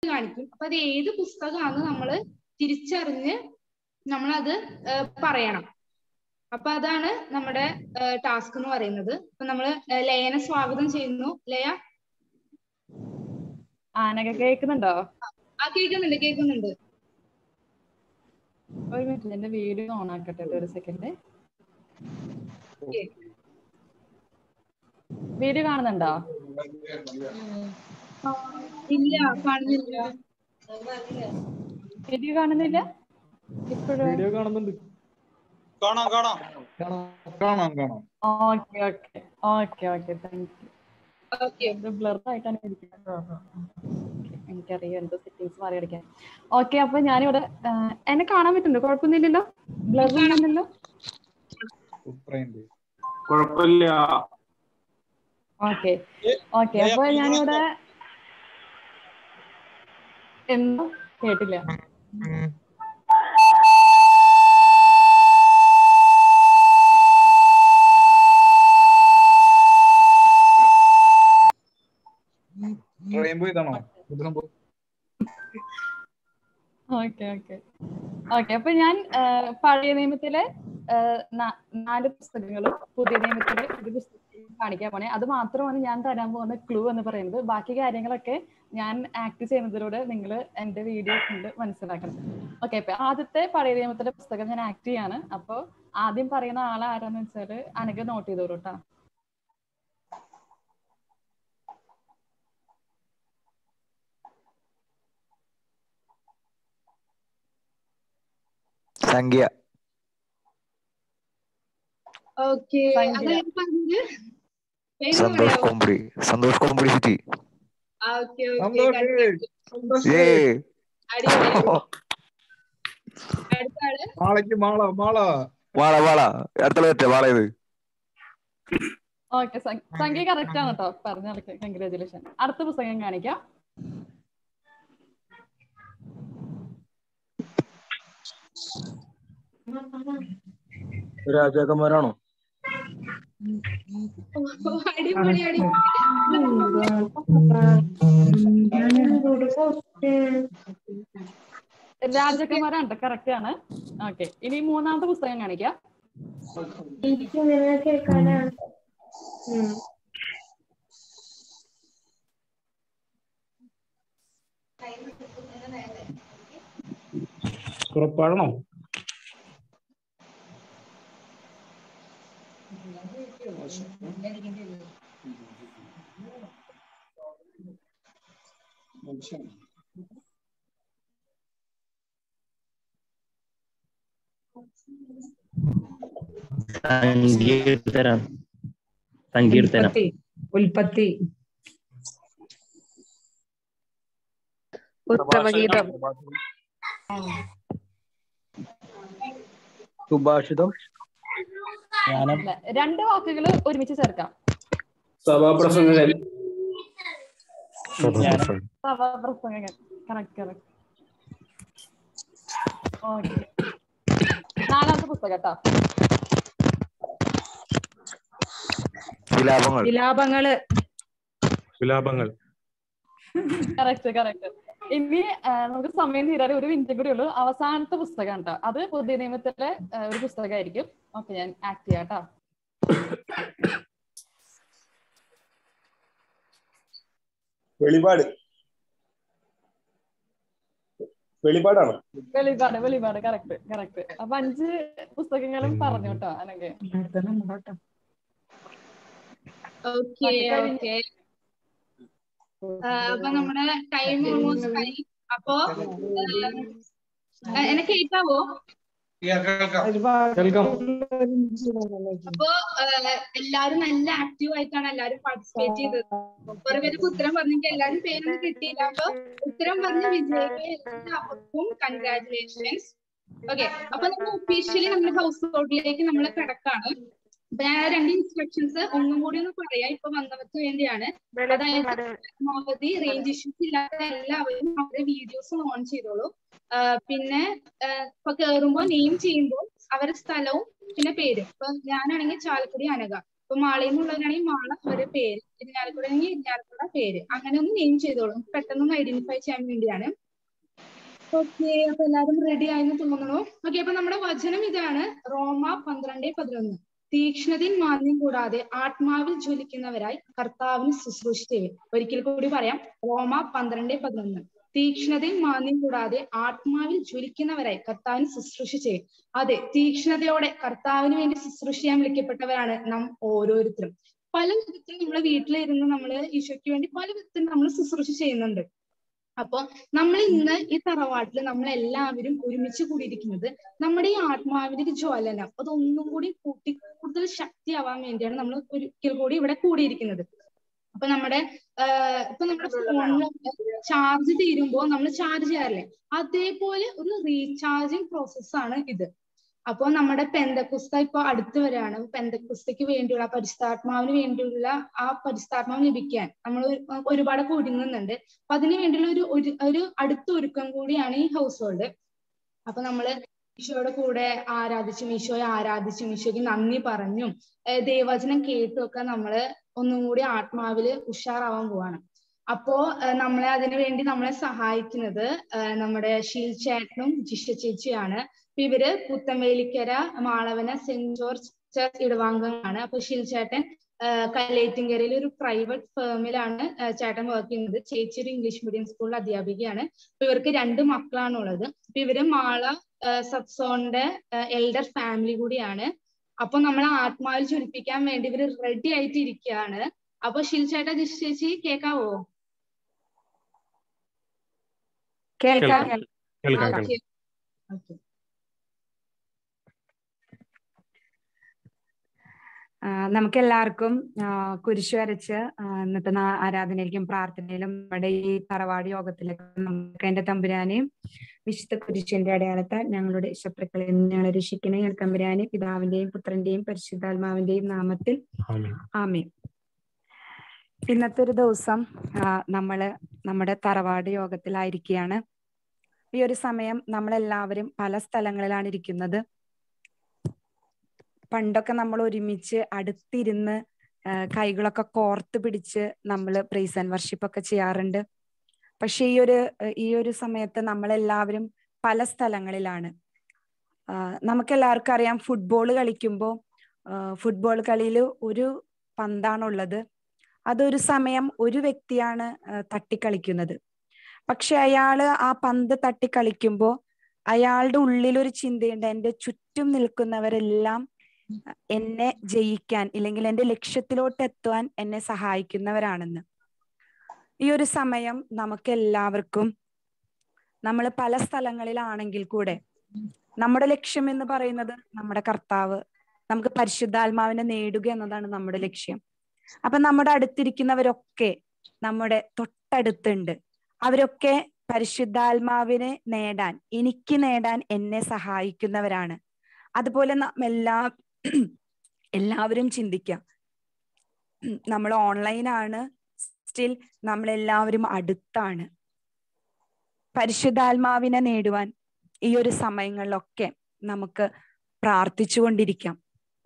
കാണിക്കും അപ്പൊ അത് ഏത് പുസ്തകമാണെന്ന് നമ്മൾ തിരിച്ചറിഞ്ഞ് നമ്മളത് ഏഹ് പറയണം അപ്പൊ അതാണ് നമ്മുടെ ടാസ്ക് എന്ന് പറയുന്നത് അപ്പൊ നമ്മള് ഏഹ് ലയനെ സ്വാഗതം ചെയ്യുന്നു ലയ ആനക കേൾക്കുന്നുണ്ടോ ആ കേൾക്കുന്നുണ്ട് കേൾക്കുന്നുണ്ട് ഒരു മിനിറ്റ് എന്റെ വീഡിയോ ഓൺ ആക്കട്ടെ ട്ടോ ഒരു സെക്കൻഡ് വീഡിയോ കാണുന്നുണ്ടോ ഇല്ല കാണുന്നില്ല വീഡിയോ കാണുന്നില്ല ഇപ്പോഴും വീഡിയോ കാണുന്നുണ്ട് കാണാം കാണാം കാണാം കാണാം okay okay okay okay thank you okay ഇത് ബ്ലർ ആയിട്ടാണ് ഇരിക്കുന്നത് Okay, എനിക്കറിയാം എന്തോ സെറ്റിങ്സ് മാറി അടിക്കാൻ ഓക്കെ അപ്പൊ ഞാനിവിടെ ആ, എന്നെ കാണാൻ പറ്റുന്നുണ്ടോ കുഴപ്പമൊന്നുമില്ലല്ലോ ബ്ലർ ഒന്നുമില്ലല്ലോ സൂപ്പറായിട്ട് കുഴപ്പമില്ല ഓക്കെ ഓക്കെ അപ്പൊ ഞാനിവിടെ എന്തോ കേട്ടില്ല റെയിൻബോ ഇതാണോ ഇത് സംഭവം ഓക്കെ ഓക്കെ ഓക്കെ അപ്പൊ ഞാൻ ആ, പഴയ നിയമത്തിലെ ആ, ന- നാല് പുസ്തകങ്ങളും പുതിയ നിയമത്തിലെ ഒരു പുസ്തകം കാണിക്കാൻ പോണേ അത് മാത്രമാണ് ഞാൻ തരാൻ പോകുന്ന ക്ലൂ എന്ന് പറയുന്നത് ബാക്കി കാര്യങ്ങളൊക്കെ ഞാൻ ആക്ട് ചെയ്യുന്നതിലൂടെ നിങ്ങൾ എന്റെ വീഡിയോ കണ്ട് മനസ്സിലാക്കണം ഓക്കെ അപ്പൊ ആദ്യത്തെ പഴയ നിയമത്തിലെ പുസ്തകം ഞാൻ ആക്ട് ചെയ്യാണ് അപ്പൊ ആദ്യം പറയുന്ന ആൾ ആരാന്ന് വെച്ചാല് അനഘ നോട്ട് ചെയ്തോളൂ കേട്ടോ സംഖ്യ ഓക്കെ സംഖ്യ. അതായത് പറഞ്ഞത് വേഗം സന്തോഷ് പറയാമോ കോമ്പിടി സന്തോഷ് കോമ്പിടി സിറ്റി ആ ഓക്കെ ഓക്കെ സന്തോഷ് സന്തോഷ് ഏ അടിപൊളി അടുത്ത ആള് മാളയ്ക്ക് മാള മാള വാള വാള അടുത്ത പറ്റ വാള ഇത് ഓക്കെ സംഖ്യ കറക്റ്റ് ആണ് കേട്ടോ പറഞ്ഞ കൺഗ്രാചുലേഷൻ അടുത്ത പുസ്തകം കാണിക്കാം രാജാക്കന്മാരാണോ ഓ, അടിപൊളി അടിപൊളി രാജകുമാരാണ് കറക്റ്റ് ആണ് ഓക്കെ ഇനി മൂന്നാമത്തെ പുസ്തകം കാണിക്കാം എനിക്കിങ്ങനെ കേൾക്കാനാണ് ഉറപ്പാണോ സങ്കീർത്തനം സങ്കീർത്തനം ഉൽപ്പത്തി ഉൽപ്പത്തി ഉത്തമഗീതം സുഭാഷിതം അല്ല, രണ്ട് വാക്കുകൾ ഒരുമിച്ച് ചേർക്കാം സഭാപ്രസംഗകൻ സഭാപ്രസംഗകൻ കറക്റ്റ് കറക്റ്റ് ഓക്കെ നാലാമത്തെ പുസ്തകം കേട്ടോ വിലാപങ്ങൾ വിലാപങ്ങള് വിലാപങ്ങൾ കറക്റ്റ് കറക്റ്റ് ഇനി ആ, നമുക്ക് സമയം തീരാതെ ഒരു മിനിറ്റ് കൂടി ഉള്ളൂ അവസാനത്തെ പുസ്തകം കേട്ടോ അത് പുതിയ നിയമത്തിലെ ആ, ഒരു പുസ്തകമായിരിക്കും ഓക്കെ ഞാൻ ആക്ട് ചെയ്യാം കേട്ടോ വെളിപാട് വെളിപാടാണ് വെളിപാട് വെളിപാട് കറക്റ്റ് കറക്റ്റ് അപ്പൊ അഞ്ച് പുസ്തകങ്ങളും പറഞ്ഞു കേട്ടോ അനക്ക് ഓക്കെ ഓക്കെ അപ്പൊ നമ്മുടെ ടൈം ഓൾമോസ്റ്റ് ആയി അപ്പൊ ആ, എന്നെ കേൾക്കാവോ കേൾക്കാം അപ്പൊ ആ, എല്ലാരും നല്ല ആക്റ്റീവ് ആയിട്ടാണ് എല്ലാരും പാർട്ടിസിപ്പേറ്റ് ചെയ്തത് കുറെ പേർക്ക് ഉത്തരം പറഞ്ഞെങ്കിൽ എല്ലാരും പേരൊന്നും കിട്ടിയില്ല അപ്പൊ ഉത്തരം പറഞ്ഞ് വിജയിക്കുക എല്ലാവർക്കും കൺഗ്രാറ്റുലേഷൻസ് ഓക്കെ അപ്പൊ നമ്മൾ ഒഫീഷ്യലി നമ്മുടെ ഹൗസ് ബോട്ടിലേക്ക് നമ്മൾ കിടക്കാണ് അപ്പൊ ഞാൻ ആ രണ്ട് ഇൻസ്ട്രക്ഷൻസ് ഒന്നും കൂടി ഒന്ന് പറയാം ഇപ്പൊ വന്നവർക്ക് വേണ്ടിയാണ് അതായത് പരമാവധി റേഞ്ച് ഇഷ്യൂസ് ഇല്ലാത്ത എല്ലാവരും അവരുടെ വീഡിയോസ് ഓൺ ചെയ്തോളൂ ആ, പിന്നെ ആ, ഇപ്പൊ കേറുമ്പോ നെയിം ചെയ്യുമ്പോൾ അവരുടെ സ്ഥലവും പിന്നെ പേരും ഇപ്പൊ ഞാനാണെങ്കിൽ ചാലക്കുടി അനക ഇപ്പൊ മാളയിൽ നിന്നുള്ളവരാണെങ്കിൽ മാള അവരുടെ പേര് ഇരിഞ്ഞാലക്കുട ആണെങ്കിൽ ഇരിഞ്ഞാലക്കുട പേര് അങ്ങനെ ഒന്ന് നെയിം ചെയ്തോളും പെട്ടെന്ന് ഐഡന്റിഫൈ ചെയ്യാൻ വേണ്ടിയാണ് ഓക്കെ അപ്പൊ എല്ലാവരും റെഡി ആയെന്ന് തോന്നുന്നു ഓക്കെ അപ്പൊ നമ്മുടെ വചനം ഇതാണ് റോമ പന്ത്രണ്ട് പതിനൊന്ന് തീക്ഷ്ണതയും മാന്യം കൂടാതെ ആത്മാവിൽ ജ്വലിക്കുന്നവരായി കർത്താവിന് ശുശ്രൂഷ ചെയ്യും ഒരിക്കൽ കൂടി പറയാം റോമ പന്ത്രണ്ട് പതിനൊന്ന് തീക്ഷ്ണതയും മാന്യം കൂടാതെ ആത്മാവിൽ ജ്വലിക്കുന്നവരായി കർത്താവിന് ശുശ്രൂഷ ചെയ്യും അതെ തീക്ഷ്ണതയോടെ കർത്താവിന് വേണ്ടി ശുശ്രൂഷ ചെയ്യാൻ വിളിക്കപ്പെട്ടവരാണ് നാം ഓരോരുത്തരും പല വിധത്തിൽ നമ്മളെ വീട്ടിലിരുന്ന് നമ്മള് ഈശോയ്ക്ക് വേണ്ടി പല വിധത്തിൽ നമ്മൾ ശുശ്രൂഷ ചെയ്യുന്നുണ്ട് അപ്പൊ നമ്മൾ ഇന്ന് ഈ തറവാട്ടിൽ നമ്മൾ എല്ലാവരും ഒരുമിച്ച് കൂടിയിരിക്കുന്നത് നമ്മുടെ ഈ ആത്മാവിന്റെ ഒരു ജ്വലനം അതൊന്നും കൂടി കൂട്ടി കൂടുതൽ ശക്തിയാവാൻ വേണ്ടിയാണ് നമ്മൾ ഒരിക്കൽ കൂടി ഇവിടെ കൂടിയിരിക്കുന്നത് അപ്പൊ നമ്മുടെ ആഹ് ഇപ്പൊ നമ്മുടെ ഫോണിലൊക്കെ ചാർജ് തീരുമ്പോ നമ്മൾ ചാർജ് ചെയ്യാറില്ലേ അതേപോലെ ഒരു റീചാർജിങ് പ്രോസസ്സാണ് ഇത് അപ്പൊ നമ്മുടെ പെന്തക്കുസ്ത ഇപ്പൊ അടുത്ത് വരികയാണ് പെന്തക്കുസ്തയ്ക്ക് വേണ്ടിയുള്ള പരിശുദ്ധാത്മാവിന് വേണ്ടിയുള്ള ആ പരിശുദ്ധാത്മാവ് ലഭിക്കാൻ നമ്മൾ ഒരുപാട് ഒരുങ്ങുന്നുണ്ട് അപ്പൊ അതിന് വേണ്ടിയുള്ള ഒരു ഒരു ഒരു അടുത്ത ഒരുക്കം കൂടിയാണ് ഈ ഹൗസ് ഹോൾഡ് അപ്പൊ നമ്മള് ഈശോയുടെ കൂടെ ആരാധിച്ചും ഈശോയെ ആരാധിച്ചും ഈശോയ്ക്ക് നന്ദി പറഞ്ഞും ഏഹ് ദൈവവചനം കേട്ടും ഒക്കെ നമ്മള് ഒന്നും കൂടി ആത്മാവില് ഉഷാറാവാൻ പോവാണ് അപ്പോ ഏഹ് നമ്മളെ അതിനു വേണ്ടി നമ്മളെ സഹായിക്കുന്നത് ഏഹ് നമ്മുടെ ഷീൽ ചേട്ടനും ജിഷ ചേച്ചിയാണ് അപ്പൊ ഇവര് Puthenvelikkara Malavana saint George church ഇടവാംഗമാണ് അപ്പൊ ഷീൽ ചേട്ടൻ ഏഹ് കല്ലേറ്റിങ്കരയിൽ ഒരു പ്രൈവറ്റ് ഫേമിലാണ് ചേട്ടൻ വർക്ക് ചെയ്യുന്നത് ചേച്ചി ഒരു ഇംഗ്ലീഷ് മീഡിയം സ്കൂളിൽ അധ്യാപികയാണ് അപ്പൊ ഇവർക്ക് രണ്ട് മക്കളാണ് ഉള്ളത് അപ്പൊ ഇവര് മാള സബ്സോണിന്റെ എൽഡർ ഫാമിലി കൂടിയാണ് അപ്പൊ നമ്മളെ ആത്മാവിൽ ചുരിപ്പിക്കാൻ വേണ്ടി ഇവര് റെഡി ആയിട്ട് ഇരിക്കുകയാണ് അപ്പൊ ഷിൽ ചേട്ടാ ജിഷ ചേച്ചി കേക്കാവോ കേൾക്കാം കേൾക്കാം കേൾക്കാം ഓക്കെ ഓക്കെ നമുക്ക് എല്ലാവർക്കും കുരിശ് വരച്ച് ആ, ഇന്നത്തെ നാ- ആരാധനയിലേക്കും പ്രാർത്ഥനയിലും നമ്മുടെ ഈ തറവാട് യോഗത്തിലേക്ക് നമുക്ക് എന്റെ തമ്പുരാനെയും വിശുദ്ധ കുരിശിന്റെ അടയാളത്താൽ ഞങ്ങളുടെ ശത്രുക്കളിൽ നിന്ന് ഞങ്ങളെ രക്ഷിക്കണേ ഞങ്ങൾ തമ്പുരാനെ പിതാവിന്റെയും പുത്രന്റെയും പരിശുദ്ധാത്മാവിന്റെയും നാമത്തിൽ ആമേൻ ആമേൻ ഇന്നത്തെ ഒരു ദിവസം ആ, നമ്മള് നമ്മുടെ തറവാട് യോഗത്തിലായിരിക്കുകയാണ് ഈ ഒരു സമയം നമ്മളെല്ലാവരും പല സ്ഥലങ്ങളിലാണ് ഇരിക്കുന്നത് പണ്ടൊക്കെ നമ്മൾ ഒരുമിച്ച് അടുത്തിരുന്ന് ആ, കൈകളൊക്കെ കോർത്ത് പിടിച്ച് നമ്മൾ പ്രൈസ് ആൻഡ് വർഷിപ്പ് ഒക്കെ ചെയ്യാറുണ്ട് പക്ഷെ ഈ ഒരു ഈ ഒരു സമയത്ത് നമ്മളെല്ലാവരും പല സ്ഥലങ്ങളിലാണ് ആ, നമുക്കെല്ലാവർക്കും അറിയാം ഫുട്ബോൾ കളിക്കുമ്പോൾ ഫുട്ബോൾ കളിയിൽ ഒരു പന്താണുള്ളത് അതൊരു സമയം ഒരു വ്യക്തിയാണ് ആ, തട്ടിക്കളിക്കുന്നത് പക്ഷെ അയാള് ആ പന്ത് തട്ടിക്കളിക്കുമ്പോൾ അയാളുടെ ഉള്ളിലൊരു ചിന്തയുണ്ട് എൻ്റെ ചുറ്റും നിൽക്കുന്നവരെല്ലാം എന്നെ ജയിക്കാൻ ഇല്ലെങ്കിൽ എൻ്റെ ലക്ഷ്യത്തിലോട്ട് എത്തുവാൻ എന്നെ സഹായിക്കുന്നവരാണെന്ന് ഈ ഒരു സമയം നമുക്ക് എല്ലാവർക്കും നമ്മൾ പല സ്ഥലങ്ങളിലാണെങ്കിൽ കൂടെ നമ്മുടെ ലക്ഷ്യം എന്ന് പറയുന്നത് നമ്മുടെ കർത്താവ് നമുക്ക് പരിശുദ്ധാത്മാവിനെ നേടുക എന്നതാണ് നമ്മുടെ ലക്ഷ്യം അപ്പൊ നമ്മുടെ അടുത്തിരിക്കുന്നവരൊക്കെ നമ്മുടെ തൊട്ടടുത്തുണ്ട് അവരൊക്കെ പരിശുദ്ധാത്മാവിനെ നേടാൻ എനിക്ക് നേടാൻ എന്നെ സഹായിക്കുന്നവരാണ് അതുപോലെ നാം എല്ലാ എല്ലാവരും ചിന്തിക്കാം നമ്മൾ ഓൺലൈനാണ് സ്റ്റിൽ നമ്മളെല്ലാവരും അടുത്താണ് പരിശുദ്ധാത്മാവിനെ നേടുവാൻ ഈ ഒരു സമയങ്ങളിലൊക്കെ നമുക്ക് പ്രാർത്ഥിച്ചുകൊണ്ടിരിക്കാം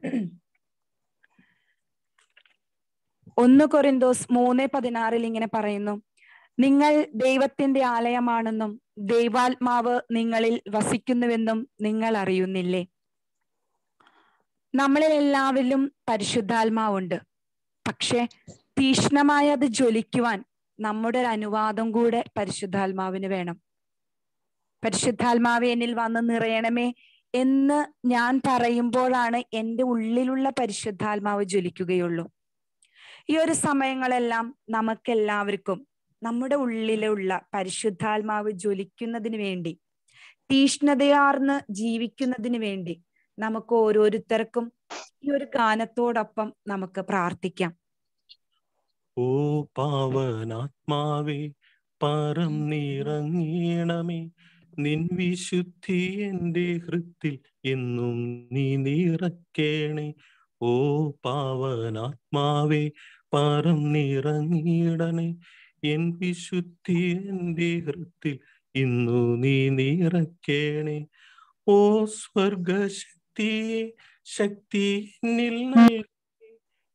ഒന്ന് കൊറിന്തോസ് മൂന്ന് പതിനാറിൽ ഇങ്ങനെ പറയുന്നു നിങ്ങൾ ദൈവത്തിന്റെ ആലയമാണെന്നും ദൈവാത്മാവ് നിങ്ങളിൽ വസിക്കുന്നുവെന്നും നിങ്ങൾ അറിയുന്നില്ലേ നമ്മളിൽ എല്ലാവരിലും പരിശുദ്ധാത്മാവുണ്ട് പക്ഷെ തീഷ്ണമായി അത് ജ്വലിക്കുവാൻ നമ്മുടെ ഒരു അനുവാദം കൂടെ പരിശുദ്ധാത്മാവിന് വേണം പരിശുദ്ധാത്മാവ് എന്നിൽ വന്ന് നിറയണമേ എന്ന് ഞാൻ പറയുമ്പോഴാണ് എൻ്റെ ഉള്ളിലുള്ള പരിശുദ്ധാത്മാവ് ജ്വലിക്കുകയുള്ളൂ ഈ ഒരു സമയങ്ങളെല്ലാം നമുക്കെല്ലാവർക്കും നമ്മുടെ ഉള്ളിലുള്ള പരിശുദ്ധാത്മാവ് ജ്വലിക്കുന്നതിന് വേണ്ടി തീഷ്ണതയാർന്ന് ജീവിക്കുന്നതിന് വേണ്ടി നമുക്ക് ഓരോരുത്തർക്കും ഈ ഒരു ഗാനത്തോടൊപ്പം നമുക്ക് പ്രാർത്ഥിക്കാം ഓ പാവനാത്മാവേ പറന്നിറങ്ങണമേ നിൻ വിശുദ്ധി എൻ്റെ ഹൃത്തിൽ എന്നും നീ നിറക്കേണേ ഓ പാവനാത്മാവേ പറന്നിറങ്ങിടണേ എൻ വിശുദ്ധി എൻ്റെ ഹൃത്തിൽ ഇന്നു നീ നിറക്കേണേ ഓ സ്വർഗശക്തിയെ ശക്തി എന്നിൽ നൽകി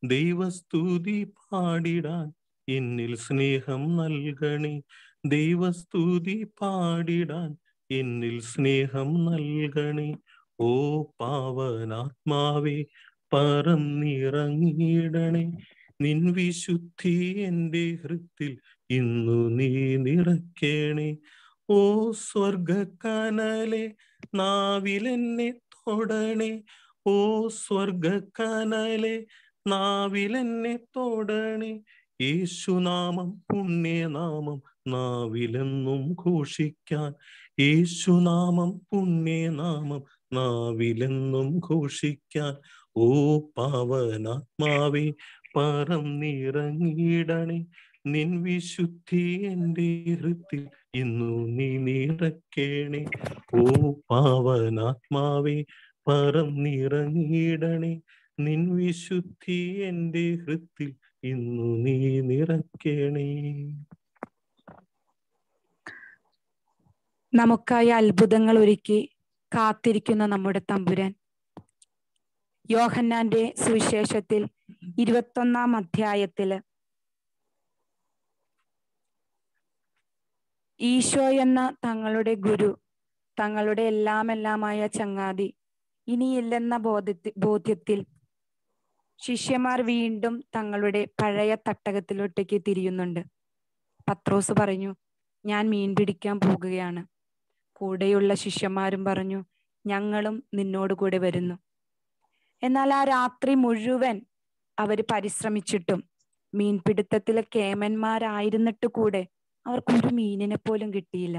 ദൈവസ്തുതി പാടിടാൻ എന്നിൽ സ്നേഹം നൽകണേ ദൈവസ്തുതി പാടിടാൻ എന്നിൽ സ്നേഹം നൽകണേ ഓ പാവനാത്മാവേ പറന്നിറങ്ങിയിടണേ നിൻ വിശുദ്ധി എൻ്റെ ഹൃത്തിൽ ഇന്നു നീ നിറയ്ക്കണേ ഓ സ്വർഗക്കനലെ നാവിലെന്നെ തൊടണേ ഓ സ്വർഗക്കനലെ നാവിലെന്നെ തൊടണേ യേശുനാമം പുണ്യനാമം നാവിലെന്നും ഘോഷിക്കാൻ യേശുനാമം പുണ്യനാമം നാവിലെന്നും ഘോഷിക്കാൻ ഓ പാവനാത്മാവേ പറന്നിറങ്ങിയിടണേ നിൻ വിശുദ്ധി എൻ്റെ ഹൃത്തിൽ ഇന്നു നീ നിറക്കേണേ ഓ പാവനാത്മാവേ പറന്നിറങ്ങിയിടണേ നിൻ വിശുദ്ധി എൻ്റെ ഹൃത്തിൽ ഇന്നു നീ നിറക്കേണേ നമുക്കായി അത്ഭുതങ്ങൾ ഒരുക്കി കാത്തിരിക്കുന്ന നമ്മുടെ തമ്പുരാൻ യോഹന്നാന്റെ സുവിശേഷത്തിൽ ഇരുപത്തൊന്നാം അധ്യായത്തില് ഈശോ എന്ന തങ്ങളുടെ ഗുരു തങ്ങളുടെ എല്ലാം എല്ലാമായ ചങ്ങാതി ഇനിയില്ലെന്ന ബോധത്തി ബോധ്യത്തിൽ ശിഷ്യന്മാർ വീണ്ടും തങ്ങളുടെ പഴയ തട്ടകത്തിലോട്ടേക്ക് തിരിയുന്നുണ്ട് പത്രോസ് പറഞ്ഞു ഞാൻ മീൻ പിടിക്കാൻ പോകുകയാണ് കൂടെയുള്ള ശിഷ്യന്മാരും പറഞ്ഞു ഞങ്ങളും നിന്നോട് കൂടെ വരുന്നു എന്നാൽ ആ രാത്രി മുഴുവൻ അവര് പരിശ്രമിച്ചിട്ടും മീൻപിടുത്തത്തിലെ കേമന്മാരായിരുന്നിട്ട് കൂടെ അവർക്കൊരു മീനിനെ പോലും കിട്ടിയില്ല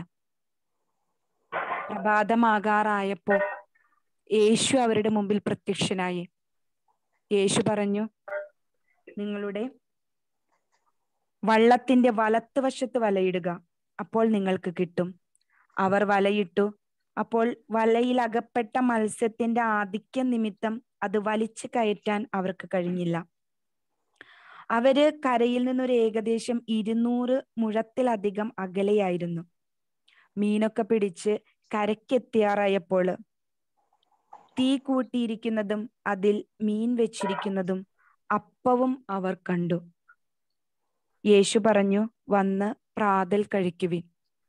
പ്രഭാതമാകാറായപ്പോ യേശു അവരുടെ മുമ്പിൽ പ്രത്യക്ഷനായി യേശു പറഞ്ഞു നിങ്ങളുടെ വള്ളത്തിന്റെ വലത്തുവശത്ത് വലയിടുക അപ്പോൾ നിങ്ങൾക്ക് കിട്ടും അവർ വലയിട്ടു അപ്പോൾ വലയിൽ അകപ്പെട്ട മത്സ്യത്തിന്റെ ആധിക്യം നിമിത്തം അത് വലിച്ചു കയറ്റാൻ അവർക്ക് കഴിഞ്ഞില്ല അവര് കരയിൽ നിന്നൊരു ഏകദേശം ഇരുന്നൂറ് മുഴത്തിലധികം അകലെയായിരുന്നു മീനൊക്കെ പിടിച്ച് കരക്കെത്തിയാറായപ്പോൾ തീ കൂട്ടിയിരിക്കുന്നതും അതിൽ മീൻ വെച്ചിരിക്കുന്നതും അപ്പവും അവർ കണ്ടു യേശു പറഞ്ഞു വന്ന് പ്രാതൽ കഴിക്കുവിൻ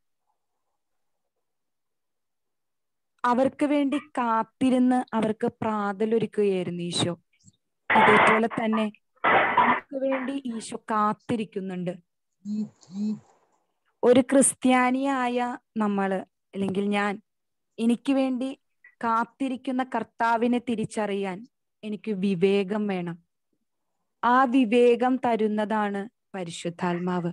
അവർക്ക് വേണ്ടി കാത്തിരുന്ന് അവർക്ക് പ്രാതലൊരുക്കുകയായിരുന്നു ഈശോ ഇതേപോലെ തന്നെ നമുക്ക് വേണ്ടി ഈശോ കാത്തിരിക്കുന്നുണ്ട് ഒരു ക്രിസ്ത്യാനിയായ നമ്മള് അല്ലെങ്കിൽ ഞാൻ എനിക്ക് വേണ്ടി കാത്തിരിക്കുന്ന കർത്താവിനെ തിരിച്ചറിയാൻ എനിക്ക് വിവേകം വേണം ആ വിവേകം തരുന്നതാണ് പരിശുദ്ധാത്മാവ്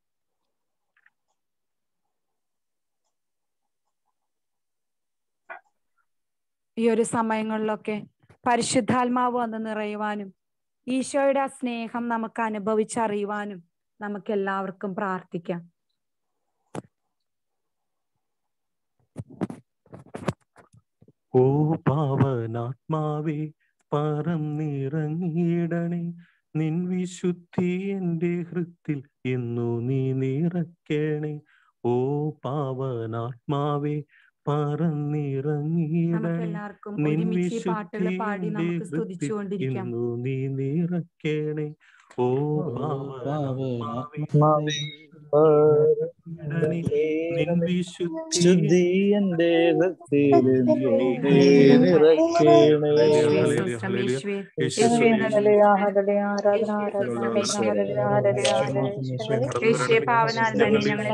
ഈ ഒരു സമയങ്ങളിലൊക്കെ പരിശുദ്ധാത്മാവ് വന്ന് നിറയുവാനും ഈശോയുടെ ആ സ്നേഹം നമുക്ക് അനുഭവിച്ചറിയുവാനും നമുക്ക് എല്ലാവർക്കും പ്രാർത്ഥിക്കാം ഓ പാവനാത്മാവേ പറന്നിറങ്ങിയിടണേ നിൻ വിശുദ്ധി എൻ്റെ ഹൃത്തിൽ ഇന്നു നീ നിറയ്ക്കണേ ഓ പാവനാത്മാവേ നമുക്ക് പറന്നിറങ്ങിയിടണേ എല്ലാവർക്കും നിൻ ഒരുമിച്ച് ഈ പാട്ടുകൾ വിശുദ്ധി പാടി എൻ്റെ നമുക്ക് ഹൃത്തിൽ സ്തുതിച്ചുകൊണ്ടിരിക്കാം ഇന്നു നീ നിറയ്ക്കണേ ഓ പാവനാത്മാവേ ഇടണേ നിൻ വിശുദ്ധി ശുദ്ധി എന്റെ ഹൃദയത്തിൽ നിറയ്ക്കണേ യേശുവേ യേശുവേ, യേശുവേ പാവനാത്മനെ ഞങ്ങളെ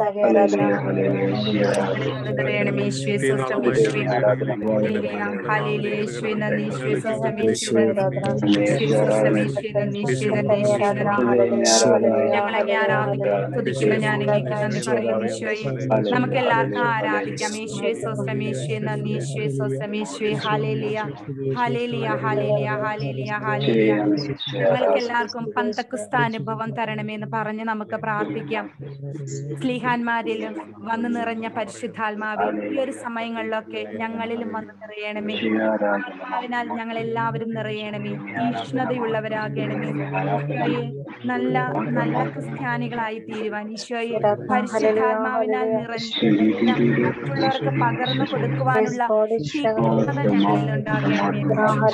വേണം യേശുവേ സ്വസ്ഥം യേശുവേ ഹല്ലേലൂയ യേശുവേ നന്ദി യേശുവേ സ്വസ്ഥം യേശുവേ യേശുവേ സ്വസ്ഥം യേശുവേ നന്ദി യേശുവേ നന്ദി യേശുവേ നന്ദി ഞങ്ങളെ ആരാധിക്കുന്നു തുതിക്കുന്ന ഞാൻ അങ്ങേക്ക് നന്ദി പറയുന്നു യേശുവേ നമുക്ക് എല്ലാവർക്കും ആരാധിക്കാം യേശുവേ സ്വസ്ഥം യേശുവേ നന്ദി യേശുവേ സ്വസ്ഥം യേശുവേ hallelujah hallelujah hallelujah hallelujah hallelujah ഞങ്ങൾക്ക് എല്ലാവർക്കും പന്തക്കുസ്ത അനുഭവം തരണമെന്ന് പറഞ്ഞ് നമുക്ക് പ്രാർത്ഥിക്കാം സ്ലീഹാന്മാരിലും വന്നു നിറഞ്ഞ പരിശുദ്ധാത്മാവെ ഈ ഒരു സമയങ്ങളിലൊക്കെ ഞങ്ങളിലും വന്നു നിറയണമേ ആത്മാവിനാൽ ഞങ്ങൾ എല്ലാവരും നിറയണമേ തീക്ഷ്ണതയുള്ളവരാകണമേ ഈശോയെ നല്ല നല്ല ക്രിസ്ത്യാനികളായി തീരുവാൻ ഈശോയെ പരിശുദ്ധാത്മാവിനാൽ നിറഞ്ഞ് മറ്റുള്ളവർക്ക് പകർന്നു കൊടുക്കുവാനുള്ള തീക്ഷ്ണത ഞങ്ങളിൽ ഉണ്ടാകണമേ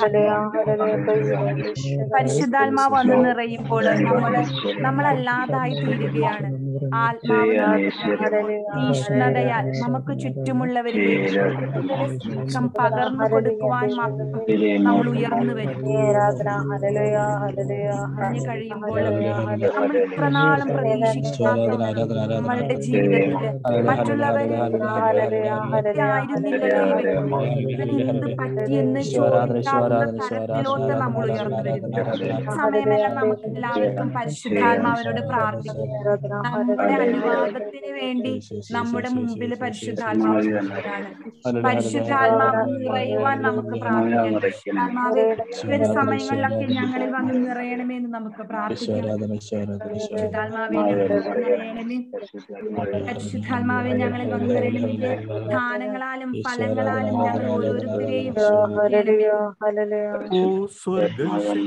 പരിശുദ്ധാത്മാവ് വന്ന് നിറയുമ്പോൾ നമ്മള് നമ്മളല്ലാതായി തീരുകയാണ് ആത്മാവിന്റെ തീഷ്ണതയാൽ നമുക്ക് ചുറ്റുമുള്ളവരിലേക്ക് കൂടുതൽ സ്നേഹം പകർന്നു കൊടുക്കുവാൻ മാത്രം നമ്മൾ ഉയർന്നു വരും പറഞ്ഞു കഴിയുമ്പോൾ നമ്മൾ ഇത്ര നാളും പ്രതീക്ഷിക്കാത്ത നമ്മളുടെ ജീവിതത്തില് മറ്റുള്ളവര് ആയിരുന്നില്ല എന്ത് പറ്റിയെന്ന് ചോദിക്കാവുന്ന തരത്തിലോട്ട് നമ്മൾ ഉയർന്നു വരുന്നു സമയമെല്ലാം നമുക്ക് എല്ലാവർക്കും പരിശുദ്ധാത്മാവിനോട് പ്രാർത്ഥിക്കും നമ്മുടെ അനുവാദത്തിന് വേണ്ടി നമ്മുടെ മുമ്പിൽ പരിശുദ്ധാത്മാവ് ഇരിക്കുകയാണ്. പരിശുദ്ധാത്മാവ് നിറയുവാൻ നമുക്ക് പ്രാർത്ഥിക്കാം പരിശുദ്ധാത്മാവ് ഇത്തരം സമയങ്ങളിലൊക്കെ ഞങ്ങളിൽ വന്ന് നിറയണമെന്ന് നമുക്ക് പ്രാർത്ഥിക്കാം പരിശുദ്ധാത്മാവെ ഞങ്ങളിൽ വന്ന് നിറയണമേ പരിശുദ്ധാത്മാവെ ഞങ്ങളിൽ വന്ന് നിറയണമേ ദാനങ്ങളാലും ഫലങ്ങളാലും ഞങ്ങൾ ഓരോരുത്തരെയും ഓ സ്വർഗ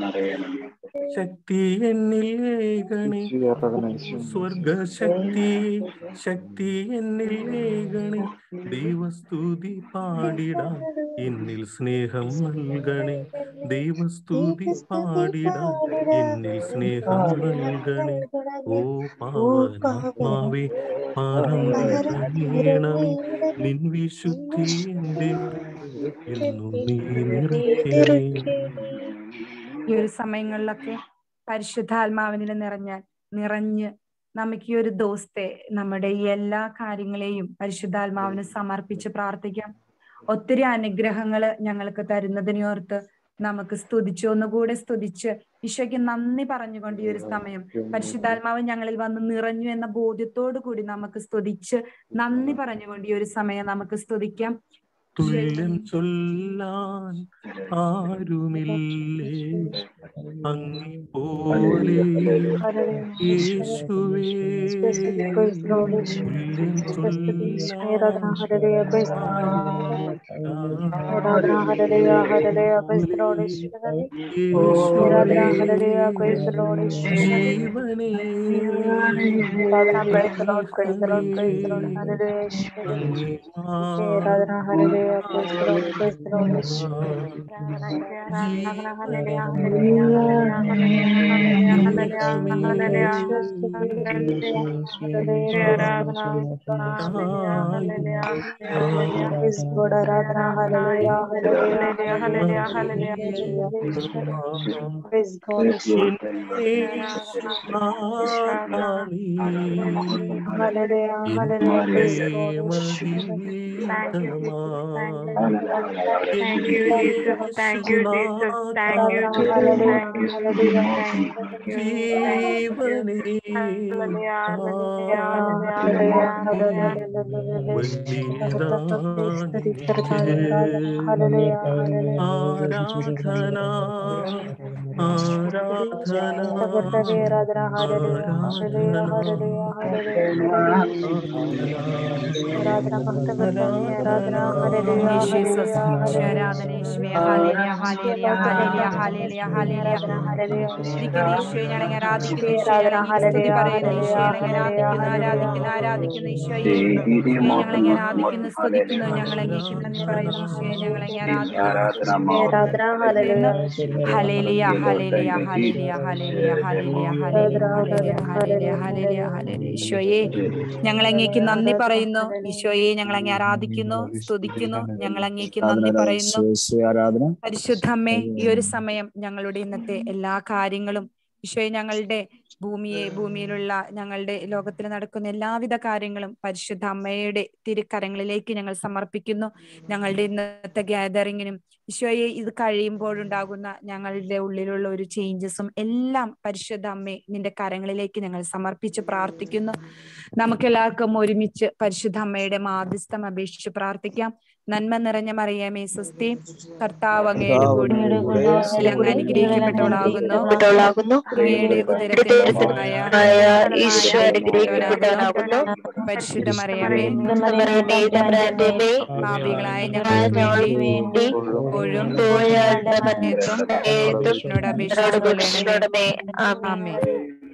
ശക്തി എന്നിൽ ഏകണേ സ്വർഗശക്തി ശക്തി എന്നിൽ ഏകണേ ദൈവസ്തുതി പാടിടാൻ എന്നിൽ സ്നേഹം നൽകണേ ദൈവസ്തുതി പാടിടാൻ എന്നിൽ സ്നേഹം നൽകണേ ഓ പാവനാത്മാവേ പാരം നിറയണമേ നിൻ വിശുദ്ധി എന്റെ എന്നും നീ നിറയ്ക്കണേ ഈ ഒരു സമയങ്ങളിലൊക്കെ പരിശുദ്ധാത്മാവിനിൽ നിറഞ്ഞാൽ നിറഞ്ഞ് നമുക്ക് ഈ ഒരു ദിവസത്തെ നമ്മുടെ ഈ എല്ലാ കാര്യങ്ങളെയും പരിശുദ്ധാത്മാവിന് സമർപ്പിച്ച് പ്രാർത്ഥിക്കാം ഒത്തിരി അനുഗ്രഹങ്ങൾ ഞങ്ങൾക്ക് തരുന്നതിനെ ഓർത്ത് നമുക്ക് സ്തുതിച്ച് ഒന്നുകൂടെ സ്തുതിച്ച് ഈശോയ്ക്ക് നന്ദി പറഞ്ഞുകൊണ്ട് ഈ ഒരു സമയം പരിശുദ്ധാത്മാവ് ഞങ്ങളിൽ വന്ന് നിറഞ്ഞു എന്ന ബോധ്യത്തോടു കൂടി നമുക്ക് സ്തുതിച്ച് നന്ദി പറഞ്ഞുകൊണ്ട് ഈ ഒരു സമയം നമുക്ക് സ്തുതിക്കാം തുല്യം ചൊല്ലാൻ ആരുമില്ലേ അങ്ങിപ്പോലെ യേശുവേ തുല്യം ചൊല്ലാൻ ജീവനേ Thank you, Jesus. Thank you, Jesus. Thank you, Jesus. Thank you, Thank you. ആരാധന ആരാധന hallelujah hallelujah hallelujah hallelujah hallelujah hallelujah hallelujah hallelujah hallelujah hallelujah ഈശോയെ ഞങ്ങൾ അങ്ങേക്ക് നന്ദി പറയുന്നു ഈശോയെ ഞങ്ങൾ അങ്ങേ ആരാധിക്കുന്നു സ്തുതിക്കുന്നു ഞങ്ങൾ അങ്ങേക്ക് നന്ദി പറയുന്നു ആരാധന പരിശുദ്ധമ്മേ ഈ ഒരു സമയം ഞങ്ങളുടെ ഇന്നത്തെ എല്ലാ കാര്യങ്ങളും ഈശോയെ ഞങ്ങളുടെ ഭൂമിയെ ഭൂമിയിലുള്ള ഞങ്ങളുടെ ലോകത്തിൽ നടക്കുന്ന എല്ലാവിധ കാര്യങ്ങളും പരിശുദ്ധ അമ്മയുടെ തിരുക്കരങ്ങളിലേക്ക് ഞങ്ങൾ സമർപ്പിക്കുന്നു ഞങ്ങളുടെ ഇന്നത്തെ ഗ്യാതറിങ്ങിനും ഈശോയെ ഇത് കഴിയുമ്പോഴുണ്ടാകുന്ന ഞങ്ങളുടെ ഉള്ളിലുള്ള ഒരു ചേഞ്ചസും എല്ലാം പരിശുദ്ധ അമ്മയെ നിന്റെ കരങ്ങളിലേക്ക് ഞങ്ങൾ സമർപ്പിച്ച് പ്രാർത്ഥിക്കുന്നു നമുക്കെല്ലാവർക്കും ഒരുമിച്ച് പരിശുദ്ധ അമ്മയുടെ മാധ്യസ്ഥം അപേക്ഷിച്ച് പ്രാർത്ഥിക്കാം നന്മ നിറഞ്ഞ മറിയമേ സുസ്തി കർത്താവ് അങ്ങയുടെ കൂടെ അങ്ങ് അനുഗ്രഹിക്കപ്പെട്ടവളാകുന്നു അങ്ങയുടെ ഉദരത്തിനായ ഈശോ അനുഗ്രഹിക്കപ്പെട്ടവനാകുന്നു പരിശുദ്ധ മറിയമേ പാപികളായ ഞങ്ങൾക്ക് വേണ്ടി ഇപ്പോഴും എന്നോട് അപേക്ഷിച്ചു ആമേ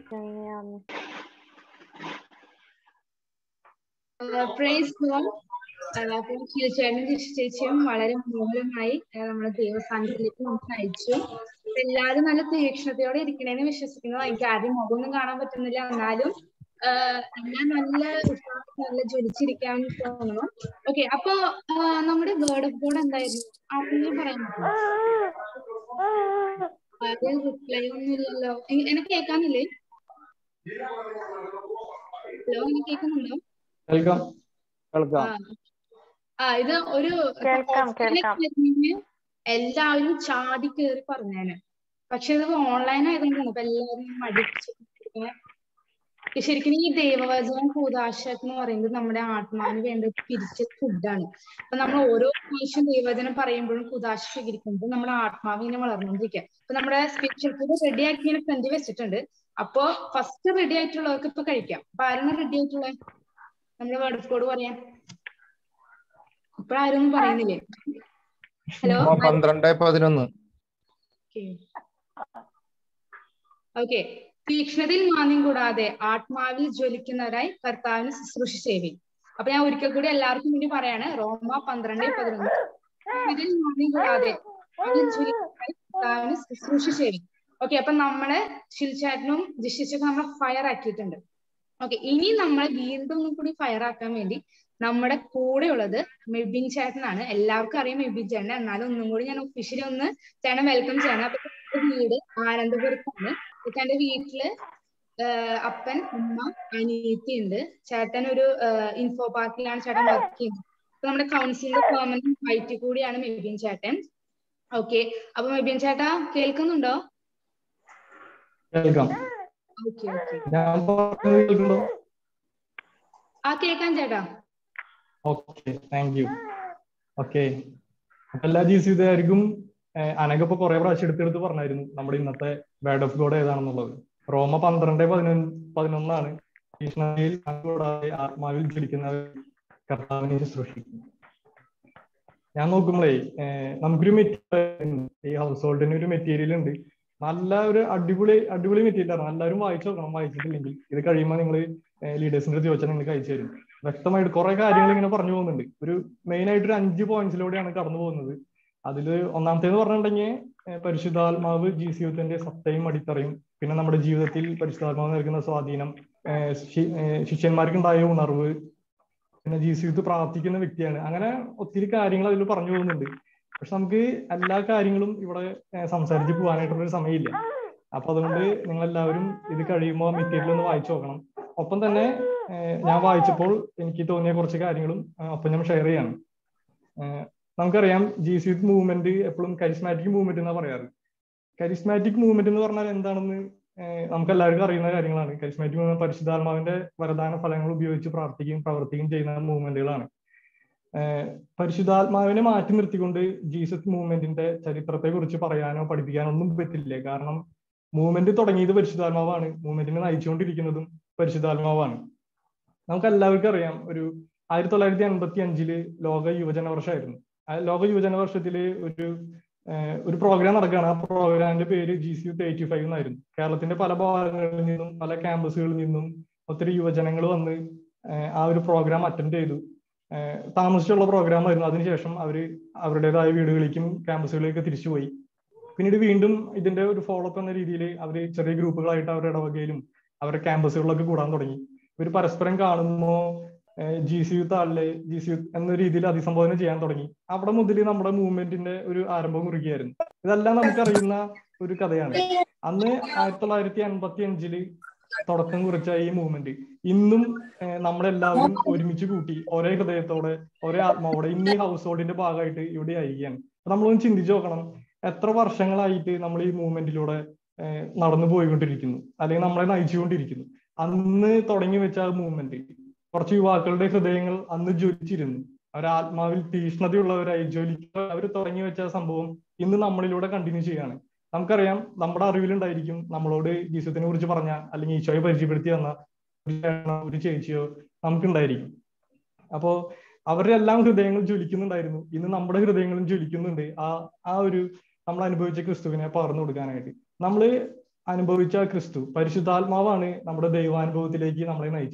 പ്രൈസ് ഗോഡ് തീർച്ചയായിട്ടും ജിഷി ചേച്ചിയും വളരെ മനോഹരമായി ആ, നമ്മുടെ ദൈവസാന്നിധ്യത്തിലേക്ക് നമുക്ക് നയിച്ചു അപ്പൊ എല്ലാവരും നല്ല തീക്ഷ്ണതയോടെ ഇരിക്കണേന്ന് വിശ്വസിക്കുന്നു എനിക്ക് ആദ്യം മുഖമൊന്നും കാണാൻ പറ്റുന്നില്ല എന്നാലും ആ, എല്ലാം നല്ല ഉത്സാഹം നല്ല ജ്വലിച്ചിരിക്കാൻ തോന്നുന്നു ഓക്കെ അപ്പൊ ആ, നമ്മുടെ വേർഡ് ഓഫ് ഗോഡ് എന്തായിരുന്നു ആർക്കെങ്കിലും പറയാൻ പറ്റുമോ ആരും റിപ്ലൈ ഒന്നും ഇല്ലല്ലോ എ- എന്നെ കേൾക്കാനില്ലേ ഹലോ എന്നെ കേൾക്കുന്നുണ്ടോ കേൾക്കാം ആ കേൾക്കാം ആ ഇത് ഒരു കേൾക്കാം, ഓഫ്ലൈൻ കേൾക്കാം. ആയിരുന്നെങ്കിൽ എല്ലാവരും ചാടി കേറി പറഞ്ഞേനെ പക്ഷെ ഇത് ഓൺലൈൻ ആയതുകൊണ്ടാണ് ഇപ്പൊ എല്ലാവരും മടിച്ച് ഇരിക്കണെ. ഈ ശരിക്കും ഈ ദൈവവചനം കൂതാശ എന്ന് പറയുന്നത് നമ്മുടെ ആത്മാവിന് വേണ്ട പിരിച്ച ഫുഡാണ് അപ്പൊ നമ്മൾ ഓരോ പ്രാവശ്യം ദൈവവചനം പറയുമ്പോഴും കൂതാശ സ്വീകരിക്കുമ്പോൾ നമ്മുടെ ആത്മാവ് ഇങ്ങനെ വളർന്നുകൊണ്ടിരിക്കുക അപ്പൊ നമ്മുടെ സ്പിരിച്വൽ ഫുഡ് റെഡി ആക്കി ഇങ്ങനെ ഫ്രണ്ട് വെച്ചിട്ടുണ്ട് അപ്പൊ ഫസ്റ്റ് റെഡി ആയിട്ടുള്ളവർക്ക് ഇപ്പൊ കഴിക്കാം അപ്പൊ ആരാണ് റെഡി ആയിട്ടുള്ളത് നമ്മുടെ വേർഡ് ഓഫ് കോഡ് പറയാൻ ഇപ്പഴാരും പറയുന്നില്ലേ ഹലോ പന്ത്രണ്ട് പതിനൊന്ന് ഓക്കെ തീക്ഷ്ണതയിൽ മാന്യം കൂടാതെ ആത്മാവിൽ ജ്വലിക്കുന്നവരായി കർത്താവിന് ശുശ്രൂഷ സേവി അപ്പൊ ഞാൻ ഒരിക്കൽ കൂടി എല്ലാവർക്കും വേണ്ടി പറയാണ് റോമ പന്ത്രണ്ട് പതിനൊന്ന് തീക്ഷ്ണതയിൽ മാന്യം കൂടാതെ ആത്മാവിൽ ജ്വലിക്കുന്നവരായി കർത്താവിന് ശുശ്രൂഷ സേവി ഓക്കെ അപ്പൊ നമ്മളെ ഷിൽചാറ്റിനും ജിഷിച്ചൊക്കെ നമ്മളെ ഫയർ ആക്കിയിട്ടുണ്ട് ഓക്കെ ഇനി നമ്മളെ വീണ്ടും ഒന്നും കൂടി ഫയർ ആക്കാൻ വേണ്ടി നമ്മുടെ കൂടെ ഉള്ളത് മെബിൻ ചേട്ടനാണ് എല്ലാവർക്കും അറിയാം മെബിൻ ചേട്ടൻ എന്നാലും ഒന്നും കൂടി ഞാൻ ഒഫീഷ്യലി ഒന്ന് ചേട്ടൻ വെൽക്കം ചെയ്യണം അപ്പൊ ചേട്ടന്റെ വീട് ആനന്ദപുരത്താണ് ചേട്ടന്റെ വീട്ടില് ആഹ് അപ്പൻ ഉമ്മ അനിയത്തി ഉണ്ട് ചേട്ടൻ ഒരു ഇൻഫോ പാർക്കിലാണ് ചേട്ടൻ വർക്ക് ചെയ്യുന്നത് അപ്പൊ നമ്മുടെ കൗൺസിലിന്റെ പെർമനന്റ് വൈറ്റ് കൂടിയാണ് മെബിൻ ചേട്ടൻ ഓക്കെ അപ്പൊ മെബിൻ ചേട്ടാ കേൾക്കുന്നുണ്ടോ കേൾക്കാം ഓക്കെ ഓക്കെ ഞാൻ പറയുന്നത് കേൾക്കുന്നുണ്ടോ ആ കേൾക്കാം ചേട്ടാ ഓക്കെ താങ്ക് യു ഓക്കെ അപ്പൊ എല്ലാ ജി സിക്കാർക്കും അനഘ ഇപ്പൊ കുറെ പ്രാവശ്യം എടുത്തെടുത്ത് പറഞ്ഞായിരുന്നു നമ്മുടെ ഇന്നത്തെ വേർഡ് ഓഫ് ഗോഡ് ഏതാണെന്നുള്ളത് റോമ പന്ത്രണ്ട് പതിനൊന്ന് പതിനൊന്നാണ് ഭീഷണയിൽ കൂടാതെ ആത്മാവിൽ ജ്വലിക്കുന്ന കർത്താവിനെ ശുശ്രൂഷിക്കുന്നു ഞാൻ നോക്കുമ്പോഴേ ഏഹ് നമുക്കൊരു മെറ്റീരിയൽ ഈ ഹൗസ് ഹോൾഡിന് ഒരു മെറ്റീരിയൽ ഉണ്ട് നല്ല ഒരു അടിപൊളി അടിപൊളി മെറ്റീരിയൽ ആണ് എല്ലാവരും വായിച്ചു നോക്കണം വായിച്ചിട്ടില്ലെങ്കിൽ ഇത് കഴിയുമ്പോൾ നിങ്ങൾ ലീഡേഴ്സിന്റെ അടുത്ത് ചോദിച്ചാൽ നിങ്ങൾക്ക് അയച്ചു തരും വ്യക്തമായിട്ട് കുറെ കാര്യങ്ങൾ ഇങ്ങനെ പറഞ്ഞു പോകുന്നുണ്ട് ഒരു മെയിൻ ആയിട്ട് ഒരു അഞ്ച് പോയിന്റ്സിലൂടെയാണ് കടന്നു പോകുന്നത് അതിൽ ഒന്നാമത്തേന്ന് പറഞ്ഞിട്ടുണ്ടെങ്കിൽ ഏഹ് പരിശുദ്ധാത്മാവ് ജി സി യുത്തിന്റെ സത്തയും അടിത്തറയും പിന്നെ നമ്മുടെ ജീവിതത്തിൽ പരിശുദ്ധാത്മാവ് നൽകുന്ന സ്വാധീനം ഏഹ് ശി- ഏഹ് ശിഷ്യന്മാർക്കുണ്ടായ ഉണർവ് പിന്നെ ജി സി യുത്ത് പ്രാർത്ഥിക്കുന്ന വ്യക്തിയാണ് അങ്ങനെ ഒത്തിരി കാര്യങ്ങൾ അതിൽ പറഞ്ഞു പോകുന്നുണ്ട് പക്ഷെ നമുക്ക് എല്ലാ കാര്യങ്ങളും ഇവിടെ ഏഹ് സംസാരിച്ച് പോകാനായിട്ടുള്ള ഒരു സമയമില്ല അപ്പൊ അതുകൊണ്ട് നിങ്ങൾ എല്ലാവരും ഇത് കഴിയുമ്പോൾ മെറ്റീരിയൽ ഒന്ന് വായിച്ചു നോക്കണം ഒപ്പം തന്നെ ഏഹ് ഞാൻ വായിച്ചപ്പോൾ എനിക്ക് തോന്നിയ കുറച്ച് കാര്യങ്ങളും ഏഹ് ഒപ്പം ഞാൻ ഷെയർ ചെയ്യാണ് ഏഹ് നമുക്കറിയാം ജി സി മൂവ്മെന്റ് എപ്പോഴും കരിസ്മാറ്റിക് മൂവ്മെന്റ് എന്നാ പറയാറ് കരിസ്മാറ്റിക് മൂവ്മെന്റ് എന്ന് പറഞ്ഞാൽ എന്താണെന്ന് ഏഹ് നമുക്ക് എല്ലാവർക്കും അറിയുന്ന കാര്യങ്ങളാണ് കരിസ്മാറ്റിക് മൂവ്മെന്റ് പരിശുദ്ധാത്മാവിന്റെ വരദാന ഫലങ്ങൾ ഉപയോഗിച്ച് പ്രാർത്ഥിക്കുകയും പ്രവർത്തിക്കുകയും ചെയ്യുന്ന മൂവ്മെന്റുകളാണ് ഏഹ് പരിശുദ്ധാത്മാവിനെ മാറ്റി നിർത്തിക്കൊണ്ട് ജീസസ് മൂവ്മെന്റിന്റെ ചരിത്രത്തെ കുറിച്ച് പറയാനോ പഠിപ്പിക്കാനോ ഒന്നും പറ്റില്ല കാരണം മൂവ്മെന്റ് തുടങ്ങിയത് പരിശുദ്ധാത്മാവാണ് മൂവ്മെന്റിനെ നയിച്ചുകൊണ്ടിരിക്കുന്നതും പരിശുദ്ധാത്മാവാണ് നമുക്ക് എല്ലാവർക്കും അറിയാം ഒരു ആയിരത്തി തൊള്ളായിരത്തി എൺപത്തി അഞ്ചില് ലോക യുവജന വർഷമായിരുന്നു ആ ലോക യുവജന വർഷത്തില് ഒരു ഏഹ് ഒരു പ്രോഗ്രാം നടക്കുകയാണ് ആ പ്രോഗ്രാമിന്റെ പേര് G C U eighty five എന്നായിരുന്നു കേരളത്തിന്റെ പല ഭാഗങ്ങളിൽ നിന്നും പല ക്യാമ്പസുകളിൽ നിന്നും ഒത്തിരി യുവജനങ്ങൾ വന്ന് ഏഹ് ആ ഒരു പ്രോഗ്രാം അറ്റൻഡ് ചെയ്തു ഏഹ് താമസിച്ചുള്ള പ്രോഗ്രാം ആയിരുന്നു അതിനുശേഷം അവര് അവരുടേതായ വീടുകളിലേക്കും ക്യാമ്പസുകളിലേക്ക് തിരിച്ചുപോയി പിന്നീട് വീണ്ടും ഇതിന്റെ ഒരു ഫോളോ അപ്പ് എന്ന രീതിയിൽ അവര് ചെറിയ ഗ്രൂപ്പുകളായിട്ട് അവരുടെ ഇടവകയിലും അവരുടെ ക്യാമ്പസുകളിലൊക്കെ കൂടാൻ തുടങ്ങി ഇവർ പരസ്പരം കാണുമ്പോൾ ജി സി യു താളില് ജി സി യു എന്ന രീതിയിൽ അഭിസംബോധന ചെയ്യാൻ തുടങ്ങി അവിടെ മുതൽ നമ്മുടെ മൂവ്മെന്റിന്റെ ഒരു ആരംഭം കുറിക്കുകയായിരുന്നു ഇതെല്ലാം നമുക്കറിയുന്ന ഒരു കഥയാണ് അന്ന് ആയിരത്തി തൊള്ളായിരത്തി എൺപത്തി അഞ്ചില് തുടക്കം കുറിച്ച ഈ മൂവ്മെന്റ് ഇന്നും ഏഹ് നമ്മളെല്ലാവരും ഒരുമിച്ച് കൂട്ടി ഒരേ ഹൃദയത്തോടെ ഒരേ ആത്മാവോടെ ഇന്ന് ഈ ഹൗസ് ഹോൾഡിന്റെ ഭാഗമായിട്ട് ഇവിടെ ആയിരിക്കുകയാണ് അപ്പൊ നമ്മളൊന്ന് ചിന്തിച്ചു നോക്കണം എത്ര വർഷങ്ങളായിട്ട് നമ്മൾ ഈ മൂവ്മെന്റിലൂടെ ഏഹ് നടന്നു പോയിക്കൊണ്ടിരിക്കുന്നു അല്ലെങ്കിൽ നമ്മളെ നയിച്ചുകൊണ്ടിരിക്കുന്നു അന്ന് തുടങ്ങി വെച്ച ആ മൂവ്മെന്റ് കുറച്ച് യുവാക്കളുടെ ഹൃദയങ്ങൾ അന്ന് ജ്വലിച്ചിരുന്നു അവർ ആത്മാവിൽ തീഷ്ണതയുള്ളവരായി ജ്വലിക്കുക അവർ തുടങ്ങി വെച്ച ആ സംഭവം ഇന്ന് നമ്മളിലൂടെ കണ്ടിന്യൂ ചെയ്യാണ് നമുക്കറിയാം നമ്മുടെ അറിവിലുണ്ടായിരിക്കും നമ്മളോട് ജീസത്തിനെ കുറിച്ച് പറഞ്ഞ അല്ലെങ്കിൽ ഈശോയെ പരിചയപ്പെടുത്തി തന്ന ഒരു ചേട്ടനോ, ഒരു ചേച്ചിയോ നമുക്കുണ്ടായിരിക്കും അപ്പോ അവരുടെ എല്ലാം ഹൃദയങ്ങൾ ജ്വലിക്കുന്നുണ്ടായിരുന്നു ഇന്ന് നമ്മുടെ ഹൃദയങ്ങളും ജ്വലിക്കുന്നുണ്ട് ആ ആ ഒരു നമ്മൾ അനുഭവിച്ച ക്രിസ്തുവിനെ പകർന്നു കൊടുക്കാനായിട്ട് നമ്മൾ അനുഭവിച്ച ക്രിസ്തു പരിശുദ്ധാത്മാവാണ് നമ്മുടെ ദൈവാനുഭവത്തിലേക്ക് നമ്മളെ നയിച്ചത്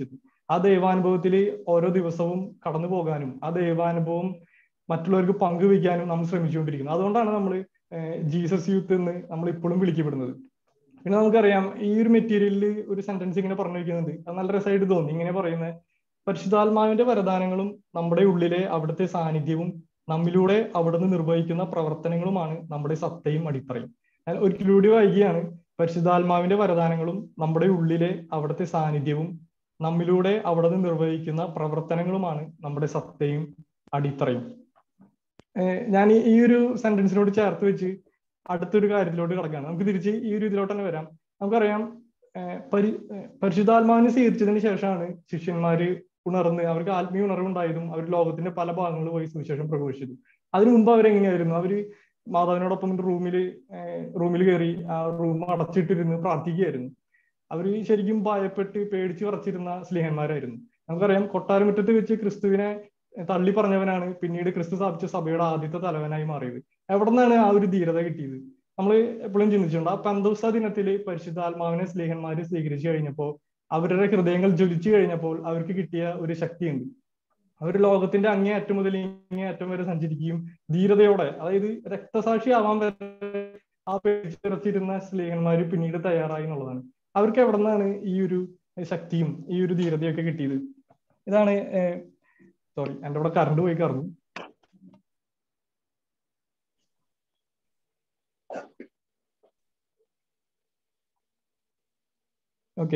ആ ദൈവാനുഭവത്തിൽ ഓരോ ദിവസവും കടന്നു പോകാനും ആ ദൈവാനുഭവം മറ്റുള്ളവർക്ക് പങ്കുവയ്ക്കാനും നമ്മൾ ശ്രമിച്ചുകൊണ്ടിരിക്കുന്നത് അതുകൊണ്ടാണ് നമ്മൾ ജീസസ് യൂത്ത് എന്ന് നമ്മൾ ഇപ്പോഴും വിളിക്കപ്പെടുന്നത് പിന്നെ നമുക്കറിയാം ഈ ഒരു മെറ്റീരിയലിൽ ഒരു സെന്റൻസ് ഇങ്ങനെ പറഞ്ഞു വയ്ക്കുന്നുണ്ട് അത് നല്ല രസമായിട്ട് തോന്നി ഇങ്ങനെ പറയുന്നത് പരിശുദ്ധാത്മാവിന്റെ വരദാനങ്ങളും നമ്മുടെ ഉള്ളിലെ അവിടുത്തെ സാന്നിധ്യവും നമ്മിലൂടെ അവിടുന്ന് നിർവഹിക്കുന്ന പ്രവർത്തനങ്ങളുമാണ് നമ്മുടെ സത്തയും അടിത്തറയും ഞാൻ ഒരിക്കലൂടെ വായിക്കുകയാണ് പരിശുദ്ധാത്മാവിന്റെ വരദാനങ്ങളും നമ്മുടെ ഉള്ളിലെ അവിടുത്തെ സാന്നിധ്യവും നമ്മിലൂടെ അവിടുന്ന് നിർവഹിക്കുന്ന പ്രവർത്തനങ്ങളുമാണ് നമ്മുടെ സത്തയും അടിത്തറയും ഞാൻ ഈ ഒരു സെന്റൻസിനോട് ചേർത്ത് വെച്ച് അടുത്തൊരു കാര്യത്തിലോട്ട് കിടക്കുകയാണ് നമുക്ക് തിരിച്ച് ഈ ഒരു ഇതിലോട്ട് തന്നെ വരാം നമുക്കറിയാം പരി പരിശുദ്ധാത്മാവിനെ സ്വീകരിച്ചതിന് ശേഷമാണ് ശിഷ്യന്മാര് ഉണർന്ന് അവർക്ക് ആത്മീയ ഉണർവുണ്ടായതും അവർ ലോകത്തിന്റെ പല ഭാഗങ്ങളിൽ പോയി സുവിശേഷം പ്രഘോഷിച്ചത് അതിനു മുമ്പ് അവരെങ്ങനെയായിരുന്നു അവര് മാതാവിനോടൊപ്പം റൂമിൽ റൂമിൽ കയറി ആ റൂം അടച്ചിട്ടിരുന്ന് പ്രാർത്ഥിക്കുകയായിരുന്നു അവർ ശരിക്കും ഭയപ്പെട്ട് പേടിച്ച് പറച്ചിരുന്ന സ്നേഹന്മാരായിരുന്നു നമുക്കറിയാം കൊട്ടാരമുറ്റത്ത് വെച്ച് ക്രിസ്തുവിനെ തള്ളി പറഞ്ഞവനാണ് പിന്നീട് ക്രിസ്തു സ്ഥാപിച്ച സഭയുടെ ആദ്യത്തെ തലവനായി മാറിയത് എവിടെ നിന്നാണ് ആ ഒരു ധീരത കിട്ടിയത് നമ്മൾ എപ്പോഴും ചിന്തിച്ചിട്ടുണ്ട് ആ പന്തോസ ദിനത്തില് പരിശുദ്ധാത്മാവിനെ സ്നേഹന്മാര് സ്വീകരിച്ചു കഴിഞ്ഞപ്പോൾ അവരുടെ ഹൃദയങ്ങൾ ജ്വലിച്ചു കഴിഞ്ഞപ്പോൾ അവർക്ക് കിട്ടിയ ഒരു ശക്തിയുണ്ട് അവർ ലോകത്തിന്റെ അങ്ങേ അറ്റം മുതൽ ഇങ്ങേ അറ്റം വരെ സഞ്ചരിക്കുകയും ധീരതയോടെ അതായത് രക്തസാക്ഷി ആവാൻ വരെ ആ പേടിച്ചിറച്ചിരുന്ന സ്നേഹന്മാര് പിന്നീട് തയ്യാറായി എന്നുള്ളതാണ് അവർക്ക് എവിടെ നിന്നാണ് ഈ ഒരു ശക്തിയും ഈ ഒരു ധീരതയൊക്കെ കിട്ടിയത് ഇതാണ് സോറി എൻ്റെ ഇവിടെ കറണ്ട് പോയി കറന്നു ഓക്കെ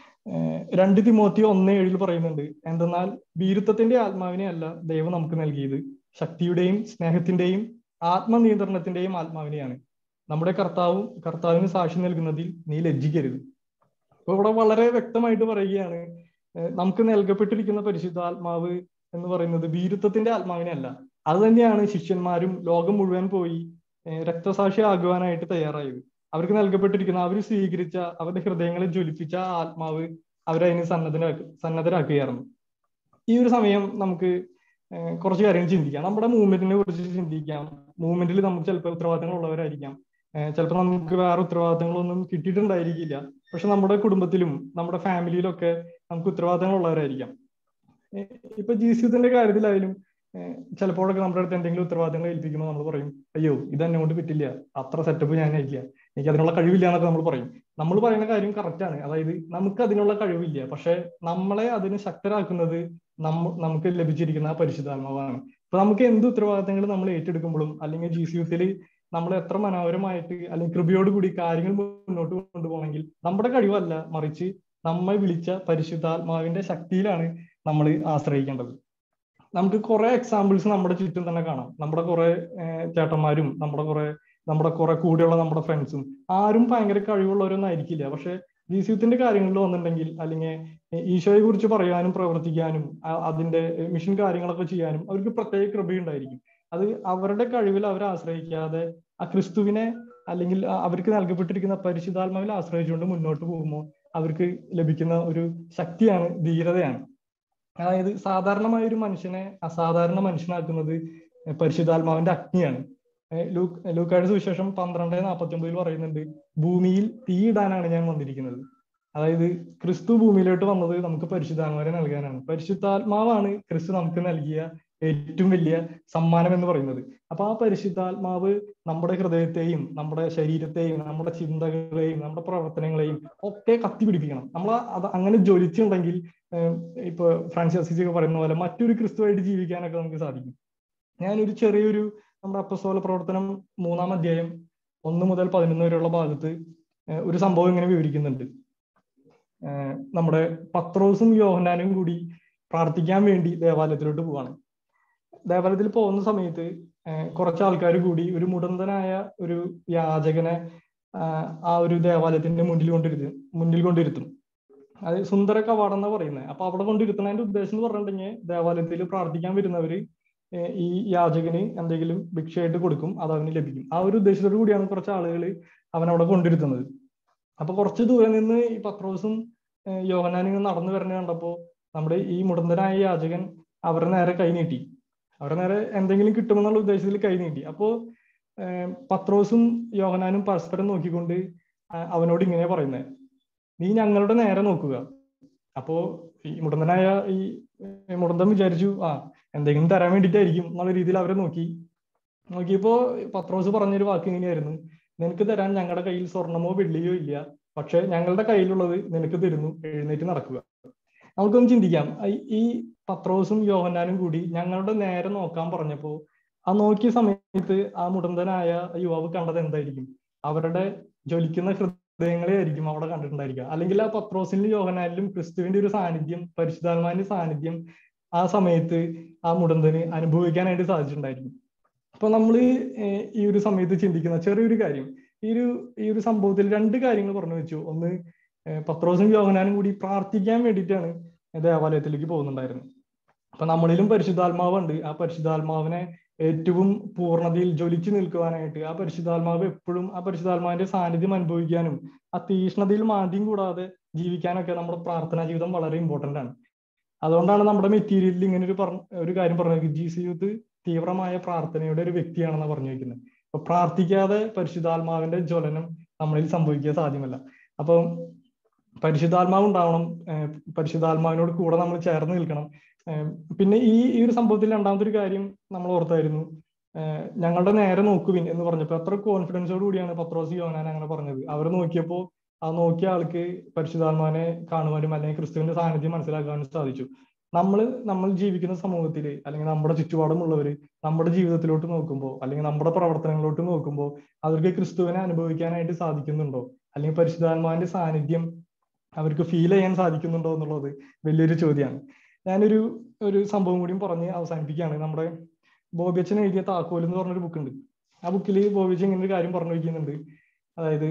രണ്ട് തിമോത്തി ഒന്ന് ഏഴിൽ പറയുന്നുണ്ട് എന്തെന്നാൽ വീരുത്വത്തിന്റെ ആത്മാവിനെ അല്ല ദൈവം നമുക്ക് നൽകിയത് ശക്തിയുടെയും സ്നേഹത്തിന്റെയും ആത്മനിയന്ത്രണത്തിന്റെയും ആത്മാവിനെയാണ് നമ്മുടെ കർത്താവും കർത്താവിന് സാക്ഷി നൽകുന്നതിൽ നീ ലജ്ജിക്കരുത് അപ്പൊ ഇവിടെ വളരെ വ്യക്തമായിട്ട് പറയുകയാണ് നമുക്ക് നൽകപ്പെട്ടിരിക്കുന്ന പരിശുദ്ധാത്മാവ് എന്ന് പറയുന്നത് വീരുത്വത്തിന്റെ ആത്മാവിനെ അല്ല അത് തന്നെയാണ് ശിഷ്യന്മാരും ലോകം മുഴുവൻ പോയി രക്തസാക്ഷി ആകുവാനായിട്ട് തയ്യാറായത് അവർക്ക് നൽകപ്പെട്ടിരിക്കുന്ന അവർ സ്വീകരിച്ച അവരുടെ ഹൃദയങ്ങളെ ജ്വലിപ്പിച്ച ആത്മാവ് അവരെ അതിന് സന്നദ്ധരാക്കി സന്നദ്ധരാക്കുകയായിരുന്നു ഈ ഒരു സമയം നമുക്ക് കുറച്ച് കാര്യങ്ങൾ ചിന്തിക്കാം നമ്മുടെ മൂവ്മെന്റിനെ കുറിച്ച് ചിന്തിക്കാം മൂവ്മെന്റിൽ നമുക്ക് ചിലപ്പോൾ ഉത്തരവാദിത്തങ്ങൾ ഉള്ളവരായിരിക്കാം ചിലപ്പോൾ നമുക്ക് വേറെ ഉത്തരവാദിത്തങ്ങളൊന്നും കിട്ടിയിട്ടുണ്ടായിരിക്കില്ല പക്ഷെ നമ്മുടെ കുടുംബത്തിലും നമ്മുടെ ഫാമിലിയിലൊക്കെ നമുക്ക് ഉത്തരവാദിത്തങ്ങൾ ഉള്ളവരായിരിക്കാം ഇപ്പൊ ജീവിതത്തിന്റെ കാര്യത്തിലായാലും ചിലപ്പോഴൊക്കെ നമ്മുടെ അടുത്ത് എന്തെങ്കിലും ഉത്തരവാദിത്തങ്ങൾ ഏൽപ്പിക്കുമ്പോൾ നമ്മൾ പറയും അയ്യോ ഇത് എന്നെ കൊണ്ട് പറ്റില്ല അത്ര സെറ്റപ്പ് ഞാൻ ആയില്ല എനിക്ക് അതിനുള്ള കഴിവില്ല എന്നൊക്കെ നമ്മൾ പറയും നമ്മൾ പറയുന്ന കാര്യം കറക്റ്റ് ആണ് അതായത് നമുക്ക് അതിനുള്ള കഴിവില്ല പക്ഷെ നമ്മളെ അതിന് ശക്തരാക്കുന്നത് നമ്മ നമുക്ക് ലഭിച്ചിരിക്കുന്ന ആ പരിശുദ്ധാത്മാവാണ് ഇപ്പൊ നമുക്ക് എന്ത് ഉത്തരവാദിത്തങ്ങൾ നമ്മൾ ഏറ്റെടുക്കുമ്പോഴും അല്ലെങ്കിൽ ജി സി യുത്തിൽ നമ്മൾ എത്ര മനോഹരമായിട്ട് അല്ലെങ്കിൽ കൃപയോടുകൂടി കാര്യങ്ങൾ മുന്നോട്ട് കൊണ്ടുപോകണമെങ്കിൽ നമ്മുടെ കഴിവല്ല മറിച്ച് നമ്മെ വിളിച്ച പരിശുദ്ധാത്മാവിന്റെ ശക്തിയിലാണ് നമ്മൾ ആശ്രയിക്കേണ്ടത് നമുക്ക് കുറെ എക്സാമ്പിൾസ് നമ്മുടെ ചുറ്റും തന്നെ കാണാം നമ്മുടെ കുറെ ചേട്ടന്മാരും നമ്മുടെ കുറെ നമ്മുടെ കുറെ കൂടെയുള്ള നമ്മുടെ ഫ്രണ്ട്സും ആരും ഭയങ്കര കഴിവുള്ളവരൊന്നും ആയിരിക്കില്ല പക്ഷെ ജീസുത്തിന്റെ കാര്യങ്ങളിൽ വന്നിട്ടുണ്ടെങ്കിൽ അല്ലെങ്കിൽ ഈശോയെ കുറിച്ച് പറയാനും പ്രവർത്തിക്കാനും അതിന്റെ മിഷൻ കാര്യങ്ങളൊക്കെ ചെയ്യാനും അവർക്ക് പ്രത്യേക കൃപയുണ്ടായിരിക്കും അത് അവരുടെ കഴിവിൽ അവരെ ആശ്രയിക്കാതെ ആ ക്രിസ്തുവിനെ അല്ലെങ്കിൽ അവർക്ക് നൽകപ്പെട്ടിരിക്കുന്ന പരിശുദ്ധാത്മാവിൽ ആശ്രയിച്ചുകൊണ്ട് മുന്നോട്ട് പോകുമ്പോൾ അവർക്ക് ലഭിക്കുന്ന ഒരു ശക്തിയാണ് ധീരതയാണ് അതായത് സാധാരണമായ ഒരു മനുഷ്യനെ അസാധാരണ മനുഷ്യനാക്കുന്നത് പരിശുദ്ധാത്മാവിന്റെ അഗ്നിയാണ് ലൂക്ക് ലൂക്കായുടെ സുവിശേഷം പന്ത്രണ്ട് നാൽപ്പത്തി ഒമ്പതിൽ പറയുന്നുണ്ട് ഭൂമിയിൽ തീയിടാനാണ് ഞാൻ വന്നിരിക്കുന്നത് അതായത് ക്രിസ്തു ഭൂമിയിലോട്ട് വന്നത് നമുക്ക് പരിശുദ്ധാത്മാവിനെ നൽകാനാണ് പരിശുദ്ധാത്മാവാണ് ക്രിസ്തു നമുക്ക് നൽകിയ ഏറ്റവും വലിയ സമ്മാനം എന്ന് പറയുന്നത് അപ്പൊ ആ പരിശുദ്ധാത്മാവ് നമ്മുടെ ഹൃദയത്തെയും നമ്മുടെ ശരീരത്തെയും നമ്മുടെ ചിന്തകളെയും നമ്മുടെ പ്രവർത്തനങ്ങളെയും ഒക്കെ കത്തിപിടിപ്പിക്കണം നമ്മൾ അത് അങ്ങനെ ജ്വലിച്ചുണ്ടെങ്കിൽ ഇപ്പൊ ഫ്രാൻസിസ് അസിസി ഒക്കെ പറയുന്ന പോലെ മറ്റൊരു ക്രിസ്തുവായിട്ട് ജീവിക്കാനൊക്കെ നമുക്ക് സാധിക്കും ഞാനൊരു ചെറിയൊരു നമ്മുടെ അപ്പസ്തോല പ്രവർത്തനം മൂന്നാം അധ്യായം ഒന്ന് മുതൽ പതിനൊന്ന് വരെയുള്ള ഭാഗത്ത് ഒരു സംഭവം ഇങ്ങനെ വിവരിക്കുന്നുണ്ട് നമ്മുടെ പത്രോസും യോഹനാനും കൂടി പ്രാർത്ഥിക്കാൻ വേണ്ടി ദേവാലയത്തിലോട്ട് പോവാണ് ദേവാലയത്തിൽ പോകുന്ന സമയത്ത് കുറച്ച് ആൾക്കാർ കൂടി ഒരു മുടന്തനായ ഒരു യാചകനെ ആ ഒരു ദേവാലയത്തിന്റെ മുന്നിൽ കൊണ്ടിരുത്തും മുന്നിൽ കൊണ്ടിരുത്തും അത് സുന്ദര കവാടം എന്നാ പറയുന്നത് അപ്പൊ അവിടെ കൊണ്ടിരുത്തുന്നതിന്റെ ഉദ്ദേശം എന്ന് പറഞ്ഞിട്ടുണ്ടെങ്കിൽ ദേവാലയത്തിൽ പ്രാർത്ഥിക്കാൻ വരുന്നവര് ഈ യാചകന് എന്തെങ്കിലും ഭിക്ഷയായിട്ട് കൊടുക്കും അത് അവന് ലഭിക്കും ആ ഒരു ഉദ്ദേശത്തോടു കൂടിയാണ് കുറച്ച് ആളുകൾ അവൻ അവിടെ കൊണ്ടിരുത്തുന്നത് അപ്പൊ കുറച്ച് ദൂരെ നിന്ന് ഈ പത്രോസും യോഹനാനും നടന്നു വരുന്ന കണ്ടപ്പോ നമ്മുടെ ഈ മുടന്തനായ യാചകൻ അവരുടെ നേരെ കൈ നീട്ടി അവരുടെ നേരെ എന്തെങ്കിലും കിട്ടുമെന്നുള്ള ഉദ്ദേശത്തിൽ കൈ നീട്ടി അപ്പോ പത്രോസും യോഹനാനും പരസ്പരം നോക്കിക്കൊണ്ട് അവനോട് ഇങ്ങനെ പറയുന്നത് നീ ഞങ്ങളുടെ നേരെ നോക്കുക അപ്പോ ഈ മുടന്തനായ ഈ ഏ, മുടന്തൻ വിചാരിച്ചു ആ എന്തെങ്കിലും തരാൻ വേണ്ടിയിട്ടായിരിക്കും എന്നുള്ള രീതിയിൽ അവരെ നോക്കി നോക്കിയപ്പോ പത്രോസ് പറഞ്ഞൊരു വാക്ക് ഇങ്ങനെയായിരുന്നു നിനക്ക് തരാൻ ഞങ്ങളുടെ കയ്യിൽ സ്വർണമോ വെള്ളിയോ ഇല്ല പക്ഷെ ഞങ്ങളുടെ കയ്യിലുള്ളത് നിനക്ക് തരുന്നു എഴുന്നേറ്റ് നടക്കുക നമുക്കൊന്ന് ചിന്തിക്കാം ഈ- ഈ പത്രോസും യോഹന്നാനും കൂടി ഞങ്ങളുടെ നേരെ നോക്കാൻ പറഞ്ഞപ്പോ ആ നോക്കിയ സമയത്ത് ആ മുടന്തനായ യുവാവ് കണ്ടത് എന്തായിരിക്കും അവരുടെ ജ്വലിക്കുന്ന ഹൃദയങ്ങളെ ആയിരിക്കും അവിടെ കണ്ടിട്ടുണ്ടായിരിക്കുക അല്ലെങ്കിൽ ആ പത്രോസിലും യോഹനാനിലും ക്രിസ്തുവിന്റെ ഒരു സാന്നിധ്യം പരിശുദ്ധാത്മാവിന്റെ സാന്നിധ്യം ആ സമയത്ത് ആ മുടന്തന് അനുഭവിക്കാനായിട്ട് സാധിച്ചിട്ടുണ്ടായിരിക്കും അപ്പൊ നമ്മൾ ഈ ഒരു സമയത്ത് ചിന്തിക്കുന്ന ചെറിയൊരു കാര്യം ഈ ഒരു ഈ ഒരു സംഭവത്തിൽ രണ്ട് കാര്യങ്ങൾ പറഞ്ഞു വെച്ചു ഒന്ന് ഏഹ് പത്രോസും യോഹനാനും കൂടി പ്രാർത്ഥിക്കാൻ വേണ്ടിയിട്ടാണ് ദേവാലയത്തിലേക്ക് പോകുന്നുണ്ടായിരുന്നത് അപ്പൊ നമ്മളിലും പരിശുദ്ധാത്മാവുണ്ട് ആ പരിശുദ്ധാത്മാവിനെ ഏറ്റവും പൂർണ്ണതയിൽ ജ്വലിച്ചു നിൽക്കുവാനായിട്ട് ആ പരിശുദ്ധാത്മാവ് എപ്പോഴും ആ പരിശുദ്ധാത്മാവിന്റെ സാന്നിധ്യം അനുഭവിക്കാനും ആ തീഷ്ണതയിൽ മാന്ദ്യം കൂടാതെ ജീവിക്കാനൊക്കെ നമ്മുടെ പ്രാർത്ഥനാ ജീവിതം വളരെ ഇമ്പോർട്ടന്റ് ആണ് അതുകൊണ്ടാണ് നമ്മുടെ മെറ്റീരിയലിൽ ഇങ്ങനെ ഒരു പറഞ്ഞ ഒരു കാര്യം പറഞ്ഞത് ജി സി യൂത്ത് തീവ്രമായ പ്രാർത്ഥനയുടെ ഒരു വ്യക്തിയാണെന്ന് പറഞ്ഞു വെക്കുന്നത് അപ്പൊ പ്രാർത്ഥിക്കാതെ പരിശുദ്ധാത്മാവിന്റെ ജ്വലനം നമ്മളിൽ സംഭവിക്കാൻ സാധ്യമല്ല അപ്പം പരിശുദ്ധാത്മാവ് ഉണ്ടാവണം ഏഹ് പരിശുദ്ധാത്മാവിനോട് കൂടെ നമ്മൾ ചേർന്ന് നിൽക്കണം ഏഹ് പിന്നെ ഈ ഈ ഒരു സംഭവത്തിൽ രണ്ടാമത്തെ ഒരു കാര്യം നമ്മൾ ഓർത്തായിരുന്നു ഏഹ് ഞങ്ങളുടെ നേരെ നോക്കുവിൻ എന്ന് പറഞ്ഞപ്പോ എത്ര കോൺഫിഡൻസോട് കൂടിയാണ് പത്രോസ് യോനാൻ അങ്ങനെ പറഞ്ഞത് അവർ നോക്കിയപ്പോ ആ നോക്കിയ ആൾക്ക് പരിശുദ്ധാത്മാവിനെ കാണുവാനും അല്ലെങ്കിൽ ക്രിസ്തുവിന്റെ സാന്നിധ്യം മനസ്സിലാക്കാനും സാധിച്ചു നമ്മൾ നമ്മൾ ജീവിക്കുന്ന സമൂഹത്തിൽ അല്ലെങ്കിൽ നമ്മുടെ ചുറ്റുപാടുമുള്ളവര് നമ്മുടെ ജീവിതത്തിലോട്ട് നോക്കുമ്പോൾ അല്ലെങ്കിൽ നമ്മുടെ പ്രവർത്തനങ്ങളിലോട്ട് നോക്കുമ്പോൾ അവർക്ക് ക്രിസ്തുവിനെ അനുഭവിക്കാനായിട്ട് സാധിക്കുന്നുണ്ടോ അല്ലെങ്കിൽ പരിശുദ്ധാത്മാവിന്റെ സാന്നിധ്യം അവർക്ക് ഫീൽ ചെയ്യാൻ സാധിക്കുന്നുണ്ടോ എന്നുള്ളത് വലിയൊരു ചോദ്യമാണ് ഞാനൊരു ഒരു സംഭവം കൂടിയും പറഞ്ഞ് അവസാനിപ്പിക്കുകയാണ് നമ്മുടെ ബോബിയച്ചൻ എഴുതിയ താക്കോൽ എന്ന് പറഞ്ഞൊരു ബുക്ക് ഉണ്ട് ആ ബുക്കിൽ ബോബിയച്ചൻ ഇങ്ങനെ ഒരു കാര്യം പറഞ്ഞു വയ്ക്കുന്നുണ്ട് അതായത്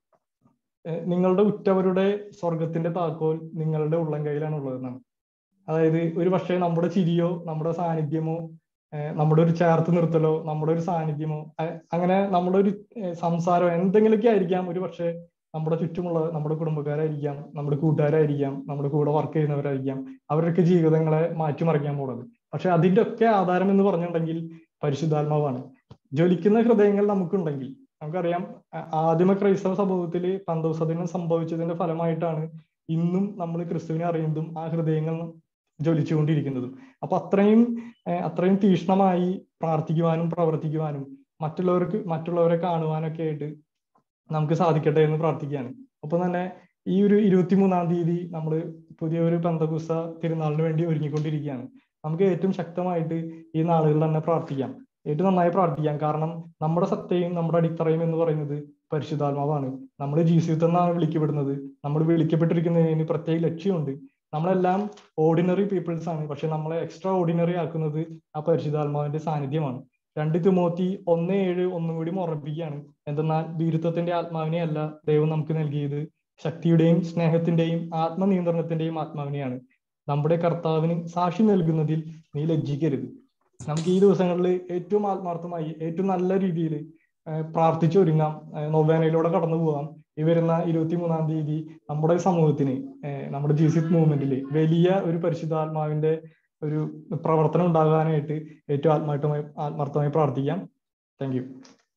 ഏഹ് നിങ്ങളുടെ ഉറ്റവരുടെ സ്വർഗത്തിന്റെ താക്കോൽ നിങ്ങളുടെ ഉള്ളം കയ്യിലാണ് ഉള്ളതെന്നാണ് അതായത് ഒരു പക്ഷേ നമ്മുടെ ചിരിയോ നമ്മുടെ സാന്നിധ്യമോ ഏഹ് നമ്മുടെ ഒരു ചേർത്ത് നിർത്തലോ നമ്മുടെ ഒരു സാന്നിധ്യമോ അ- അങ്ങനെ നമ്മുടെ ഒരു ഏഹ് സംസാരമോ എന്തെങ്കിലുമൊക്കെ ആയിരിക്കാം ഒരു പക്ഷേ നമ്മുടെ ചുറ്റുമുള്ള നമ്മുടെ കുടുംബക്കാരായിരിക്കാം നമ്മുടെ കൂട്ടുകാരായിരിക്കാം നമ്മുടെ കൂടെ വർക്ക് ചെയ്യുന്നവരായിരിക്കാം അവരുടെയൊക്കെ ജീവിതങ്ങളെ മാറ്റിമറിക്കാൻ പോകുന്നത് പക്ഷെ അതിന്റെ ഒക്കെ ആധാരം എന്ന് പറഞ്ഞിട്ടുണ്ടെങ്കിൽ പരിശുദ്ധാത്മാവാണ് ജ്വലിക്കുന്ന ഹൃദയങ്ങൾ നമുക്കുണ്ടെങ്കിൽ നമുക്കറിയാം ആ- ആദിമ ക്രൈസ്തവ സമൂഹത്തിൽ പന്തോസദിനം സംഭവിച്ചതിന്റെ ഫലമായിട്ടാണ് ഇന്നും നമ്മൾ ക്രിസ്തുവിനെ അറിയുന്നതും ആ ഹൃദയങ്ങൾ ജ്വലിച്ചുകൊണ്ടിരിക്കുന്നതും അപ്പൊ അത്രയും ഏഹ് അത്രയും തീഷ്ണമായി പ്രാർത്ഥിക്കുവാനും പ്രവർത്തിക്കുവാനും മറ്റുള്ളവർക്ക് മറ്റുള്ളവരെ കാണുവാനൊക്കെ ആയിട്ട് നമുക്ക് സാധിക്കട്ടെ എന്ന് പ്രാർത്ഥിക്കുകയാണ് ഒപ്പം തന്നെ ഈ ഒരു ഇരുപത്തിമൂന്നാം തീയതി നമ്മൾ പുതിയൊരു പന്തകുസ തിരുനാളിന് വേണ്ടി ഒരുങ്ങിക്കൊണ്ടിരിക്കുകയാണ് നമുക്ക് ഏറ്റവും ശക്തമായിട്ട് ഈ നാളുകളിൽ തന്നെ പ്രാർത്ഥിക്കാം ഏറ്റവും നന്നായി പ്രാർത്ഥിക്കാം കാരണം നമ്മുടെ സത്തയും നമ്മുടെ അടിത്തറയും എന്ന് പറയുന്നത് പരിശുദ്ധാത്മാവാണ് നമ്മൾ ജീസുത്ത് എന്നാണ് വിളിക്കപ്പെടുന്നത് നമ്മൾ വിളിക്കപ്പെട്ടിരിക്കുന്നതിന് പ്രത്യേക ലക്ഷ്യമുണ്ട് നമ്മളെല്ലാം ഓർഡിനറി പീപ്പിൾസ് ആണ് പക്ഷെ നമ്മളെ എക്സ്ട്രാ ഓർഡിനറി ആക്കുന്നത് ആ പരിശുദ്ധാത്മാവിന്റെ സാന്നിധ്യമാണ് രണ്ട് തിമോത്തി ഒന്ന് ഏഴ് ഒന്നും കൂടി ഓർമ്മിപ്പിക്കുകയാണ് എന്തെന്നാൽ വീരത്വത്തിന്റെ ആത്മാവിനെ അല്ല ദൈവം നമുക്ക് നൽകിയത് ശക്തിയുടെയും സ്നേഹത്തിന്റെയും ആത്മനിയന്ത്രണത്തിന്റെയും ആത്മാവിനെയാണ് നമ്മുടെ കർത്താവിന് സാക്ഷി നൽകുന്നതിൽ നീ ലജ്ജിക്കരുത് നമുക്ക് ഈ ദിവസങ്ങളിൽ ഏറ്റവും ആത്മാർത്ഥമായി ഏറ്റവും നല്ല രീതിയിൽ പ്രാർത്ഥിച്ചൊരുങ്ങാം ഏഹ് നൊവേനയിലൂടെ കടന്നു പോകാം ഈ വരുന്ന ഇരുപത്തിമൂന്നാം തീയതി നമ്മുടെ സമൂഹത്തിന് ഏഹ് നമ്മുടെ ജീസിത് മൂവ്മെന്റിൽ വലിയ ഒരു പരിശുദ്ധാത്മാവിന്റെ ഒരു പ്രവർത്തനം ഉണ്ടാകാനായിട്ട് ഏറ്റവും ആത്മാർത്ഥമായി ആത്മാർത്ഥമായി പ്രാർത്ഥിക്കാം thank you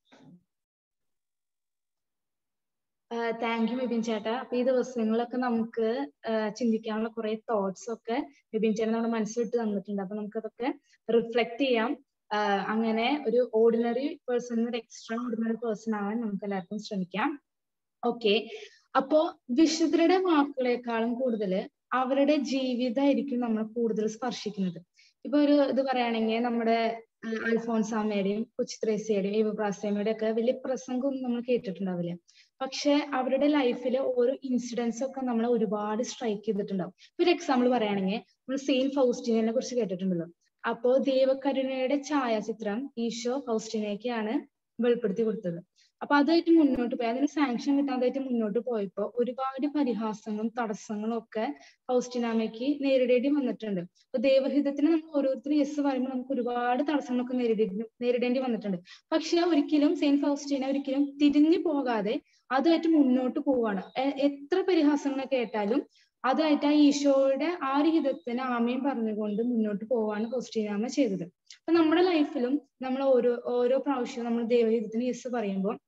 thank you Vipin ചേട്ടാ അപ്പൊ ഈ ദിവസങ്ങളൊക്കെ നമുക്ക് ആഹ് ചിന്തിക്കാനുള്ള കുറെ തോട്ട്സ് ഒക്കെ വിപിൻ ചേട്ടൻ നമ്മുടെ മനസ്സിലിട്ട് തന്നിട്ടുണ്ട് അപ്പൊ നമുക്കതൊക്കെ റിഫ്ലക്ട് ചെയ്യാം ആഹ് അങ്ങനെ ഒരു ഓർഡിനറി പേഴ്സൺ ഒരു എക്സ്ട്രാ ഓർഡിനറി പേഴ്സൺ ആവാൻ നമുക്ക് എല്ലാവർക്കും ശ്രമിക്കാം ഓക്കെ അപ്പോ വിശുദ്ധരുടെ വാക്കുകളെക്കാളും കൂടുതൽ അവരുടെ ജീവിതമായിരിക്കും നമ്മൾ കൂടുതൽ സ്പർശിക്കുന്നത് ഇപ്പൊ ഒരു ഇത് പറയുകയാണെങ്കിൽ നമ്മുടെ ആഹ് അൽഫോൻസാമ്മയുടെയും കൊച്ചുത്രേസ്യയുടെയും ഏവപ്രാസ്യമയുടെയും ഒക്കെ വലിയ പ്രസംഗമൊന്നും നമ്മൾ കേട്ടിട്ടുണ്ടാവില്ല പക്ഷെ അവരുടെ ലൈഫിൽ ഓരോ ഇൻസിഡൻസ് ഒക്കെ നമ്മളെ ഒരുപാട് സ്ട്രൈക്ക് ചെയ്തിട്ടുണ്ടാവും ഇപ്പൊ ഒരു എക്സാമ്പിൾ പറയുകയാണെങ്കിൽ നമ്മൾ സെയിന്റ് ഫൗസ്റ്റീനെ കുറിച്ച് കേട്ടിട്ടുണ്ടല്ലോ അപ്പോ ദൈവകരുണയുടെ ഛായാചിത്രം ഈശോ ഫൗസ്റ്റീനയ്ക്കാണ് വെളിപ്പെടുത്തി കൊടുത്തത് അപ്പൊ അതായിട്ട് മുന്നോട്ട് പോയി അതിന് സാങ്ഷൻ കിട്ടാതായിട്ട് മുന്നോട്ട് പോയപ്പോ ഒരുപാട് പരിഹാസങ്ങളും തടസ്സങ്ങളും ഒക്കെ ഫൗസ്റ്റിനാമയ്ക്ക് നേരിടേണ്ടി വന്നിട്ടുണ്ട് അപ്പൊ ദൈവഹിതത്തിന് നമ്മൾ ഓരോരുത്തരും യെസ് പറയുമ്പോൾ നമുക്ക് ഒരുപാട് തടസ്സങ്ങളൊക്കെ നേരിടേണ്ടി നേരിടേണ്ടി വന്നിട്ടുണ്ട് പക്ഷെ ഒരിക്കലും സെയിന്റ് ഫൗസ്റ്റീന ഒരിക്കലും തിരിഞ്ഞു പോകാതെ അതുമായിട്ട് മുന്നോട്ട് പോവാണ് എ- എത്ര പരിഹാസങ്ങൾ കേട്ടാലും അതായിട്ട് ആ ഈശോയുടെ ആ ഒരു ഹിതത്തിന് ആമയും പറഞ്ഞുകൊണ്ട് മുന്നോട്ട് പോവാണ് ഫൗസ്റ്റീനാമ ചെയ്തത് അപ്പൊ നമ്മുടെ ലൈഫിലും നമ്മൾ ഓരോ ഓരോ പ്രാവശ്യവും നമ്മൾ ദൈവഹിതത്തിന് യെസ് പറയുമ്പോൾ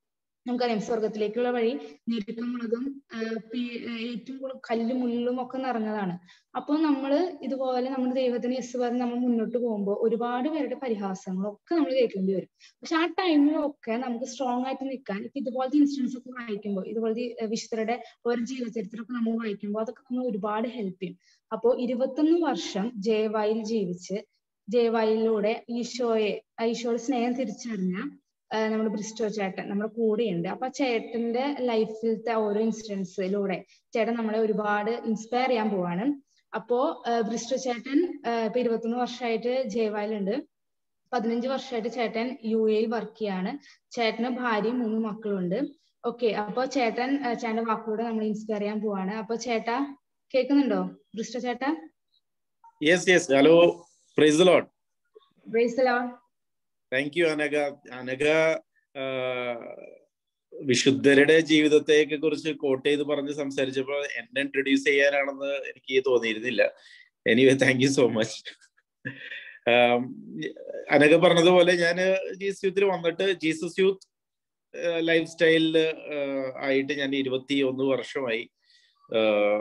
നമുക്കറിയാം സ്വർഗത്തിലേക്കുള്ള വഴി ഞെരുക്കം മുളകും ഏറ്റവും കൂടുതൽ കല്ലും മുള്ളും ഒക്കെ നിറഞ്ഞതാണ് അപ്പോൾ നമ്മൾ ഇതുപോലെ നമ്മുടെ ദൈവത്തിന് യെസ് പറഞ്ഞ് നമ്മൾ മുന്നോട്ട് പോകുമ്പോൾ ഒരുപാട് പേരുടെ പരിഹാസങ്ങളൊക്കെ നമ്മൾ കേൾക്കേണ്ടി വരും പക്ഷെ ആ ടൈമിലൊക്കെ നമുക്ക് സ്ട്രോങ് ആയിട്ട് നിൽക്കാൻ ഇപ്പൊ ഇതുപോലത്തെ ഇൻസിഡൻസ് ഒക്കെ വായിക്കുമ്പോൾ ഇതുപോലത്തെ ഈ വിശുദ്ധരുടെ ഒരു ജീവചരിത്രമൊക്കെ നമ്മൾ വായിക്കുമ്പോൾ അതൊക്കെ നമ്മൾ ഒരുപാട് ഹെൽപ്പ് ചെയ്യും അപ്പോൾ ഇരുപത്തൊന്ന് വർഷം ജയവായിൽ ജീവിച്ച് ജയവായിലൂടെ ഈശോയെ ഈശോയുടെ സ്നേഹം തിരിച്ചറിഞ്ഞ ആഹ് നമ്മുടെ ബ്രിസ്റ്റോ ചേട്ടൻ നമ്മുടെ കൂടെയുണ്ട് അപ്പൊ ആ ചേട്ടന്റെ ലൈഫിലത്തെ ഓരോ ഇൻസിഡൻസിലൂടെ ചേട്ടൻ നമ്മളെ ഒരുപാട് ഇൻസ്പയർ ചെയ്യാൻ പോവാണ് അപ്പോ ആഹ് ബ്രിസ്റ്റോ ചേട്ടൻ ആഹ് ഇപ്പൊ ഇരുപത്തൊന്ന് വർഷമായിട്ട് ജയവായിലുണ്ട് പതിനഞ്ച് വർഷമായിട്ട് ചേട്ടൻ യു എയിൽ വർക്ക് ചെയ്യാണ് ചേട്ടന് ഭാര്യയും മൂന്ന് മക്കളുണ്ട് ഓക്കെ അപ്പൊ ചേട്ടൻ ആഹ് ചേട്ടന്റെ വാക്കിലൂടെ നമ്മൾ ഇൻസ്പയർ ചെയ്യാൻ പോവാണ് അപ്പൊ ചേട്ടാ കേൾക്കുന്നുണ്ടോ ബ്രിസ്റ്റോ ചേട്ടാ yes yes hello praise Lord praise Lord thank you Anagha Anagha ആ, വിശുദ്ധരുടെ ജീവിതത്തെയൊക്കെ കുറിച്ച് കോട്ട് ചെയ്ത് പറഞ്ഞ് സംസാരിച്ചപ്പോൾ എന്നെ ഇൻട്രൊഡ്യൂസ് ചെയ്യാനാണെന്ന് എനിക്ക് തോന്നിയിരുന്നില്ല anyway thank you so much Anagha പറഞ്ഞതുപോലെ ഞാൻ ജീസസ് യൂത്തിൽ വന്നിട്ട് ജീസസ് യൂത്ത് ലൈഫ് സ്റ്റൈലില് ആയിട്ട് ഞാൻ ഇരുപത്തി ഒന്ന് വർഷമായി ആ,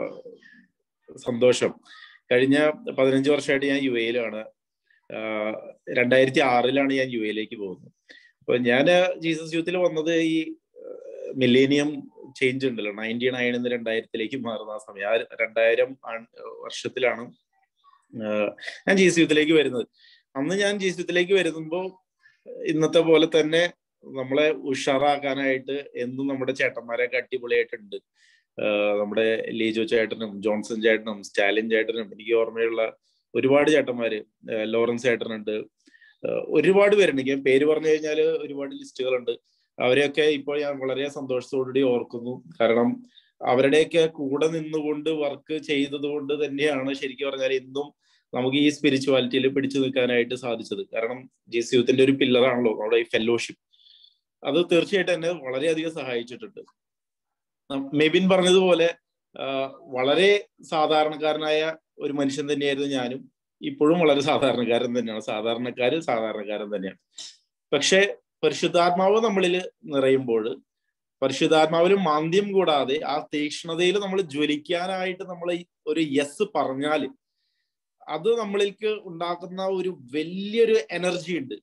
സന്തോഷം കഴിഞ്ഞ പതിനഞ്ച് വർഷമായിട്ട് ഞാൻ യു എയിലാണ് രണ്ടായിരത്തി ആറിലാണ് ഞാൻ യു എയിലേക്ക് പോകുന്നത് അപ്പൊ ഞാൻ ജീസസ് യൂത്തിൽ വന്നത് ഈ മില്ലേനിയം ചേഞ്ച് ഉണ്ടല്ലോ നയൻറ്റി നയൻ എന്ന് രണ്ടായിരത്തിലേക്ക് മാറുന്ന ആ സമയം ആ രണ്ടായിരം ആണ് വർഷത്തിലാണ് ആഹ് ഞാൻ ജീസസ് യൂത്തിലേക്ക് വരുന്നത് അന്ന് ഞാൻ ജീസസ് യൂത്തിലേക്ക് വരുമ്പോൾ ഇന്നത്തെ പോലെ തന്നെ നമ്മളെ ഉഷാറാക്കാനായിട്ട് എന്നും നമ്മുടെ ചേട്ടന്മാരൊക്കെ അടിപൊളിയായിട്ടുണ്ട് ആഹ് നമ്മുടെ ലീജോ ചേട്ടനും ജോൺസൺ ചേട്ടനും സ്റ്റാലിൻ ചേട്ടനും എനിക്ക് ഓർമ്മയുള്ള ഒരുപാട് ചേട്ടന്മാര് ആഹ് ലോറൻസ് ചേട്ടനുണ്ട് ആഹ് ഒരുപാട് പേരുണ്ട് എനിക്ക് പേര് പറഞ്ഞു കഴിഞ്ഞാൽ ഒരുപാട് ലിസ്റ്റുകളുണ്ട് അവരെയൊക്കെ ഇപ്പോൾ ഞാൻ വളരെ സന്തോഷത്തോടുകൂടി ഓർക്കുന്നു കാരണം അവരുടെയൊക്കെ കൂടെ നിന്നുകൊണ്ട് വർക്ക് ചെയ്തത് കൊണ്ട് തന്നെയാണ് ശരിക്കും പറഞ്ഞാൽ ഇന്നും നമുക്ക് ഈ സ്പിരിച്വാലിറ്റിയിൽ പിടിച്ചു നിൽക്കാനായിട്ട് സാധിച്ചത് കാരണം ജെ സി യൂത്തിന്റെ ഒരു പില്ലറാണല്ലോ നമ്മുടെ ഈ ഫെലോഷിപ്പ് അത് തീർച്ചയായിട്ടും എന്നെ വളരെയധികം സഹായിച്ചിട്ടുണ്ട് നം- മെബിൻ പറഞ്ഞതുപോലെ ആഹ് വളരെ സാധാരണക്കാരനായ ഒരു മനുഷ്യൻ തന്നെയായിരുന്നു ഞാനും ഇപ്പോഴും വളരെ സാധാരണക്കാരൻ തന്നെയാണ് സാധാരണക്കാര് സാധാരണക്കാരൻ തന്നെയാണ് പക്ഷെ പരിശുദ്ധാത്മാവ് നമ്മളിൽ നിറയുമ്പോൾ പരിശുദ്ധാത്മാവിൽ മാന്ദ്യം കൂടാതെ ആ തീക്ഷ്ണതയിൽ നമ്മൾ ജ്വലിക്കാനായിട്ട് നമ്മൾ ഒരു യെസ് പറഞ്ഞാൽ അത് നമ്മളിലേക്ക് ഉണ്ടാക്കുന്ന ഒരു വലിയൊരു എനർജി ഉണ്ട്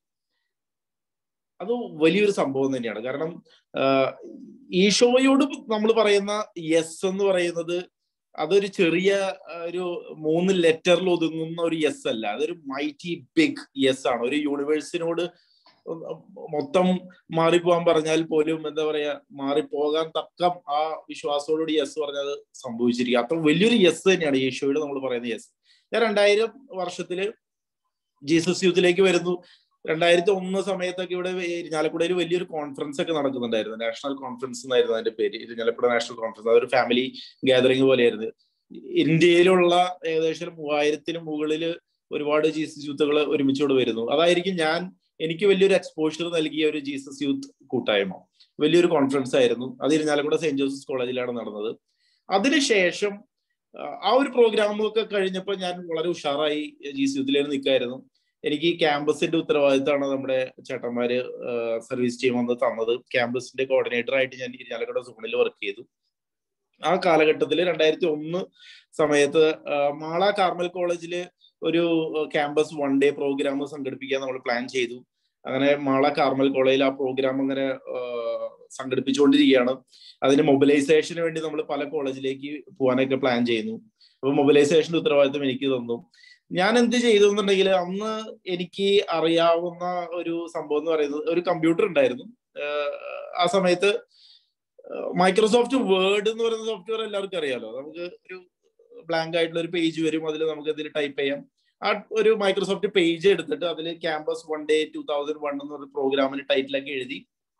അത് വലിയൊരു സംഭവം തന്നെയാണ് കാരണം ആഹ് ഈശോയോട് നമ്മൾ പറയുന്ന യെസ് എന്ന് പറയുന്നത് അതൊരു ചെറിയ ആഹ് ഒരു മൂന്ന് ലെറ്ററിൽ ഒതുങ്ങുന്ന ഒരു യെസ് അല്ല അതൊരു മൈറ്റി ബിഗ് യെസ് ആണ് ഒരു യൂണിവേഴ്സിനോട് മൊത്തം മാറിപ്പോകാൻ പറഞ്ഞാൽ പോലും എന്താ പറയാ മാറിപ്പോകാൻ തക്ക ആ വിശ്വാസത്തോടുകൂടി യെസ് പറഞ്ഞത് സംഭവിച്ചിരിക്കുക അത്ര വലിയൊരു യെസ് തന്നെയാണ് യേശോയോട് നമ്മൾ പറയുന്ന യെസ് ഞാൻ രണ്ടായിരം വർഷത്തില് ജീസസ് യൂത്തിലേക്ക് വരുന്നു രണ്ടായിരത്തി ഒന്ന് സമയത്തൊക്കെ ഇവിടെ ഇരിഞ്ഞാലക്കുടയിൽ വലിയൊരു കോൺഫറൻസ് ഒക്കെ നടക്കുന്നുണ്ടായിരുന്നു നാഷണൽ കോൺഫറൻസ് എന്നായിരുന്നു അതിന്റെ പേര് ഇരിഞ്ഞാലക്കുട നാഷണൽ കോൺഫറൻസ് അതൊരു ഫാമിലി ഗാദറിംഗ് പോലെയായിരുന്നു ഇന്ത്യയിലുള്ള ഏകദേശം മൂവായിരത്തിന് മുകളിൽ ഒരുപാട് ജീസസ് യൂത്തുകൾ ഒരുമിച്ചോട് വരുന്നു അതായിരിക്കും ഞാൻ എനിക്ക് വലിയൊരു എക്സ്പോഷർ നൽകിയ ഒരു ജീസസ് യൂത്ത് കൂട്ടായ്മ വലിയൊരു കോൺഫറൻസ് ആയിരുന്നു അത് ഇരിഞ്ഞാലക്കുട സെന്റ് ജോസഫ്സ് കോളേജിലാണ് നടന്നത് അതിനുശേഷം ആ ഒരു പ്രോഗ്രാമൊക്കെ കഴിഞ്ഞപ്പോൾ ഞാൻ വളരെ ഉഷാറായി ജീസ് യൂത്തിലേക്ക് നിൽക്കായിരുന്നു എനിക്ക് ഈ ക്യാമ്പസിന്റെ ഉത്തരവാദിത്തമാണ് നമ്മുടെ ചേട്ടന്മാര് സർവീസ് ടീം വന്ന് തന്നത് ക്യാമ്പസിന്റെ കോർഡിനേറ്റർ ആയിട്ട് ഞാൻ ഇരിഞ്ഞാലക്കുട സോണിൽ വർക്ക് ചെയ്തു ആ കാലഘട്ടത്തിൽ രണ്ടായിരത്തി ഒന്ന് സമയത്ത് മാള കാർമൽ കോളേജില് ഒരു ക്യാമ്പസ് വൺ ഡേ പ്രോഗ്രാം സംഘടിപ്പിക്കാൻ നമ്മൾ പ്ലാൻ ചെയ്തു അങ്ങനെ മാള കാർമൽ കോളേജിൽ ആ പ്രോഗ്രാം അങ്ങനെ സംഘടിപ്പിച്ചുകൊണ്ടിരിക്കുകയാണ് അതിന് മൊബിലൈസേഷന് വേണ്ടി നമ്മൾ പല കോളേജിലേക്ക് പോകാനൊക്കെ പ്ലാൻ ചെയ്യുന്നു അപ്പൊ മൊബിലൈസേഷന്റെ ഉത്തരവാദിത്തം എനിക്ക് തന്നു ഞാൻ എന്ത് ചെയ്തു എന്നുണ്ടെങ്കിൽ അന്ന് എനിക്ക് അറിയാവുന്ന ഒരു സംഭവം എന്ന് പറയുന്നത് ഒരു കമ്പ്യൂട്ടർ ഉണ്ടായിരുന്നു ആ സമയത്ത് മൈക്രോസോഫ്റ്റ് വേർഡ് എന്ന് പറയുന്ന സോഫ്റ്റ്വെയർ എല്ലാവർക്കും അറിയാലോ നമുക്ക് ഒരു ബ്ലാങ്ക് ആയിട്ടുള്ള ഒരു പേജ് വരും അതിൽ നമുക്ക് അതിൽ ടൈപ്പ് ചെയ്യാം ആ ഒരു മൈക്രോസോഫ്റ്റ് പേജ് എടുത്തിട്ട് അതിൽ campus one day two thousand one എന്ന് പറഞ്ഞ പ്രോഗ്രാമിന് ടൈറ്റിലൊക്കെ എഴുതി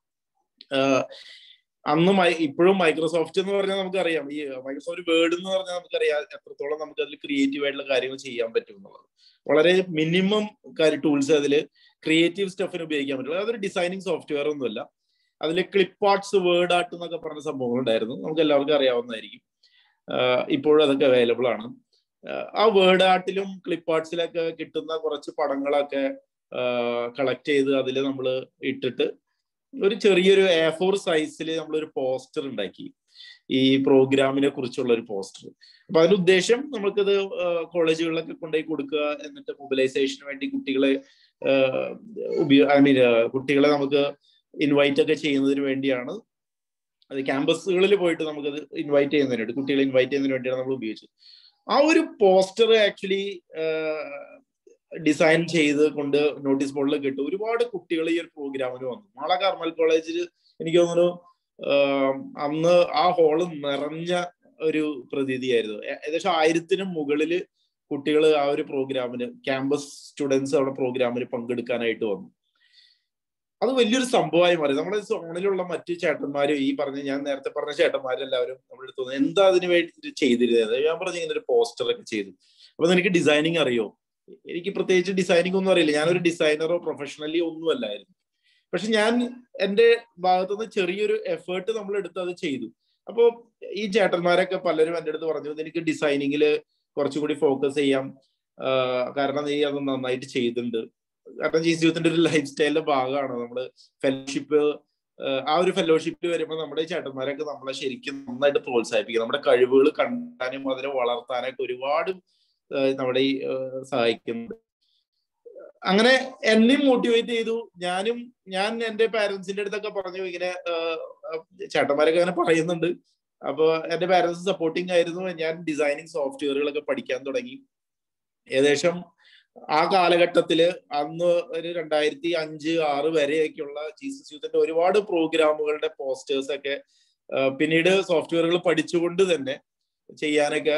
അന്ന് ഇപ്പോഴും മൈക്രോസോഫ്റ്റ് എന്ന് പറഞ്ഞാൽ നമുക്കറിയാം ഈ മൈക്രോസോഫ്റ്റ് വേർഡ് എന്ന് പറഞ്ഞാൽ നമുക്കറിയാം എത്രത്തോളം നമുക്ക് അതിൽ ക്രിയേറ്റീവ് ആയിട്ടുള്ള കാര്യങ്ങൾ ചെയ്യാൻ പറ്റും എന്നുള്ളത് വളരെ മിനിമം ടൂൾസ് അതിൽ ക്രിയേറ്റീവ് സ്റ്റഫിന് ഉപയോഗിക്കാൻ പറ്റുള്ളൂ അതൊരു ഡിസൈനിങ് സോഫ്റ്റ്വെയർ ഒന്നുമല്ല അതിൽ ക്ലിപ്പ് ആർട്സ് വേർഡ് ആർട്ട് എന്നൊക്കെ പറഞ്ഞ സംഭവങ്ങൾ ഉണ്ടായിരുന്നു നമുക്ക് എല്ലാവർക്കും അറിയാവുന്നതായിരിക്കും ഇപ്പോഴും അതൊക്കെ അവൈലബിൾ ആണ് ആ വേർഡ് ആർട്ടിലും ക്ലിപ്പ് ആർട്സിലൊക്കെ കിട്ടുന്ന കുറച്ച് പടങ്ങളൊക്കെ കളക്ട് ചെയ്ത് അതിൽ നമ്മൾ ഇട്ടിട്ട് ഒരു ചെറിയൊരു എ ഫോർ സൈസിൽ നമ്മളൊരു പോസ്റ്റർ ഉണ്ടാക്കി ഈ പ്രോഗ്രാമിനെ കുറിച്ചുള്ള ഒരു പോസ്റ്റർ അപ്പൊ അതിന്റെ ഉദ്ദേശം നമുക്കത് കോളേജുകളിലൊക്കെ കൊണ്ടുപോയി കൊടുക്കുക എന്നിട്ട് മൊബിലൈസേഷന് വേണ്ടി കുട്ടികളെ ഉപയോ ഐ മീൻ കുട്ടികളെ നമുക്ക് ഇൻവൈറ്റ് ഒക്കെ ചെയ്യുന്നതിന് വേണ്ടിയാണ് അത് ക്യാമ്പസുകളിൽ പോയിട്ട് നമുക്കത് ഇൻവൈറ്റ് ചെയ്യുന്നതിന് വേണ്ടി കുട്ടികളെ ഇൻവൈറ്റ് ചെയ്യുന്നതിന് വേണ്ടിയാണ് നമ്മൾ ഉപയോഗിച്ചത് ആ ഒരു പോസ്റ്റർ ആക്ച്വലി ഡിസൈൻ ചെയ്ത് കൊണ്ട് നോട്ടീസ് ബോർഡിൽ കിട്ടും ഒരുപാട് കുട്ടികൾ ഈ ഒരു പ്രോഗ്രാമിന് വന്നു മാള കാർമൽ കോളേജിൽ എനിക്ക് തോന്നുന്നു അന്ന് ആ ഹോള് നിറഞ്ഞ ഒരു പ്രതീതിയായിരുന്നു ഏകദേശം ആയിരത്തിനും മുകളിൽ കുട്ടികൾ ആ ഒരു പ്രോഗ്രാമിന് ക്യാമ്പസ് സ്റ്റുഡൻസ് അവിടെ പ്രോഗ്രാമിന് പങ്കെടുക്കാനായിട്ട് വന്നു അത് വലിയൊരു സംഭവമായി മാറി നമ്മുടെ സോണിലുള്ള മറ്റു ചേട്ടന്മാരും ഈ പറഞ്ഞ ഞാൻ നേരത്തെ പറഞ്ഞ ചേട്ടന്മാരെല്ലാവരും നമ്മുടെ അടുത്ത് തോന്നുന്നു എന്താ അതിന് വേണ്ടി ചെയ്തിരുന്നത് ഞാൻ പറഞ്ഞ ഇങ്ങനെ ഒരു പോസ്റ്റർ ഒക്കെ ചെയ്തു അപ്പൊ നിനക്ക് ഡിസൈനിങ് അറിയോ എനിക്ക് പ്രത്യേകിച്ച് ഡിസൈനിങ് ഒന്നും അറിയില്ല ഞാനൊരു ഡിസൈനറോ പ്രൊഫഷണലി ഒന്നും അല്ലായിരുന്നു പക്ഷെ ഞാൻ എന്റെ ഭാഗത്തുനിന്ന് ചെറിയൊരു എഫേർട്ട് നമ്മൾ എടുത്ത് അത് ചെയ്തു അപ്പോ ഈ ചേട്ടന്മാരൊക്കെ പലരും എൻ്റെ അടുത്ത് പറഞ്ഞു എനിക്ക് ഡിസൈനിങ്ങിൽ കുറച്ചുകൂടി ഫോക്കസ് ചെയ്യാം കാരണം നീ അത് നന്നായിട്ട് ചെയ്തിട്ടുണ്ട് കാരണം ജി ജീവിതത്തിന്റെ ഒരു ലൈഫ് സ്റ്റൈലിന്റെ ഭാഗമാണ് നമ്മള് ഫെലോഷിപ്പ് ആ ഒരു ഫെലോഷിപ്പിൽ വരുമ്പോൾ നമ്മുടെ ചേട്ടന്മാരൊക്കെ നമ്മളെ ശരിക്കും നന്നായിട്ട് പ്രോത്സാഹിപ്പിക്കും നമ്മുടെ കഴിവുകൾ കണ്ടാനും അതിനെ വളർത്താനൊക്കെ ഒരുപാട് നമ്മുടെ ഈ സഹായിക്കുന്നുണ്ട് അങ്ങനെ എന്നെയും മോട്ടിവേറ്റ് ചെയ്തു ഞാനും ഞാൻ എന്റെ പാരന്റ്സിന്റെ അടുത്തൊക്കെ പറഞ്ഞു ഇങ്ങനെ ചേട്ടന്മാരൊക്കെ അങ്ങനെ പറയുന്നുണ്ട് അപ്പൊ എന്റെ പാരന്റ്സ് സപ്പോർട്ടിങ് ആയിരുന്നു ഞാൻ ഡിസൈനിങ് സോഫ്റ്റ്വെയറുകളൊക്കെ പഠിക്കാൻ തുടങ്ങി ഏകദേശം ആ കാലഘട്ടത്തില് അന്ന് ഒരു രണ്ടായിരത്തി അഞ്ച് ആറ് വരെയൊക്കെയുള്ള ജീസസ് യൂത്തിന്റെ ഒരുപാട് പ്രോഗ്രാമുകളുടെ പോസ്റ്റേഴ്സ് ഒക്കെ പിന്നീട് സോഫ്റ്റ്വെയറുകൾ പഠിച്ചുകൊണ്ട് തന്നെ ചെയ്യാനൊക്കെ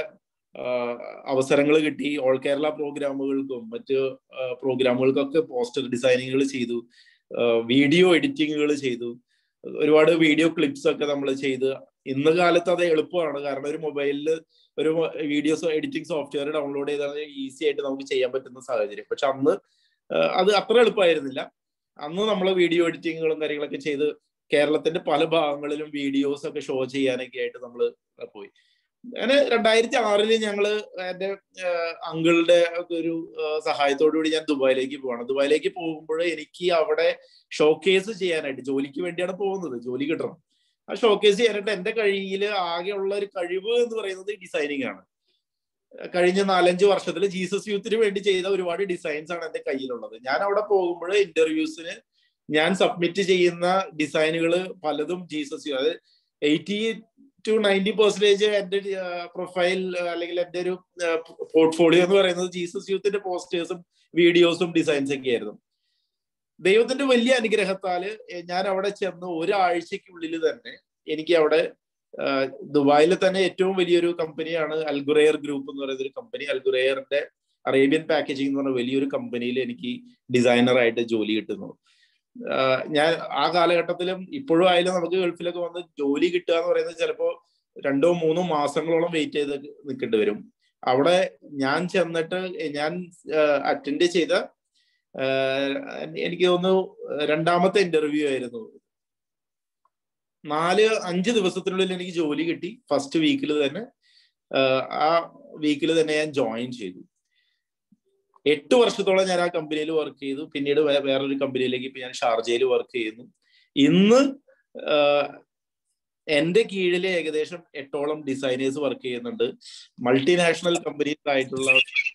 അവസരങ്ങൾ കിട്ടി ഓൾ കേരള പ്രോഗ്രാമുകൾക്കും മറ്റ് പ്രോഗ്രാമുകൾക്കൊക്കെ പോസ്റ്റർ ഡിസൈനിങ്ങുകൾ ചെയ്തു വീഡിയോ എഡിറ്റിങ്ങുകൾ ചെയ്തു ഒരുപാട് വീഡിയോ ക്ലിപ്സ് ഒക്കെ നമ്മൾ ചെയ്ത് ഇന്ന് കാലത്ത് അത് എളുപ്പമാണ് കാരണം ഒരു മൊബൈലിൽ ഒരു വീഡിയോസ് എഡിറ്റിംഗ് സോഫ്റ്റ്വെയർ ഡൗൺലോഡ് ചെയ്താൽ ഈസി ആയിട്ട് നമുക്ക് ചെയ്യാൻ പറ്റുന്ന സാഹചര്യം പക്ഷെ അന്ന് അത് അത്ര എളുപ്പമായിരുന്നില്ല അന്ന് നമ്മൾ വീഡിയോ എഡിറ്റിങ്ങുകളും കാര്യങ്ങളൊക്കെ ചെയ്ത് കേരളത്തിന്റെ പല ഭാഗങ്ങളിലും വീഡിയോസ് ഒക്കെ ഷോ ചെയ്യാനൊക്കെ ആയിട്ട് നമ്മൾ പോയി അങ്ങനെ രണ്ടായിരത്തി ആറില് ഞങ്ങള് എന്റെ അങ്കിളുടെ ഒരു സഹായത്തോടു കൂടി ഞാൻ ദുബായിലേക്ക് പോവാണ് ദുബായിലേക്ക് പോകുമ്പോൾ എനിക്ക് അവിടെ ഷോക്കേസ് ചെയ്യാനായിട്ട് ജോലിക്ക് വേണ്ടിയാണ് പോകുന്നത് ജോലി കിട്ടണം ആ ഷോക്കേസ് ചെയ്യാനായിട്ട് എന്റെ കഴിയിൽ ആകെയുള്ള ഒരു കഴിവ് എന്ന് പറയുന്നത് ഡിസൈനിങ് ആണ് കഴിഞ്ഞ നാലഞ്ച് വർഷത്തിൽ ജീസസ് യൂത്തിന് വേണ്ടി ചെയ്ത ഒരുപാട് ഡിസൈൻസ് ആണ് എന്റെ കയ്യിലുള്ളത് ഞാൻ അവിടെ പോകുമ്പോൾ ഇന്റർവ്യൂസിന് ഞാൻ സബ്മിറ്റ് ചെയ്യുന്ന ഡിസൈനുകൾ പലതും ജീസസ് യു അതായത് എയ്റ്റി ടു നയൻറ്റി പെർസെന്റേജ് എന്റെ പ്രൊഫൈൽ അല്ലെങ്കിൽ എന്റെ ഒരു പോർട്ട്ഫോളിയോ എന്ന് പറയുന്നത് ജീസസ് യൂത്തിന്റെ പോസ്റ്റേഴ്സും വീഡിയോസും ഡിസൈൻസ് ഒക്കെ ആയിരുന്നു ദൈവത്തിന്റെ വലിയ അനുഗ്രഹത്താല് ഞാൻ അവിടെ ചെന്ന് ഒരാഴ്ചക്കുള്ളിൽ തന്നെ എനിക്ക് അവിടെ ദുബായിലെ തന്നെ ഏറ്റവും വലിയൊരു കമ്പനിയാണ് അൽഗുറയർ ഗ്രൂപ്പ് എന്ന് പറയുന്ന ഒരു കമ്പനി അൽഗുറയറിന്റെ അറേബ്യൻ പാക്കേജിംഗ് എന്ന് പറഞ്ഞ വലിയൊരു കമ്പനിയിൽ എനിക്ക് ഡിസൈനറായിട്ട് ജോലി കിട്ടുന്നു ഞാൻ ആ കാലഘട്ടത്തിലും ഇപ്പോഴും ആയാലും നമുക്ക് ഗൾഫിലൊക്കെ വന്ന് ജോലി കിട്ടുക എന്ന് പറയുന്നത് ചിലപ്പോ രണ്ടോ മൂന്നോ മാസങ്ങളോളം വെയിറ്റ് ചെയ്ത് നിൽക്കേണ്ടി വരും അവിടെ ഞാൻ ചെന്നിട്ട് ഞാൻ അറ്റൻഡ് ചെയ്ത എനിക്ക് തോന്നുന്നു രണ്ടാമത്തെ ഇന്റർവ്യൂ ആയിരുന്നു നാല് അഞ്ച് ദിവസത്തിനുള്ളിൽ എനിക്ക് ജോലി കിട്ടി ഫസ്റ്റ് വീക്കിൽ തന്നെ ആ വീക്കിൽ തന്നെ ഞാൻ ജോയിൻ ചെയ്തു എട്ട് വർഷത്തോളം ഞാൻ ആ കമ്പനിയിൽ വർക്ക് ചെയ്തു പിന്നീട് വേറൊരു കമ്പനിയിലേക്ക് ഇപ്പൊ ഞാൻ ഷാർജയിൽ വർക്ക് ചെയ്യുന്നു ഇന്ന് എന്റെ കീഴിൽ ഏകദേശം എട്ടോളം ഡിസൈനേഴ്സ് വർക്ക് ചെയ്യുന്നുണ്ട് മൾട്ടിനാഷണൽ കമ്പനീസ് ആയിട്ടുള്ള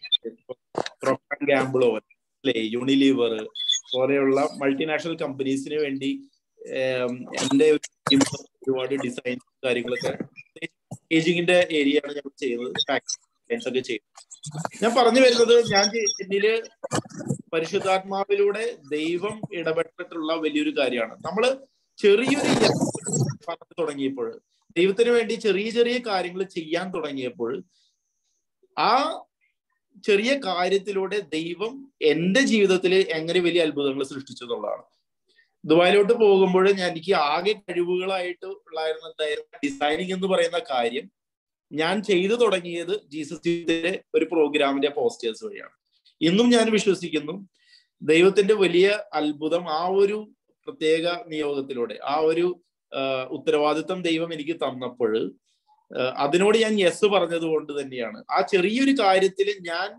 ഗാംബിളോ യൂണിലീവർ പോലെയുള്ള മൾട്ടിനാഷണൽ കമ്പനീസിന് വേണ്ടി എന്റെ ഒരുപാട് ഡിസൈൻ കാര്യങ്ങളൊക്കെ പേജിങ്ങിന്റെ ഏരിയയാണ് ഞാൻ ചെയ്യുന്നത് ഡിസൈൻസ് ഒക്കെ ചെയ്യുന്നത് ഞാൻ പറഞ്ഞു വരുന്നത് ഞാൻ എന്നില് പരിശുദ്ധാത്മാവിലൂടെ ദൈവം ഇടപെട്ടിട്ടുള്ള വലിയൊരു കാര്യമാണ് നമ്മള് ചെറിയൊരു പറഞ്ഞു തുടങ്ങിയപ്പോൾ ദൈവത്തിന് വേണ്ടി ചെറിയ ചെറിയ കാര്യങ്ങൾ ചെയ്യാൻ തുടങ്ങിയപ്പോൾ ആ ചെറിയ കാര്യത്തിലൂടെ ദൈവം എന്റെ ജീവിതത്തിൽ എങ്ങനെ വലിയ അത്ഭുതങ്ങൾ സൃഷ്ടിച്ചു എന്നുള്ളതാണ് ദുബായിലോട്ട് പോകുമ്പോൾ ഞാൻ എനിക്ക് ആകെ കഴിവുകളായിട്ട് ഉള്ളായിരുന്ന എന്തായിരുന്നു ഡിസൈനിങ് എന്ന് പറയുന്ന കാര്യം ഞാൻ ചെയ്തു തുടങ്ങിയത് ജീസസ് ജീവിതത്തിലെ ഒരു പ്രോഗ്രാമിന്റെ പോസ്റ്റേഴ്സ് വഴിയാണ് ഇന്നും ഞാൻ വിശ്വസിക്കുന്നു ദൈവത്തിന്റെ വലിയ അത്ഭുതം ആ ഒരു പ്രത്യേക നിയോഗത്തിലൂടെ ആ ഒരു ഉത്തരവാദിത്വം ദൈവം എനിക്ക് തന്നപ്പോൾ അതിനോട് ഞാൻ യെസ് പറഞ്ഞത് കൊണ്ട് തന്നെയാണ് ആ ചെറിയൊരു കാര്യത്തിൽ ഞാൻ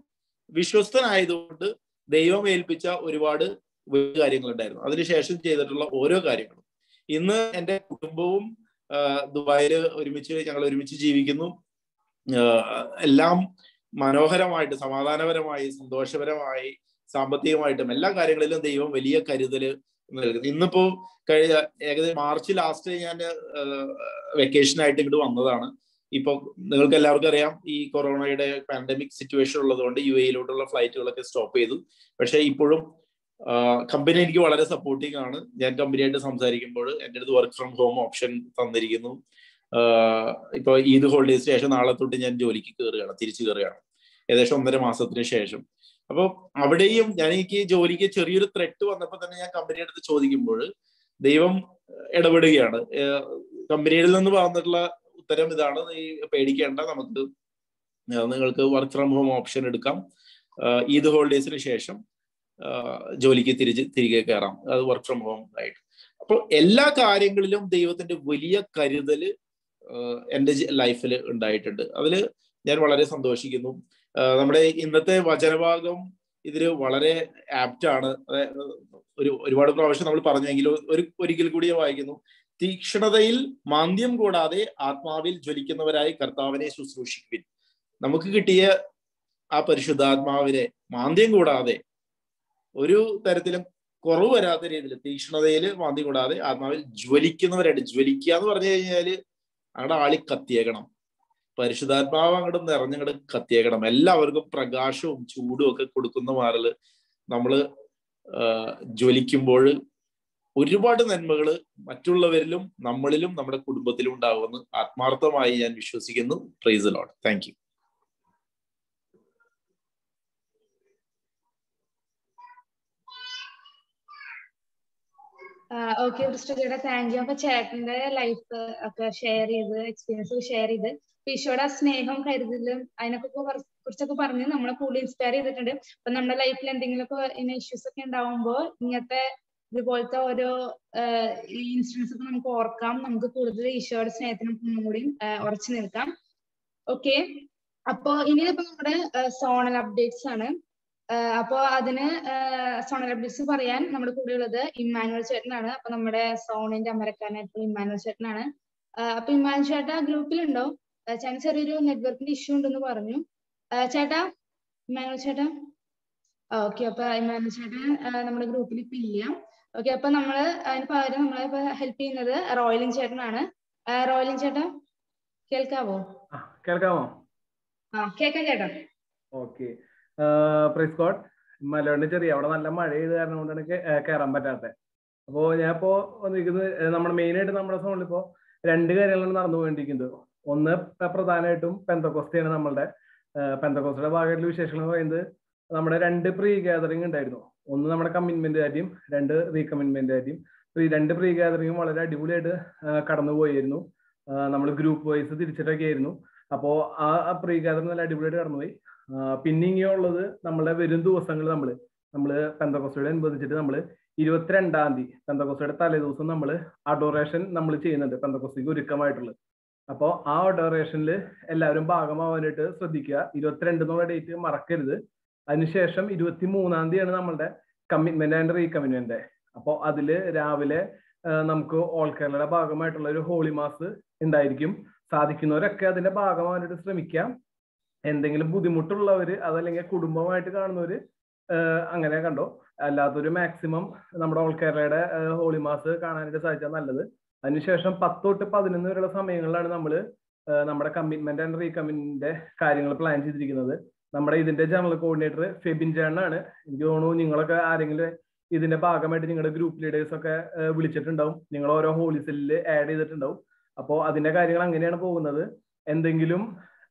വിശ്വസ്തനായതുകൊണ്ട് ദൈവം ഏൽപ്പിച്ച ഒരുപാട് വലിയ കാര്യങ്ങളുണ്ടായിരുന്നു അതിനുശേഷം ചെയ്തിട്ടുള്ള ഓരോ കാര്യങ്ങളും ഇന്ന് എൻ്റെ കുടുംബവും ദുബായിൽ ഒരുമിച്ച് ഞങ്ങൾ ഒരുമിച്ച് ജീവിക്കുന്നു ആഹ് എല്ലാം മനോഹരമായിട്ട് സമാധാനപരമായി സന്തോഷപരമായി സാമ്പത്തികമായിട്ടും എല്ലാ കാര്യങ്ങളിലും ദൈവം വലിയ കരുതല് നൽകുന്നു ഇന്നിപ്പോ കഴിഞ്ഞ ഏകദേശം മാർച്ച് ലാസ്റ്റ് ഞാൻ വെക്കേഷൻ ആയിട്ട് ഇങ്ങോട്ട് വന്നതാണ് ഇപ്പൊ നിങ്ങൾക്ക് എല്ലാവർക്കും അറിയാം ഈ കൊറോണയുടെ പാൻഡമിക് സിറ്റുവേഷൻ ഉള്ളതുകൊണ്ട് യു എയിലോട്ടുള്ള ഫ്ലൈറ്റുകളൊക്കെ സ്റ്റോപ്പ് ചെയ്തു പക്ഷേ ഇപ്പോഴും കമ്പനി എനിക്ക് വളരെ സപ്പോർട്ടിംഗ് ആണ് ഞാൻ കമ്പനിയായിട്ട് സംസാരിക്കുമ്പോൾ എൻ്റെ അടുത്ത് വർക്ക് ഫ്രം ഹോം ഓപ്ഷൻ തന്നിരിക്കുന്നു ആഹ് ഇപ്പൊ ഈദ് ഹോളിഡേസ് ശേഷം നാളെ തൊട്ട് ഞാൻ ജോലിക്ക് കയറുകയാണ് തിരിച്ചു കയറുകയാണ് ഏകദേശം ഒന്നര മാസത്തിന് ശേഷം അപ്പൊ അവിടെയും ഞാൻ എനിക്ക് ജോലിക്ക് ചെറിയൊരു ത്രെട്ട് വന്നപ്പോൾ തന്നെ ഞാൻ കമ്പനിയുടെ അടുത്ത് ചോദിക്കുമ്പോൾ ദൈവം ഇടപെടുകയാണ് ഏഹ് കമ്പനിയിൽ നിന്ന് വന്നിട്ടുള്ള ഉത്തരം ഇതാണ് നീ പേടിക്കേണ്ട നമുക്ക് നിങ്ങൾക്ക് വർക്ക് ഫ്രം ഹോം ഓപ്ഷൻ എടുക്കാം ആഹ് ഈദ് ഹോളിഡേസിന് ശേഷം ആഹ് ജോലിക്ക് തിരിച്ച് തിരികെ കയറാം അത് വർക്ക് ഫ്രം ഹോം ആയിട്ട് അപ്പോൾ എല്ലാ കാര്യങ്ങളിലും ദൈവത്തിന്റെ വലിയ കരുതല് ആഹ് എൻ്റെ ലൈഫിൽ ഉണ്ടായിട്ടുണ്ട് അതില് ഞാൻ വളരെ സന്തോഷിക്കുന്നു ആഹ് നമ്മുടെ ഇന്നത്തെ വചനഭാഗം ഇതില് വളരെ ആപ്റ്റ് ആണ് അതായത് ഒരു ഒരുപാട് പ്രാവശ്യം നമ്മൾ പറഞ്ഞെങ്കിലും ഒരു ഒരിക്കൽ കൂടി ഞാൻ വായിക്കുന്നു തീക്ഷ്ണതയിൽ മാന്ദ്യം കൂടാതെ ആത്മാവിൽ ജ്വലിക്കുന്നവരായി കർത്താവിനെ ശുശ്രൂഷിക്കുവിൻ നമുക്ക് കിട്ടിയ ആ പരിശുദ്ധാത്മാവിനെ മാന്ദ്യം കൂടാതെ ഒരു തരത്തിലും കുറവ് വരാത്ത രീതിയിൽ തീക്ഷ്ണതയിൽ മാന്ദ്യം കൂടാതെ ആത്മാവിൽ ജ്വലിക്കുന്നവരായിട്ട് ജ്വലിക്കുക എന്ന് പറഞ്ഞു കഴിഞ്ഞാല് അങ്ങടെ ആളി കത്തിയേക്കണം പരിശുദ്ധാത്മാവ് അങ്ങോട്ട് നിറഞ്ഞങ്ങോട്ട് കത്തിയേക്കണം എല്ലാവർക്കും പ്രകാശവും ചൂടും ഒക്കെ കൊടുക്കുന്ന മാറല് നമ്മള് ജ്വലിക്കുമ്പോൾ ഒരുപാട് നന്മകള് മറ്റുള്ളവരിലും നമ്മളിലും നമ്മുടെ കുടുംബത്തിലും ഉണ്ടാകുമെന്ന് ആത്മാർത്ഥമായി ഞാൻ വിശ്വസിക്കുന്നു praise Lord thank you okay ചേട്ടാ താങ്ക് യു അപ്പൊ ചേട്ടന്റെ ലൈഫ് ഒക്കെ ഷെയർ ചെയ്ത് എക്സ്പീരിയൻസ് ഷെയർ ചെയ്ത് ഈശോയുടെ ആ സ്നേഹം കരുതലും അതിനൊക്കെ കുറിച്ചൊക്കെ പറഞ്ഞ് നമ്മളെ കൂടുതൽ ഇൻസ്പയർ ചെയ്തിട്ടുണ്ട് അപ്പൊ നമ്മുടെ ലൈഫിൽ എന്തെങ്കിലുമൊക്കെ ഇങ്ങനെ ഇഷ്യൂസ് ഒക്കെ ഉണ്ടാവുമ്പോൾ ഇങ്ങനത്തെ ഇതുപോലത്തെ ഓരോ ഇൻസിഡൻസ് ഒക്കെ നമുക്ക് ഓർക്കാം നമുക്ക് കൂടുതൽ ഈശോയുടെ സ്നേഹത്തിനും ഒന്നും കൂടി ഉറച്ചു നിൽക്കാം ഓക്കെ അപ്പോ ഇനിയിപ്പോ നമ്മുടെ സോണൽ അപ്ഡേറ്റ്സ് ആണ് അപ്പോ അതിന് സോണൽ അപ്ഡേറ്റ്സ് പറയാൻ നമ്മുടെ കൂടെ ഉള്ളത് ഇമ്മാനുവൽ ചേട്ടനാണ് അപ്പൊ നമ്മുടെ സോണിന്റെ അമരക്കാരനായിട്ടുള്ള ഇമ്മാനുവൽ ചേട്ടനാണ് അപ്പൊ ഇമ്മാനുവൽ ചേട്ടാ ഗ്രൂപ്പിലുണ്ടോ ചേട്ടൻ ചെറിയൊരു നെറ്റ്വർക്കിന്റെ ഇഷ്യൂ ഉണ്ടെന്ന് പറഞ്ഞു ചേട്ടാ ഇമ്മാനുവൽ ചേട്ടാ ഓക്കെ അപ്പൊ ഇമ്മാനുവൽ ചേട്ടൻ നമ്മുടെ ഗ്രൂപ്പിൽ ഇപ്പൊ ഇല്ല ഓക്കെ അപ്പൊ നമ്മള് അതിന് പകരം നമ്മളെ ഇപ്പൊ ഹെൽപ്പ് ചെയ്യുന്നത് റോയലിൻ ചേട്ടനാണ് റോയലിൻ ചേട്ടാ കേൾക്കാവോ കേൾക്കാമോ ആ കേൾക്കാം ചേട്ടാ ഓക്കെ പ്രൈസ് ഗോഡ് മലയാളിന്റെ ചെറിയ അവിടെ നല്ല മഴ ചെയ്ത് കാരണം കൊണ്ടാണ് കയറാൻ പറ്റാത്തത് അപ്പോ ഞാൻ ഇപ്പോ വന്നിരിക്കുന്നത് നമ്മുടെ മെയിൻ ആയിട്ട് നമ്മുടെ സോണിൽ ഇപ്പോ രണ്ട് കാര്യങ്ങളാണ് നടന്നു പോയിക്കൊണ്ടിരിക്കുന്നത് ഒന്ന് പ്രധാനമായിട്ടും പെന്തക്കോസ്റ്റയാണ് നമ്മളുടെ പെന്തക്കോസ്റ്റയുടെ ഭാഗമായിട്ടുള്ള വിശേഷങ്ങൾ പറയുന്നത് നമ്മുടെ രണ്ട് പ്രീ ഗാദറിംഗ് ഉണ്ടായിരുന്നു ഒന്ന് നമ്മുടെ കമ്മിറ്റ്മെന്റ് കാര്യം രണ്ട് റീകമ്മിറ്റ്മെന്റ് കാര്യം രണ്ട് പ്രീ ഗാദറിംഗും വളരെ അടിപൊളിയായിട്ട് കടന്നു പോയിരുന്നു നമ്മൾ ഗ്രൂപ്പ് വൈസ് തിരിച്ചിട്ടൊക്കെ ആയിരുന്നു അപ്പോ ആ പ്രീ ഗാദറിംഗ് നല്ല അടിപൊളിയായിട്ട് കടന്നുപോയി പിന്നെ ഇങ്ങനെയുള്ളത് നമ്മളെ വരും ദിവസങ്ങൾ നമ്മൾ നമ്മൾ പെന്തക്കോസ്റ്റയുടെ അനുബന്ധിച്ചിട്ട് നമ്മൾ ഇരുപത്തിരണ്ടാം തീയതി പെന്തക്കോസ്റ്റയുടെ തലേ ദിവസം നമ്മൾ അഡോറേഷൻ നമ്മൾ ചെയ്യുന്നുണ്ട് പെന്തക്കോസ്റ്റയ്ക്ക് ഒരുക്കമായിട്ടുള്ളത് അപ്പോൾ ആ അഡോറേഷനിൽ എല്ലാവരും ഭാഗമാവാനായിട്ട് ശ്രദ്ധിക്കുക ഇരുപത്തിരണ്ട് എന്നുള്ള ഡേറ്റ് മറക്കരുത് അതിനുശേഷം ഇരുപത്തി മൂന്നാം തീയതിയാണ് നമ്മളുടെ കമ്മിറ്റ്മെന്റ് ആൻഡ് റീകമ്മിറ്റ്മെന്റ് അപ്പോൾ അതിൽ രാവിലെ നമുക്ക് ഓൾ കേരളയുടെ ഭാഗമായിട്ടുള്ള ഒരു ഹോളി മാസ് ഉണ്ടായിരിക്കും സാധിക്കുന്നവരൊക്കെ അതിന്റെ ഭാഗമാവാനായിട്ട് ശ്രമിക്കാം എന്തെങ്കിലും ബുദ്ധിമുട്ടുള്ളവര് അതല്ലെങ്കിൽ കുടുംബമായിട്ട് കാണുന്നവര് അങ്ങനെ കണ്ടോ അല്ലാത്തൊരു മാക്സിമം നമ്മുടെ ഓൾ കേരളയുടെ ഹോളി മാസ് കാണാനായിട്ട് സാധിച്ചാൽ നല്ലത് അതിനുശേഷം പത്ത് തൊട്ട് പതിനൊന്ന് വരെയുള്ള സമയങ്ങളിലാണ് നമ്മൾ നമ്മുടെ കമ്മിറ്റ്മെന്റ് ആൻഡ് റീകമ്മിറ്റ്മെന്റിന്റെ കാര്യങ്ങൾ പ്ലാൻ ചെയ്തിരിക്കുന്നത് നമ്മുടെ ഇതിന്റെ ജനറൽ കോർഡിനേറ്റർ ഫെബിൻ ചേട്ടനാണ് എനിക്ക് തോന്നുന്നു നിങ്ങളൊക്കെ ആരെങ്കിലും ഇതിന്റെ ഭാഗമായിട്ട് നിങ്ങളുടെ ഗ്രൂപ്പ് ലീഡേഴ്സ് ഒക്കെ വിളിച്ചിട്ടുണ്ടാവും നിങ്ങൾ ഓരോ ഹോളി സെല്ലിൽ ആഡ് ചെയ്തിട്ടുണ്ടാവും അപ്പോൾ അതിന്റെ കാര്യങ്ങൾ അങ്ങനെയാണ് പോകുന്നത് എന്തെങ്കിലും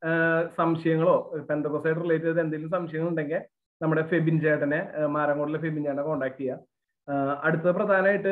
സംശയങ്ങളോ പെന്തക്കോസായിട്ട് റിലേറ്റ് ചെയ്ത് എന്തെങ്കിലും സംശയങ്ങൾ ഉണ്ടെങ്കിൽ നമ്മുടെ ഫെബിൻ ചേട്ടനെ മാരങ്കോട്ടിലെ ഫെബിൻ ചേട്ടനെ കോൺടാക്ട് ചെയ്യാം അടുത്ത പ്രധാനമായിട്ട്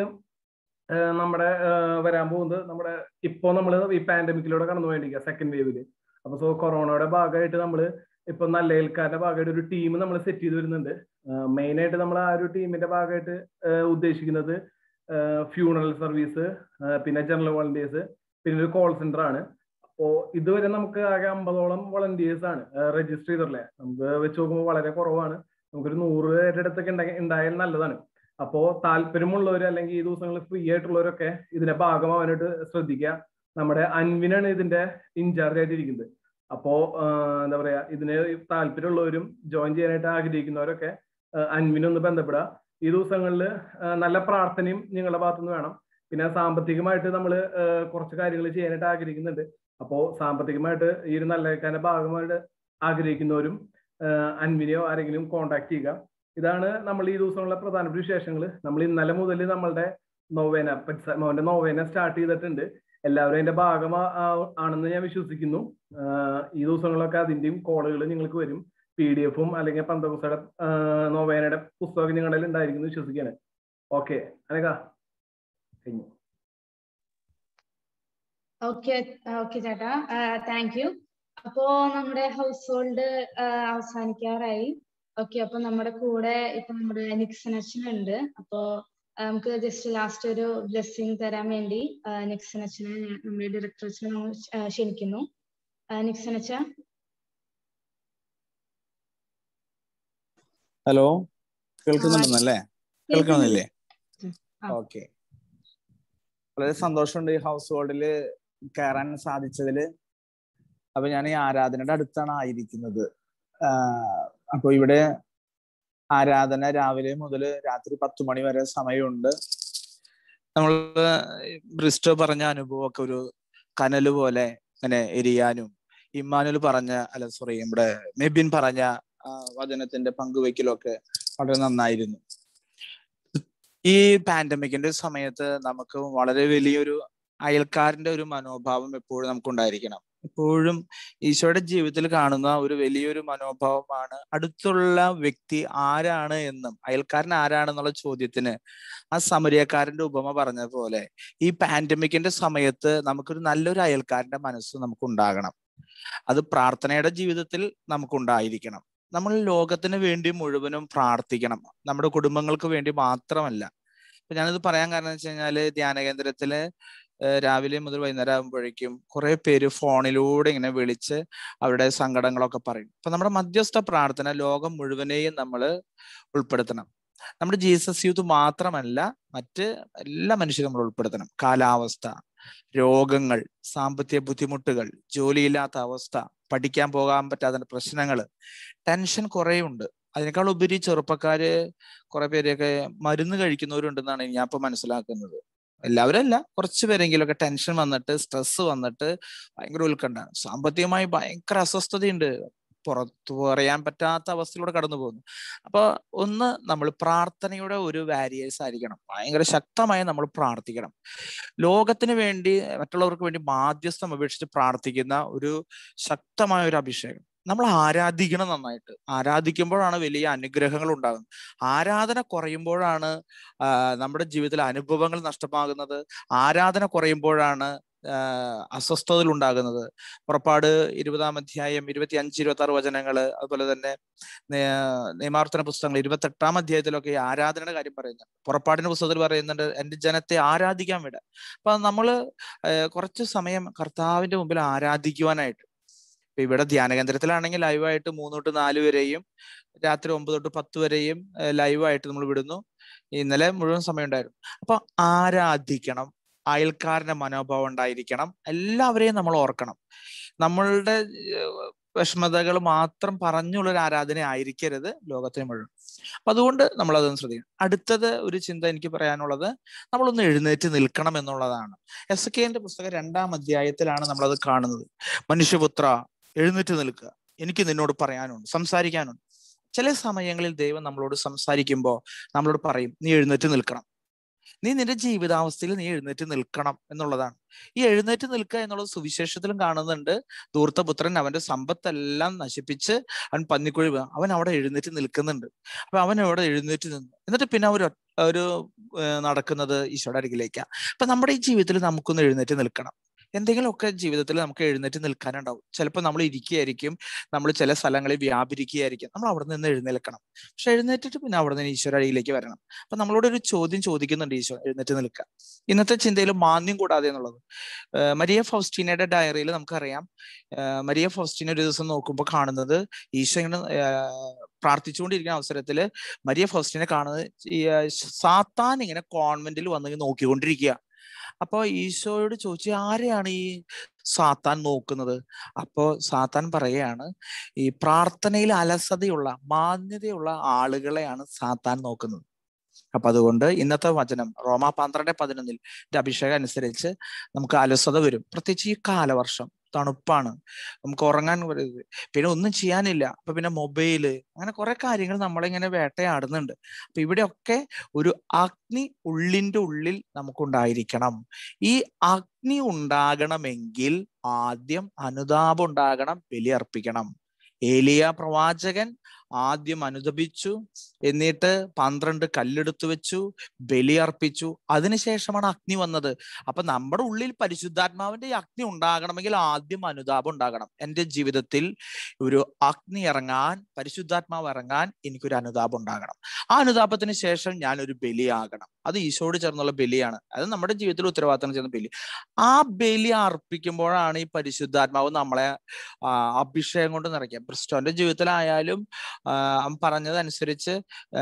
നമ്മുടെ വരാൻ പോകുന്നത് നമ്മുടെ ഇപ്പോൾ നമ്മൾ ഈ പാൻഡമിക്കിലൂടെ കടന്നു പോയിരിക്കുക സെക്കൻഡ് വേവില് അപ്പൊ സോ കൊറോണയുടെ ഭാഗമായിട്ട് നമ്മൾ ഇപ്പൊ നല്ല ഏൽക്കാരുടെ ഭാഗമായിട്ട് ഒരു ടീം നമ്മൾ സെറ്റ് ചെയ്ത് വരുന്നുണ്ട് മെയിൻ ആയിട്ട് നമ്മൾ ആ ഒരു ടീമിന്റെ ഭാഗമായിട്ട് ഉദ്ദേശിക്കുന്നത് ഫ്യൂണറൽ സർവീസ് പിന്നെ ജനറൽ വോളണ്ടിയേഴ്സ് പിന്നെ ഒരു കോൾ സെന്റർ ആണ് അപ്പോ ഇതുവരെ നമുക്ക് ആകെ അമ്പതോളം വോളണ്ടിയേഴ്സ് ആണ് രജിസ്റ്റർ ചെയ്തിട്ടുള്ളത് നമുക്ക് വെച്ച് നോക്കുമ്പോൾ വളരെ കുറവാണ് നമുക്കൊരു നൂറ് പേരുടെ അടുത്തൊക്കെ ഉണ്ടായാൽ നല്ലതാണ് അപ്പോ താല്പര്യമുള്ളവർ അല്ലെങ്കിൽ ഈ ദിവസങ്ങളിൽ ഫ്രീ ആയിട്ടുള്ളവരൊക്കെ ഇതിന്റെ ഭാഗമാവാനായിട്ട് ശ്രദ്ധിക്കുക നമ്മുടെ അൻവിനാണ് ഇതിന്റെ ഇൻചാർജ് ആയിട്ടിരിക്കുന്നത് അപ്പോ ആഹ് എന്താ പറയാ ഇതിന് താല്പര്യമുള്ളവരും ജോയിൻ ചെയ്യാനായിട്ട് ആഗ്രഹിക്കുന്നവരൊക്കെ ആഹ് അൻവിനെ ഒന്ന് ബന്ധപ്പെടുക ഈ ദിവസങ്ങളിൽ നല്ല പ്രാർത്ഥനയും നിങ്ങളുടെ ഭാഗത്തുനിന്ന് വേണം പിന്നെ സാമ്പത്തികമായിട്ട് നമ്മൾ കുറച്ച് കാര്യങ്ങൾ ചെയ്യാനായിട്ട് ആഗ്രഹിക്കുന്നുണ്ട് അപ്പോ സാമ്പത്തികമായിട്ട് ഈ ഒരു നല്ല കാര്യം ഭാഗമായിട്ട് ആഗ്രഹിക്കുന്നവരും ആഹ് അൻവിനെയോ ആരെങ്കിലും കോണ്ടാക്ട് ചെയ്യുക ഇതാണ് നമ്മൾ ഈ ദിവസങ്ങളിലെ പ്രധാനപ്പെട്ട വിശേഷങ്ങൾ നമ്മൾ ഇന്നലെ മുതൽ നമ്മളുടെ നോവേന മോന്റെ നോവേന സ്റ്റാർട്ട് ചെയ്തിട്ടുണ്ട് എല്ലാവരും അതിന്റെ ഭാഗം ആണെന്ന് ഞാൻ വിശ്വസിക്കുന്നു ആഹ് ഈ ദിവസങ്ങളിലൊക്കെ അതിന്റെയും കോളുകൾ നിങ്ങൾക്ക് വരും പി ഡി എഫും അല്ലെങ്കിൽ പന്തകുസയുടെ നോവേനയുടെ പുസ്തകം നിങ്ങളുടെ കയ്യിൽ ഉണ്ടായിരിക്കുന്നു വിശ്വസിക്കാണ് ഓക്കെ അനക കഴിഞ്ഞു ഓക്കെ ഓക്കെ ചേട്ടാ താങ്ക് യു അപ്പോ നമ്മുടെ ഹൗസ് ഹോൾഡ് അവസാനിക്കാറായി ഓക്കെ അപ്പൊ നമ്മുടെ കൂടെ ഇപ്പൊ നമ്മുടെ നിക്സൺ അച്ഛൻ ഉണ്ട് അപ്പോ ആ, നമുക്ക് ജസ്റ്റ് ലാസ്റ്റ് ഒരു ബ്ലെസ്സിങ് തരാൻ വേണ്ടി ആ, നിക്സൺ അച്ഛനെ ഞാൻ- നമ്മുടെ ഡയറക്ടർ അച്ഛനെ നമ്മൾ ക്ഷ- ആ, ക്ഷണിക്കുന്നു ആ, നിക്സൺ അച്ഛ ഹലോ കേൾക്കുന്നുണ്ടെന്നല്ലേ കേൾക്കുന്നില്ലേ ആ. ഓക്കെ വളരെ സന്തോഷമുണ്ട് ഈ ഹൗസ് ഹോൾഡില് കയറാൻ സാധിച്ചതില് അപ്പൊ ഞാൻ ഈ ആരാധനയുടെ അടുത്താണ് ആയിരിക്കുന്നത് ആഹ് അപ്പൊ ഇവിടെ ആരാധന രാവിലെ മുതൽ രാത്രി പത്ത് മണി വരെ സമയമുണ്ട് നമ്മൾ ബ്രിസ്റ്റോ പറഞ്ഞ അനുഭവമൊക്കെ ഒരു കനല് പോലെ ഇങ്ങനെ എരിയാനും ഇമ്മാനുൽ പറഞ്ഞ അല്ല സോറി നമ്മുടെ മെബിൻ പറഞ്ഞ ആ, വചനത്തിന്റെ പങ്കുവെക്കലൊക്കെ വളരെ നന്നായിരുന്നു ഈ പാൻഡമിക്കിന്റെ സമയത്ത് നമുക്ക് വളരെ വലിയൊരു അയൽക്കാരന്റെ ഒരു മനോഭാവം എപ്പോഴും നമുക്കുണ്ടായിരിക്കണം എപ്പോഴും ഈശോയുടെ ജീവിതത്തിൽ കാണുന്ന ഒരു വലിയൊരു മനോഭാവമാണ് അടുത്തുള്ള വ്യക്തി ആരാണ് എന്നും അയൽക്കാരൻ ആരാണെന്നുള്ള ചോദ്യത്തിന് ആ സമരിയക്കാരന്റെ ഉപമ പറഞ്ഞ പോലെ ഈ പാൻഡമിക്കിന്റെ സമയത്ത് നമുക്കൊരു നല്ലൊരു അയൽക്കാരന്റെ മനസ്സ് നമുക്ക് ഉണ്ടാകണം അത് പ്രാർത്ഥനയുടെ ജീവിതത്തിൽ നമുക്കുണ്ടായിരിക്കണം നമ്മൾ ലോകത്തിന് വേണ്ടി മുഴുവനും പ്രാർത്ഥിക്കണം നമ്മുടെ കുടുംബങ്ങൾക്ക് വേണ്ടി മാത്രമല്ല ഇപ്പൊ ഞാനിത് പറയാൻ കാരണം എന്ന് വെച്ച് കഴിഞ്ഞാല് ധ്യാന കേന്ദ്രത്തില് ഏഹ് രാവിലെ മുതൽ വൈകുന്നേരം ആകുമ്പോഴേക്കും കുറെ പേര് ഫോണിലൂടെ ഇങ്ങനെ വിളിച്ച് അവരുടെ സങ്കടങ്ങളൊക്കെ പറയും അപ്പൊ നമ്മുടെ മധ്യസ്ഥ പ്രാർത്ഥന ലോകം മുഴുവനെയും നമ്മൾ ഉൾപ്പെടുത്തണം നമ്മുടെ ജീസസ് യൂത്ത് മാത്രമല്ല മറ്റ് എല്ലാ മനുഷ്യരും നമ്മൾ ഉൾപ്പെടുത്തണം കാലാവസ്ഥ രോഗങ്ങൾ സാമ്പത്തിക ബുദ്ധിമുട്ടുകൾ ജോലിയില്ലാത്ത അവസ്ഥ പഠിക്കാൻ പോകാൻ പറ്റാത്ത പ്രശ്നങ്ങൾ ടെൻഷൻ കുറേ ഉണ്ട് അതിനേക്കാൾ ഉപരി ചെറുപ്പക്കാര് കുറെ പേരെയൊക്കെ മരുന്ന് കഴിക്കുന്നവരുണ്ടെന്നാണ് ഞാൻ ഇപ്പൊ മനസ്സിലാക്കുന്നത് എല്ലാവരും അല്ല കുറച്ച് പേരെങ്കിലും ഒക്കെ ടെൻഷൻ വന്നിട്ട് സ്ട്രെസ് വന്നിട്ട് ഭയങ്കര ഉത്കണ്ഠ സാമ്പത്തികമായി ഭയങ്കര അസ്വസ്ഥതയുണ്ട് പുറത്തു പറയാൻ പറ്റാത്ത അവസ്ഥയിലൂടെ കടന്നു പോകുന്നു അപ്പൊ ഒന്ന് നമ്മൾ പ്രാർത്ഥനയുടെ ഒരു വാരിയേഴ്സ് ആയിരിക്കണം ഭയങ്കര ശക്തമായി നമ്മൾ പ്രാർത്ഥിക്കണം ലോകത്തിന് വേണ്ടി മറ്റുള്ളവർക്ക് വേണ്ടി മാധ്യസ്ഥം അപേക്ഷിച്ച് പ്രാർത്ഥിക്കുന്ന ഒരു ശക്തമായ ഒരു അഭിഷേകം നമ്മൾ ആരാധിക്കണം നന്നായിട്ട് ആരാധിക്കുമ്പോഴാണ് വലിയ അനുഗ്രഹങ്ങൾ ഉണ്ടാകുന്നത് ആരാധന കുറയുമ്പോഴാണ് ആ, നമ്മുടെ ജീവിതത്തിൽ അനുഭവങ്ങൾ നഷ്ടമാകുന്നത് ആരാധന കുറയുമ്പോഴാണ് ആഹ് അസ്വസ്ഥതകൾ ഉണ്ടാകുന്നത് പുറപ്പാട് ഇരുപതാം അധ്യായം ഇരുപത്തി അഞ്ച് ഇരുപത്തി ആറ് വചനങ്ങള് അതുപോലെ തന്നെ നേ- നിയമാവർത്തന പുസ്തകങ്ങൾ ഇരുപത്തെട്ടാം അധ്യായത്തിലൊക്കെ ഈ ആരാധനയുടെ കാര്യം പറയുന്നുണ്ട് പുറപ്പാടിന്റെ പുസ്തകത്തിൽ പറയുന്നുണ്ട് എന്റെ ജനത്തെ ആരാധിക്കാൻ വിട അപ്പൊ നമ്മള് ആഹ് കുറച്ച് സമയം കർത്താവിന്റെ മുമ്പിൽ ആരാധിക്കുവാനായിട്ട് ഇപ്പൊ ഇവിടെ ധ്യാന കേന്ദ്രത്തിലാണെങ്കിൽ ലൈവായിട്ട് മൂന്ന് തൊട്ട് നാല് വരെയും രാത്രി ഒമ്പത് തൊട്ട് പത്ത് വരെയും ലൈവായിട്ട് നമ്മൾ വിടുന്നു ഇന്നലെ മുഴുവൻ സമയം ഉണ്ടായിരുന്നു അപ്പൊ ആരാധിക്കണം അയൽക്കാരന്റെ മനോഭാവം ഉണ്ടായിരിക്കണം എല്ലാവരെയും നമ്മൾ ഓർക്കണം നമ്മളുടെ ഏഹ്, വിഷമതകൾ മാത്രം പറഞ്ഞുള്ള ഒരു ആരാധന ആയിരിക്കരുത് ലോകത്തിന് മുഴുവൻ അപ്പൊ അതുകൊണ്ട് നമ്മൾ അതൊന്ന് ശ്രദ്ധിക്കണം അടുത്തത് ഒരു ചിന്ത എനിക്ക് പറയാനുള്ളത് നമ്മളൊന്ന് എഴുന്നേറ്റ് നിൽക്കണം എന്നുള്ളതാണ് എസ് കെന്റെ പുസ്തകം രണ്ടാം അധ്യായത്തിലാണ് നമ്മളത് കാണുന്നത് മനുഷ്യപുത്ര എഴുന്നേറ്റ് നിൽക്കുക എനിക്ക് നിന്നോട് പറയാനുണ്ട് സംസാരിക്കാനുണ്ട് ചില സമയങ്ങളിൽ ദൈവം നമ്മളോട് സംസാരിക്കുമ്പോൾ നമ്മളോട് പറയും നീ എഴുന്നേറ്റ് നിൽക്കണം നീ നിന്റെ ജീവിതാവസ്ഥയിൽ നീ എഴുന്നേറ്റ് നിൽക്കണം എന്നുള്ളതാണ് ഈ എഴുന്നേറ്റ് നിൽക്കുക എന്നുള്ളത് സുവിശേഷത്തിലും കാണുന്നുണ്ട് ധൂർത്തപുത്രൻ അവന്റെ സമ്പത്തെല്ലാം നശിപ്പിച്ച് അവൻ പന്നിക്കുഴി വീണു. അവൻ അവിടെ എഴുന്നേറ്റ് നിൽക്കുന്നുണ്ട് അപ്പൊ അവൻ അവിടെ എഴുന്നേറ്റ് നിന്നു എന്നിട്ട് പിന്നെ ഒരു ഒരു ഏഹ് നടക്കുന്നത് ഈശോയുടെ അരികിലേക്കാണ് അപ്പൊ നമ്മുടെ ഈ ജീവിതത്തിൽ നമുക്കൊന്ന് എഴുന്നേറ്റ് നിൽക്കണം എന്തെങ്കിലുമൊക്കെ ജീവിതത്തിൽ നമുക്ക് എഴുന്നേറ്റ് നിൽക്കാനുണ്ടാവും ചിലപ്പോൾ നമ്മൾ ഇരിക്കുകയായിരിക്കും നമ്മൾ ചില സ്ഥലങ്ങളിൽ വ്യാപരിക്കുകയായിരിക്കും നമ്മൾ അവിടെ നിന്ന് എഴുന്നേൽക്കണം പക്ഷെ എഴുന്നേറ്റിട്ട് പിന്നെ അവിടെ നിന്ന് ഈശ്വര അടിയിലേക്ക് വരണം അപ്പൊ നമ്മളോട് ഒരു ചോദ്യം ചോദിക്കുന്നുണ്ട് ഈശോ എഴുന്നേറ്റ് നിൽക്കുക ഇന്നത്തെ ചിന്തയിൽ മാന്യം കൂടാതെ എന്നുള്ളത് ഏഹ് മരിയ ഫൗസ്റ്റീനയുടെ ഡയറിയിൽ നമുക്കറിയാം ഏഹ് മരിയ ഫൗസ്റ്റീന ഒരു ദിവസം നോക്കുമ്പോൾ കാണുന്നത് ഈശോ ഇങ്ങനെ ഏഹ് പ്രാർത്ഥിച്ചുകൊണ്ടിരിക്കുന്ന അവസരത്തിൽ മരിയ ഫൗസ്റ്റിനെ കാണുന്നത് ഈ ആ, സാത്താൻ ഇങ്ങനെ കോൺവെന്റിൽ വന്ന് നോക്കിക്കൊണ്ടിരിക്കുക അപ്പൊ ഈശോയോട് ചോദിച്ചു ആരെയാണ് ഈ സാത്താൻ നോക്കുന്നത് അപ്പോ സാത്താൻ പറയുകയാണ് ഈ പ്രാർത്ഥനയിൽ അലസതയുള്ള മാന്യതയുള്ള ആളുകളെയാണ് സാത്താൻ നോക്കുന്നത് അപ്പൊ അതുകൊണ്ട് ഇന്നത്തെ വചനം റോമ പന്ത്രണ്ട് പതിനൊന്നിൽ അഭിഷേകം അനുസരിച്ച് നമുക്ക് അലസത വരും പ്രത്യേകിച്ച് ഈ കാലവർഷം തണുപ്പാണ് നമുക്ക് ഉറങ്ങാൻ വരരുത് പിന്നെ ഒന്നും ചെയ്യാനില്ല അപ്പൊ പിന്നെ മൊബൈല് അങ്ങനെ കുറെ കാര്യങ്ങൾ നമ്മളിങ്ങനെ വേട്ടയാടുന്നുണ്ട് അപ്പൊ ഇവിടെയൊക്കെ ഒരു അഗ്നി ഉള്ളിന്റെ ഉള്ളിൽ നമുക്കുണ്ടായിരിക്കണം ഈ അഗ്നി ഉണ്ടാകണമെങ്കിൽ ആദ്യം അനുതാപം ഉണ്ടാകണം ബലി അർപ്പിക്കണം ഏലിയ പ്രവാചകൻ ആദ്യം അനുദപിച്ചു എന്നിട്ട് പന്ത്രണ്ട് കല്ലെടുത്തു വെച്ചു ബലിയർപ്പിച്ചു അതിനുശേഷമാണ് അഗ്നി വന്നത് അപ്പൊ നമ്മുടെ ഉള്ളിൽ പരിശുദ്ധാത്മാവിന്റെ ഈ അഗ്നി ഉണ്ടാകണമെങ്കിൽ ആദ്യം അനുതാപം ഉണ്ടാകണം എൻ്റെ ജീവിതത്തിൽ ഒരു അഗ്നി ഇറങ്ങാൻ പരിശുദ്ധാത്മാവ് ഇറങ്ങാൻ എനിക്കൊരു അനുതാപം ഉണ്ടാകണം ആ അനുതാപത്തിന് ശേഷം ഞാൻ ഒരു ബലിയാകണം അത് ഈശോട് ചേർന്നുള്ള ബലിയാണ് അത് നമ്മുടെ ജീവിതത്തിൽ ഉത്തരവാദിത്തം ചെയ്യുന്ന ബലി ആ ബലി അർപ്പിക്കുമ്പോഴാണ് ഈ പരിശുദ്ധാത്മാവ് നമ്മളെ ആ, അഭിഷേകം കൊണ്ട് നിറയ്ക്കുക ക്രിസ്റ്റോന്റെ ജീവിതത്തിലായാലും ആ, അവൻ പറഞ്ഞതനുസരിച്ച് ആ,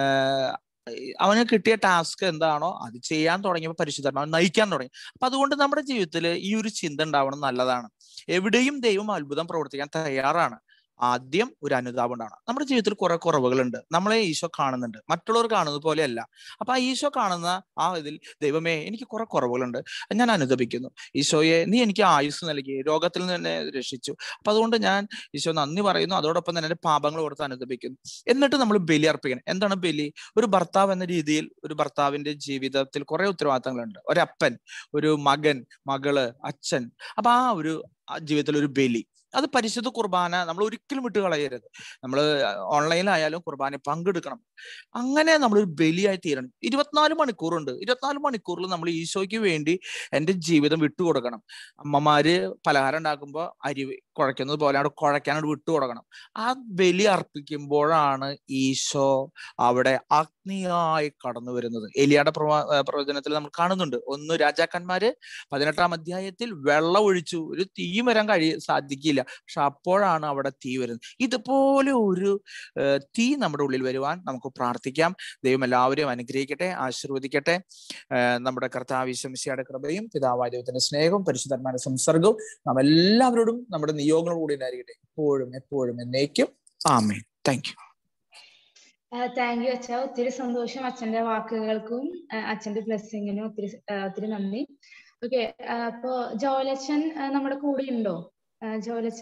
അവന് കിട്ടിയ ടാസ്ക് എന്താണോ അത് ചെയ്യാൻ തുടങ്ങിയപ്പോൾ പരിശുദ്ധാത്മാവ് നയിക്കാൻ തുടങ്ങി അപ്പൊ അതുകൊണ്ട് നമ്മുടെ ജീവിതത്തിൽ ഈ ഒരു ചിന്ത ഉണ്ടാവണം നല്ലതാണ് എവിടെയും ദൈവം അത്ഭുതം പ്രവർത്തിക്കാൻ തയ്യാറാണ് ആദ്യം ഒരു അനുതാപം ഉണ്ടാവണം നമ്മുടെ ജീവിതത്തിൽ കുറെ കുറവുകളുണ്ട് നമ്മളെ ഈശോ കാണുന്നുണ്ട് മറ്റുള്ളവർ കാണുന്നത് പോലെയല്ല അപ്പൊ ആ ഈശോ കാണുന്ന ആ ഇതിൽ ദൈവമേ എനിക്ക് കുറെ കുറവുകളുണ്ട് ഞാൻ അനുദപിക്കുന്നു ഈശോയെ നീ എനിക്ക് ആയുസ് നൽകി രോഗത്തിൽ നിന്ന് എന്നെ രക്ഷിച്ചു അപ്പൊ അതുകൊണ്ട് ഞാൻ ഈശോ നന്ദി പറയുന്നു അതോടൊപ്പം തന്നെ എന്റെ പാപങ്ങൾ ഓർത്ത് അനുദപിക്കുന്നു എന്നിട്ട് നമ്മൾ ബലി അർപ്പിക്കണം എന്താണ് ബലി ഒരു ഭർത്താവ് എന്ന രീതിയിൽ ഒരു ഭർത്താവിന്റെ ജീവിതത്തിൽ കുറെ ഉത്തരവാദിത്തങ്ങളുണ്ട് ഒരപ്പൻ ഒരു മകൻ മകള് അച്ഛൻ അപ്പൊ ആ ഒരു ആ ജീവിതത്തിൽ ഒരു ബലി അത് പരിശുദ്ധ കുർബാന നമ്മൾ ഒരിക്കലും വിട്ട് കളയരുത് നമ്മൾ ഓൺലൈനിലായാലും കുർബാന പങ്കെടുക്കണം അങ്ങനെ നമ്മളൊരു ബലിയായി തീരണം ഇരുപത്തിനാല് മണിക്കൂറുണ്ട് ഇരുപത്തിനാല് മണിക്കൂറിൽ നമ്മൾ ഈശോയ്ക്ക് വേണ്ടി എൻ്റെ ജീവിതം വിട്ടുകൊടുക്കണം അമ്മമാര് പലഹാരം ഉണ്ടാക്കുമ്പോൾ അരി കുഴയ്ക്കുന്നത് പോലെ അവിടെ കുഴയ്ക്കാനോട് വിട്ടുകൊടുക്കണം ആ ബലി അർപ്പിക്കുമ്പോഴാണ് ഈശോ അവിടെ അഗ്നിയായി കടന്നു വരുന്നത് എലിയാടെ പ്രവാ പ്രവചനത്തിൽ നമ്മൾ കാണുന്നുണ്ട് ഒന്ന് രാജാക്കന്മാര് പതിനെട്ടാം അധ്യായത്തിൽ വെള്ളം ഒഴിച്ചു ഒരു തീ വരാൻ കഴി സാധിക്കില്ല പക്ഷെ അപ്പോഴാണ് അവിടെ തീ വരുന്നത് ഇതുപോലെ ഒരു ഏഹ്, തീ നമ്മുടെ ഉള്ളിൽ വരുവാൻ നമുക്ക് പ്രാർത്ഥിക്കാം ദൈവം എല്ലാവരെയും അനുഗ്രഹിക്കട്ടെ ആശീർവദിക്കട്ടെ ഏഹ്, നമ്മുടെ കർത്താവിശംസിയുടെ കൃപയും പിതാവായ ദൈവത്തിന്റെ സ്നേഹവും പരിശുദ്ധന്മാരുടെ സംസർഗവും നാം എല്ലാവരോടും നമ്മുടെ നിയോഗങ്ങളും കൂടി ഉണ്ടായിരിക്കട്ടെ എപ്പോഴും എപ്പോഴും എന്നേക്കും ആമേ താങ്ക് യു താങ്ക് യു അച്ഛ ഒത്തിരി സന്തോഷം അച്ഛന്റെ വാക്കുകൾക്കും ആ, അച്ഛന്റെ ബ്ലെസ്സിങ്ങിനും ഒത്തിരി സ- ആ, ഒത്തിരി നന്ദി ഓക്കെ അപ്പോ ജോലച്ചൻ ആ, നമ്മുടെ കൂടെ ഉണ്ടോ ആ, ജോലച്ച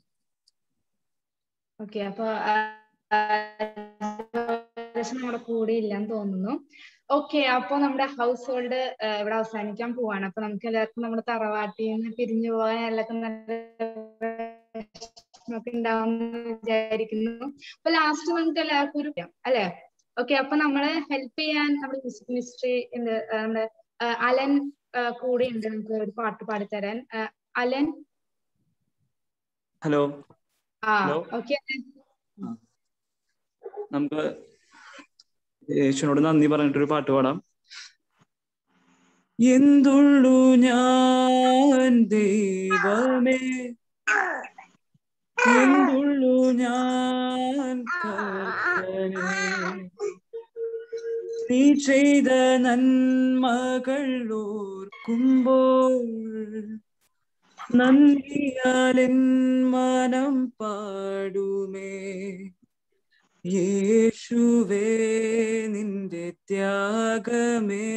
ഓക്കെ അപ്പൊ ആ, ആ, ജോലച്ചൻ നമ്മുടെ കൂടെ ഇല്ലെന്ന് തോന്നുന്നു ഓക്കെ അപ്പൊ നമ്മുടെ ഹൗസ് ഹോൾഡ് ഇവിടെ അവസാനിക്കാൻ പോവാണ് അപ്പൊ നമുക്ക് എല്ലാവർക്കും നമ്മുടെ തറവാട്ടിൽ നിന്ന് പിരിഞ്ഞു പോകാൻ എല്ലാവർക്കും നല്ല ഒക്കെ ഉണ്ടാവും വിചാരിക്കുന്നു അപ്പൊ ലാസ്റ്റ് നമുക്ക് എല്ലാവർക്കും ഒരു അല്ലെ ഓക്കെ അപ്പൊ നമ്മളെ ഹെൽപ്പ് ചെയ്യാൻ നമ്മുടെ മിസ്റ്ററി എന്ത് ആ, നമ്മുടെ ആ, അലൻ ആ, കൂടെ ഉണ്ട് നമുക്ക് ഒരു പാട്ട് പാടിത്തരാൻ ആ, അലൻ ഹലോ ആ ഹലോ ഓക്കെ നമുക്ക് യേശുവിനോട് നന്ദി പറഞ്ഞിട്ടൊരു പാട്ട് പാടാം എന്തുള്ളു ഞാൻ ദൈവമേ എന്തുള്ളു ഞാൻ കർത്തനേ നീ ചെയ്ത നന്മകൾ ഓർക്കുമ്പോൾ നന്ദിയാലെൻ മനം പാടുമേ യേശുവേ നിന്റെ ത്യാഗമേ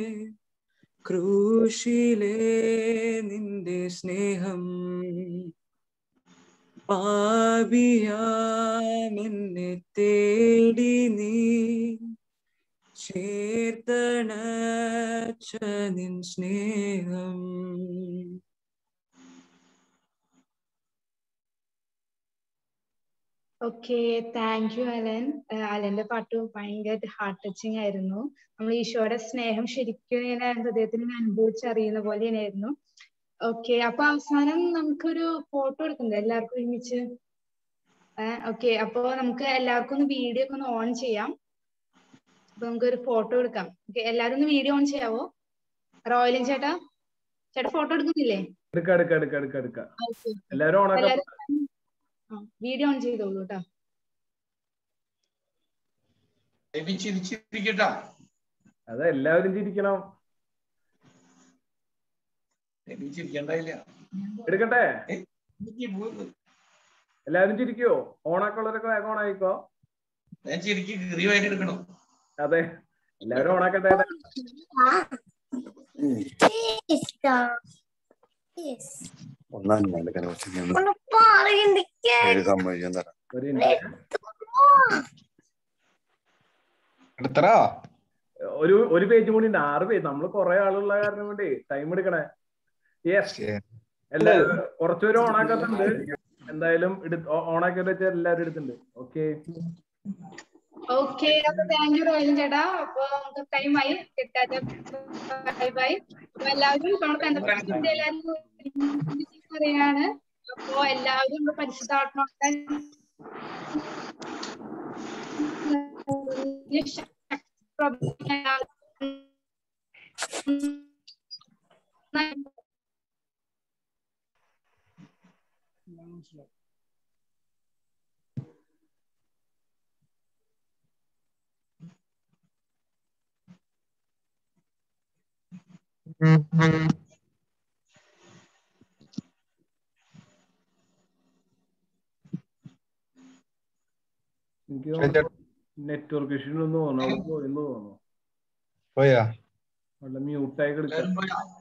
ക്രൂശിലേ നിന്റെ സ്നേഹം പാപിയാമെന്നെ തേടി നീ ചേർത്തണച്ച നിൻ സ്നേഹം ഓക്കെ താങ്ക് യു അലൻ ഏഹ് അലന്റെ പാട്ട് ഭയങ്കര ഹാർട്ട് ടച്ചിങ് ആയിരുന്നു നമ്മൾ ഈശോയുടെ സ്നേഹം ശരിക്കും ഇങ്ങനെ ഹൃദയത്തിൽ ഇങ്ങനെ അനുഭവിച്ചറിയുന്ന പോലെ തന്നെയായിരുന്നു ഓക്കെ അപ്പൊ അവസാനം നമുക്കൊരു ഫോട്ടോ എടുക്കണ്ടേ എല്ലാവർക്കും ഒരുമിച്ച് ഓക്കെ അപ്പൊ നമുക്ക് എല്ലാവർക്കും ഒന്ന് വീഡിയോ ഒക്കെ ഒന്ന് ഓൺ ചെയ്യാം അപ്പൊ നമുക്കൊരു ഫോട്ടോ എടുക്കാം ഓക്കെ എല്ലാരും ഒന്ന് വീഡിയോ ഓൺ ചെയ്യാവോ റോയലും ചേട്ടാ ചേട്ടാ ഫോട്ടോ എടുക്കുന്നില്ലേ എടുക്ക എടുക്ക എടുക്ക എടുക്ക എടുക്ക ഓക്കെ എല്ലാരും ഓണാക്കാം എല്ലാരും വീഡിയോ ഓൺ ചെയ്തോളൂ കേട്ടോ ബേബി ചിരിച്ചിരിക്കട്ടാ അത് എല്ലാവരും ചിരിക്കണം ബേബി ചിരിക്കണ്ടായില്ല എടുക്കട്ടെ എനിക്ക് പോ- എല്ലാവരും ചിരിക്കോ ഓണാക്കുള്ളവരൊക്കെ വേഗം ഓണായിക്കോ ഞാൻ ചിരിക്ക് കീറിയമായിട്ട് എടുക്കണം അതെ എല്ലാവരും ഓണാക്കട്ടെ ഒന്നാം ഞാൻ കനവച്ചിരുന്നു ഏഴ് സമ്മതിക്കാൻ തരാം ഒരു minute. എടുത്തരാ ഒരു ഒരു പേജ് കൂടി ഉണ്ട് ആറ് പേജ് നമ്മൾ കുറെ ആളുള്ള കാരണം കൊണ്ട് ടൈം എടുക്കണേ യെസ് എല്ലാവരും കുറച്ചുപേര് ഓണാക്കാത്തുണ്ട് എന്തായാലും ഓണാക്കി വെച്ചാൽ എല്ലാവരും എടുത്തിട്ടുണ്ട് ഓക്കെ ഓക്കെ അപ്പൊ താങ്ക് യു റോയൽ ചേട്ടാ അപ്പൊ നമുക്ക് ടൈം ആയി കിട്ടാത്ത ബൈ ബൈ അപ്പൊ എല്ലാവരും നമ്മുടെ പെന്തക്കോസ്തിന്റെ എല്ലാവരും ഒരുമിച്ച് പറയാണ് അപ്പൊ എല്ലാവരും നമ്മുടെ പരിശുദ്ധാത്മാക്കളെ എനിക്ക് നെറ്റ്വർക്ക് ഇഷ്യൂ ഒന്ന് തോന്നുന്നു അവിടെ പോയെന്ന് തോന്നുന്നു പോയാ നല്ല മ്യൂട്ടായി കിടക്കാം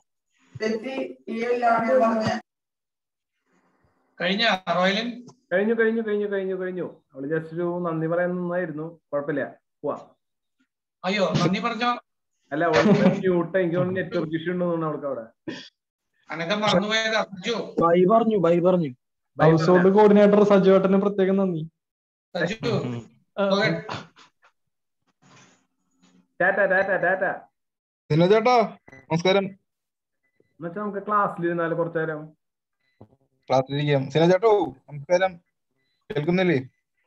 കഴിഞ്ഞ റോയലിൻ കഴിഞ്ഞു കഴിഞ്ഞു കഴിഞ്ഞു കഴിഞ്ഞു കഴിഞ്ഞു അവള് ജസ്റ്റ് ഒരു നന്ദി പറയാൻ നിന്നായിരുന്നു കുഴപ്പമില്ല പോവാ അയ്യോ നന്ദി പറഞ്ഞോ അല്ല മ്യൂട്ട് എനിക്ക് നെറ്റ്വർക്ക് ഇഷ്യൂ ഉണ്ടെന്ന് തോന്നുന്നു അവൾക്ക് അവിടെ അനക്ക മറന്നുപോയത് അർജു ബൈ പറഞ്ഞു ബൈ പറഞ്ഞു ഹൗസ് ഹോൾഡ് കോർഡിനേറ്റർ സജുവേട്ടന് പ്രത്യേകം നന്ദി സജു ടാറ്റ ടാറ്റ ടാറ്റ സിനോ ചേട്ടാ നമസ്കാരം എന്നുവെച്ചാൽ നമുക്ക് ക്ലാസ്സിൽ ഇരുന്നാല് കുറച്ചു നേരം ക്ലാസ്സിലിരിക്കാം സിനോ ചേട്ടോ നമസ്കാരം കേൾക്കുന്നില്ലേ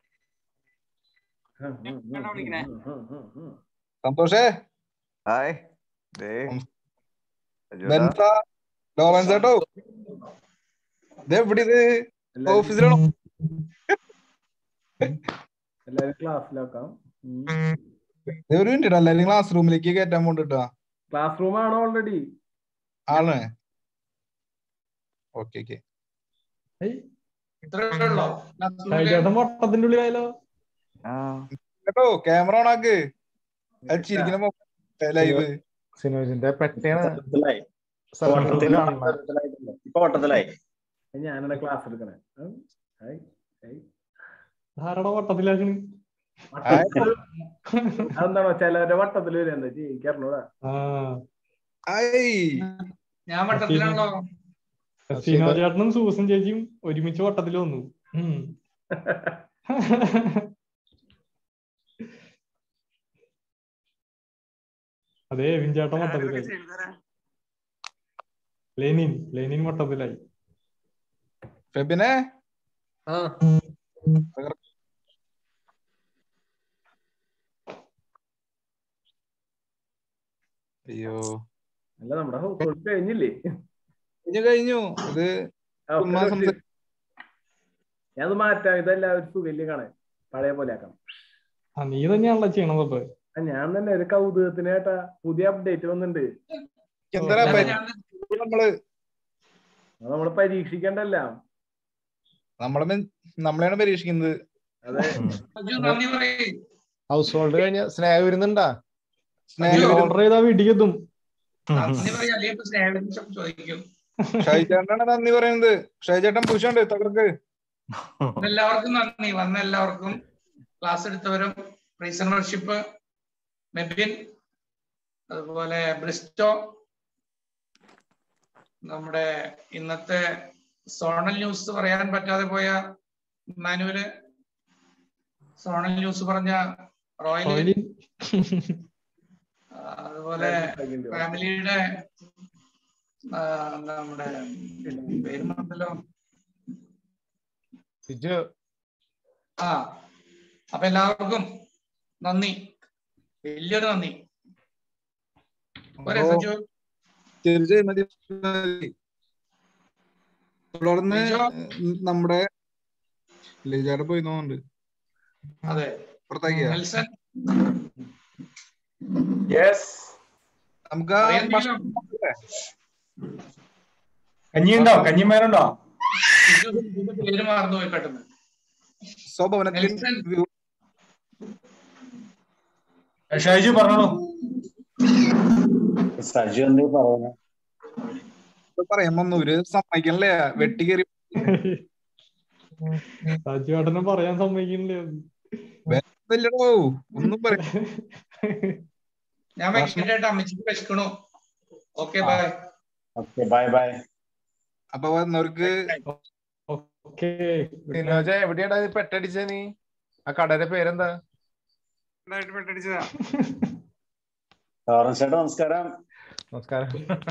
സന്തോഷേ ഹായ് ബെൻസ ലോറൻസ് ചേട്ടോ ഇത് എവിടെ ഇത് ഓഫീസിലാണോ എല്ലാരും ക്ലാസ്സിലാക്കാം ദേ ഒരു മിനിറ്റ് എല്ലാരും ക്ലാസ് റൂമിലേക്ക് കയറ്റാൻ പോണ്ടിട്ടാ ക്ലാസ് റൂം ആണോ ഓൾറെഡി ആണ് ഓക്കെ ഓക്കെ ഇത്രേ ഉള്ളോ ചേട്ടൻ വട്ടത്തിന്റെ ഉള്ളിലായാലോ കേട്ടോ ക്യാമറ ഓൺ ആക്ക് അത് ചിരിക്കുന്ന ലൈവ് സിനോജിന്റെ പെട്ടയാണ് ഇപ്പൊ വട്ടത്തിലായി ഞാനാണ് ക്ലാസ് എടുക്കണേ ഉം. Hi, hi. ആരുടെ വട്ടത്തിലാക്കണ് അതെന്താണോ ചിലവരുടെ വട്ടത്തിൽ വരും എന്താ ജീവിക്കാറിനോടാ ഞാൻ വട്ടത്തിലാണല്ലോ സീനോ ചേട്ടനും സൂസൻ ചേച്ചിയും ഒരുമിച്ച് വട്ടത്തിൽ വന്നു ഉം. അതെ എവിൻ ചേട്ടൻ വട്ടത്തിലായി ലെനിൻ ലെനിൻ വട്ടത്തിലായി ഫെബിനെ അയ്യോ അല്ല നമ്മുടെ ഹൗസ് ഹോൾഡ് കഴിഞ്ഞില്ലേ കഴിഞ്ഞു കഴിഞ്ഞു ഇത് ആ, ചുമ്മാ ഒക്കെ സംസാ- ഞാനത് മാറ്റാം ഇതെല്ലാവരും സുഖല്യം കാണാൻ പഴയ പോലെ ആക്കാം ആ നീ തന്നെയാണല്ലോ ചെയ്യണത് ഇപ്പൊ ആ, ഞാൻ തന്നെ ഒരു കൗതുകത്തിന് കേട്ടാ പുതിയ അപ്ഡേറ്റ് വന്നിട്ടുണ്ട് എന്താ നമ്മള് അത് നമ്മള് പരീക്ഷിക്കണ്ടല്ല നമ്മളെ മെ- നമ്മളെയാണ് പരീക്ഷിക്കുന്നത് അതെ സജു നന്ദി പറയേ ഹൗസ് ഹോൾഡ് കഴിഞ്ഞ സ്നേഹ വരുന്നുണ്ടാ ഓർഡർ ചെയ്താ വീട്ടിലെത്തും നന്ദി പറയാ അല്ലെങ്കിൽ ഇപ്പൊ സ്നേഹം ചോദിക്കും ഷൈചേട്ടനാണ് നന്ദി പറയുന്നത് ഷൈചേട്ടൻ പുഷുണ്ട് തകർക്ക് എല്ലാവർക്കും നന്ദി വന്ന എല്ലാവർക്കും ക്ലാസ് എടുത്തവരും റീസൺ വർഷിപ്പ് മെബിൻ അതുപോലെ ബ്രിസ്റ്റോ നമ്മുടെ ഇന്നത്തെ സോണൽ ന്യൂസ് പറയാൻ പറ്റാതെ പോയ മാനുവല് സോണൽ ന്യൂസ് പറഞ്ഞ റോയൽ റോയലിൻ. അതുപോലെ ഫാമിലിയുടെ ആ, നമ്മുടെ പേര് മറന്നല്ലോ സിജു ആ അപ്പൊ എല്ലാവർക്കും നന്ദി വലിയൊരു നന്ദി പോരെ സജു തീർച്ചയായും മതി. തുടർന്ന് നമ്മുടെ ലിജാടെ പോയി തോന്നുന്നുണ്ട് അതെ പുറത്താക്കിയ നെൽസൺ യെസ് നമുക്ക് ആ അറിയാൻ ഭക്ഷണം കഞ്ഞിയുണ്ടോ കഞ്ഞിമേനുണ്ടോ ഇതിന്റെ പേര് മറന്നുപോയി പെട്ടെന്ന് സ്വഭവനത്തിൽ നെൽസൺ ഷൈജു പറഞ്ഞോളൂ സജു എന്തേ പറയുന്നത് പറയാൻ വന്നു ഒരു സമ്മതിക്കണല്ലേ വെട്ടി കയറി സജുവേട്ടനെ പറയാൻ സമ്മതിക്കുന്നില്ല വല്ലടോ ഒന്നും പറയാ ഞാൻ വെക്കട്ടെ അമ്മച്ചിക്ക് വിശക്കണു okay bye okay bye bye അപ്പൊ വന്നവർക്ക് സിനോജ എവിടെയാടാ ഇത് പെട്ടടിച്ച നീ ആ കടയുടെ പേരെന്താ ലോറൻസ് ചേട്ടാ നമസ്കാരം നമസ്കാരം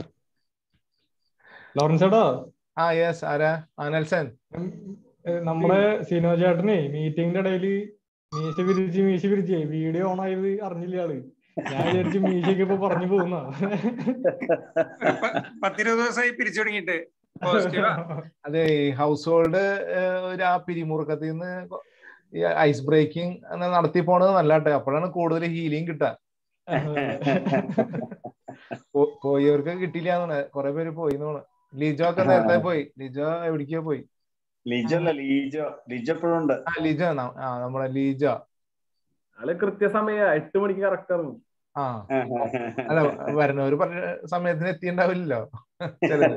ലോറൻസ് ചേട്ടാ ആ യെസ് ആരാ ആ നെൽസൺ നമ്മുടെ സിനോ ചേട്ടനെ മീറ്റിംഗിന്റെ ഇടയില് മീശ പിരിച്ച് മീശ പിരിച്ചേ വീഡിയോ ഓൺ ആയത് അറിഞ്ഞില്ല ആള് ഞാൻ വിചാരിച്ചു മീശയൊക്കെ ഇപ്പൊ പറഞ്ഞു പോകുന്ന പത്തിരുപത് ദിവസമായി പിരിച്ചു തുടങ്ങിയിട്ട് പോസിറ്റീവാ അതെ ഹൗസ് ഹോൾഡ് ഒരു ആ പിരിമുറുക്കത്തിൽ നിന്ന് ഈ ഐസ് ബ്രേക്കിംഗ് നടത്തി പോണത് നല്ലട്ടെ അപ്പോഴാണ് കൂടുതൽ ഹീലിംഗ് കിട്ടുക പോ- പോയവർക്ക് കിട്ടിയില്ല കുറെ പേര് പോയി തോന്നുന്നു ലിജോ ഒക്കെ നേരത്തെ പോയി ലിജോ എവിടേക്കോ പോയി ലിജോ അല്ല ലീജോ ലിജോ എപ്പോഴും ഉണ്ട് ആ ലിജോ ന- ആ നമ്മുടെ ലിജോ ആള് കൃത്യസമയ എട്ട് മണിക്ക് കറക്റ്റ് ഇറങ്ങും ആ അല്ല വരണവര് പറഞ്ഞ സമയത്തിന് എത്തിണ്ടാവില്ലല്ലോ ചിലര്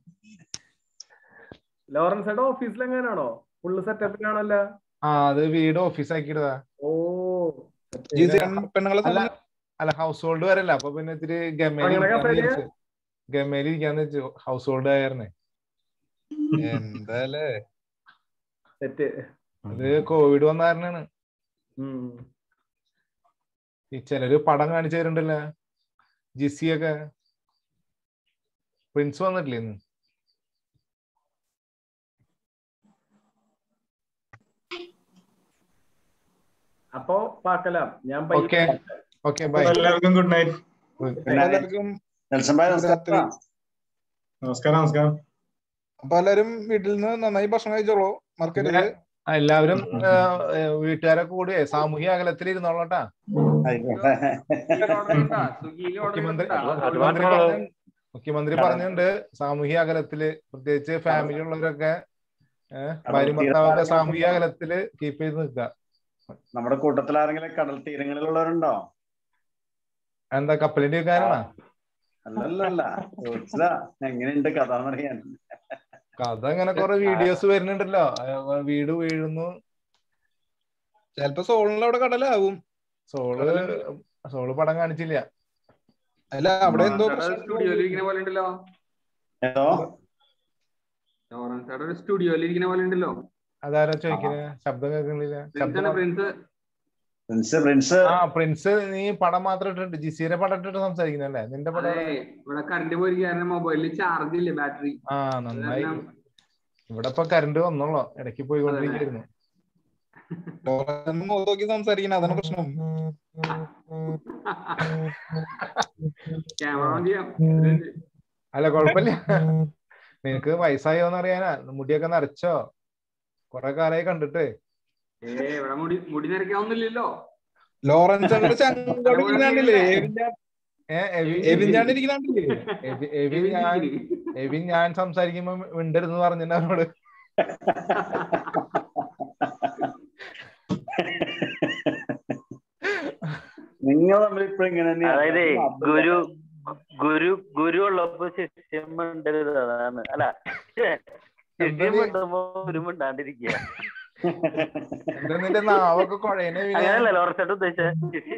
ലോറൻസ് ഏട്ടാ ഓഫീസിൽ എങ്ങനെയാണോ ഫുള്ള് സെറ്റപ്പിലാണല്ലോ ആ അത് വീട് ഓഫീസ് ആക്കിയിട്ടതാ ഓ പെണ്ണുങ്ങളെ അല്ല അല്ല ഹൗസ് ഹോൾഡ് വരല്ല അപ്പൊ പിന്നെ ഇത്തിരി ഗമേലി അങ്ങനെ കപ്പലില്? ഗമേലി ഇരിക്കാന്ന് വെച്ചു ഹൗസ് ഹോൾഡ് ആയിരുന്നേ എന്താലേ സെറ്റ് അത് കോവിഡ് വന്ന കാരണാണ് ഈ ചിലര് പടം കാണിച്ചു തരുന്നുണ്ടല്ലോ ജിസി ഒക്കെ പ്രിൻസ് വന്നിട്ടില്ലേ ഇന്ന് അപ്പൊ പാക്കലാം ഞാൻ ഓക്കെ ഓക്കെ ബൈ എല്ലാവർക്കും ഗുഡ് നൈറ്റ് എല്ലാവർക്കും നെൽസൺ ഭായ് നമസ്കാരം നമസ്കാരം നമസ്കാരം അപ്പൊ എല്ലാരും വീട്ടിൽ നിന്ന് നന്നായി ഭക്ഷണം കഴിച്ചോളൂ മറക്കരുത് ആ, എല്ലാവരും ആ, ഏ, വീട്ടുകാരൊക്കെ കൂടി സാമൂഹ്യ അകലത്തിൽ ഇരുന്നോളട്ടാ മുഖ്യമന്ത്രി മുഖ്യമന്ത്രി പറഞ്ഞു മുഖ്യമന്ത്രി പറഞ്ഞിട്ടുണ്ട് സാമൂഹ്യ അകലത്തില് പ്രത്യേകിച്ച് ഫാമിലി ഉള്ളവരൊക്കെ ഏഹ് ഭാര്യ ഭർത്താവൊക്കെ സാമൂഹ്യ അകലത്തില് കീപ്പ് ചെയ്ത് നിൽക്കുക നമ്മുടെ കൂട്ടത്തിൽ ആരെങ്കിലും കടൽ തീരങ്ങളിലുള്ളവരുണ്ടോ എന്താ കപ്പലിന്റെ കാരണ അല്ലല്ല ചോദിച്ചതാ എങ്ങനെയുണ്ട് കഥ എന്നറിയാൻ കഥ ഇങ്ങനെ കുറെ വീഡിയോസ് വരുന്നുണ്ടല്ലോ ആ, വീട് വീഴുന്നു ചിലപ്പോ സോളിന്റെ അവിടെ കടലാവും സോള് സോള് പടം കാണിച്ചില്ല അല്ല അവിടെ എന്തോ സ്റ്റുഡിയോയിൽ ഇരിക്കുന്ന പോലെ ഉണ്ടല്ലോ ഏതോ ലോറൻസ് ഒരു സ്റ്റുഡിയോയിൽ ഇരിക്കുന്ന പോലെ ഉണ്ടല്ലോ അതാരാ ചോദിക്കുന്നത് ശബ്ദം കേൾക്കുന്നില്ല ശബ്ദം പ്രിൻസ് പ്രിൻസ് പ്രിൻസ് പ്രിൻസ് ആ പ്രിൻസ് നീ പടം മാത്രം ഇട്ടിട്ട് ജിസിയുടെ പടം ഇട്ടിട്ട് സംസാരിക്കുന്നല്ലേ നിന്റെ പടം അതെ ഇവിടെ കറണ്ട് പോയി കാരണം മൊബൈലിൽ ചാർജ് ഇല്ല ബാറ്ററി ആ നന്നായി ഇവിടെ ഇപ്പൊ കറണ്ട് വന്നോളോ ഇടയ്ക്ക് പോയിക്കൊണ്ടിരിക്കുന്നു മുഖത്ത് നോക്കി സംസാരിക്കണം അതാണ് പ്രശ്നം ക്യാമറ ഓൺ ചെയ്യാം അല്ല കുഴപ്പമില്ല നിനക്ക് വയസ്സായോന്ന് അറിയാനാ മുടിയൊക്കെ നരച്ചോ കൊറേ കാലായി കണ്ടിട്ട് ഏ ഇവിടെ മുടി മുടി നിരക്കാവുന്നില്ലല്ലോ ലോറൻസ് ചന്ദ്ര ചങ്കോട് ഇരിക്കുന്നാണ്ടില്ലേ ഏ, എവി- എവിൻ ചാണ്ട് ഇരിക്കുന്നാണ്ടില്ലേ എവി- എവിൻ ഞാൻ എവിൻ ഞാൻ സംസാരിക്കുമ്പോ മിണ്ടരുന്ന് പറഞ്ഞിട്ട് അവനോട് നിങ്ങൾ തമ്മിൽ ഇപ്പൊ ഇങ്ങനെ അതായത് ഗുരു ഗുരു ഗുരു ഉള്ളപ്പോ ശിഷ്യം മിണ്ടരുത് അതാണ് അല്ല ശ്ശേ, ശിഷ്യം മിണ്ടുമ്പോ ഗുരു മിണ്ടാണ്ടിരിക്കുക എന്താ നിന്റെ നാവൊക്കെ കുഴയനെ അങ്ങനല്ല ലോറച്ചേട്ടൻ ഉദ്ദേശിച്ച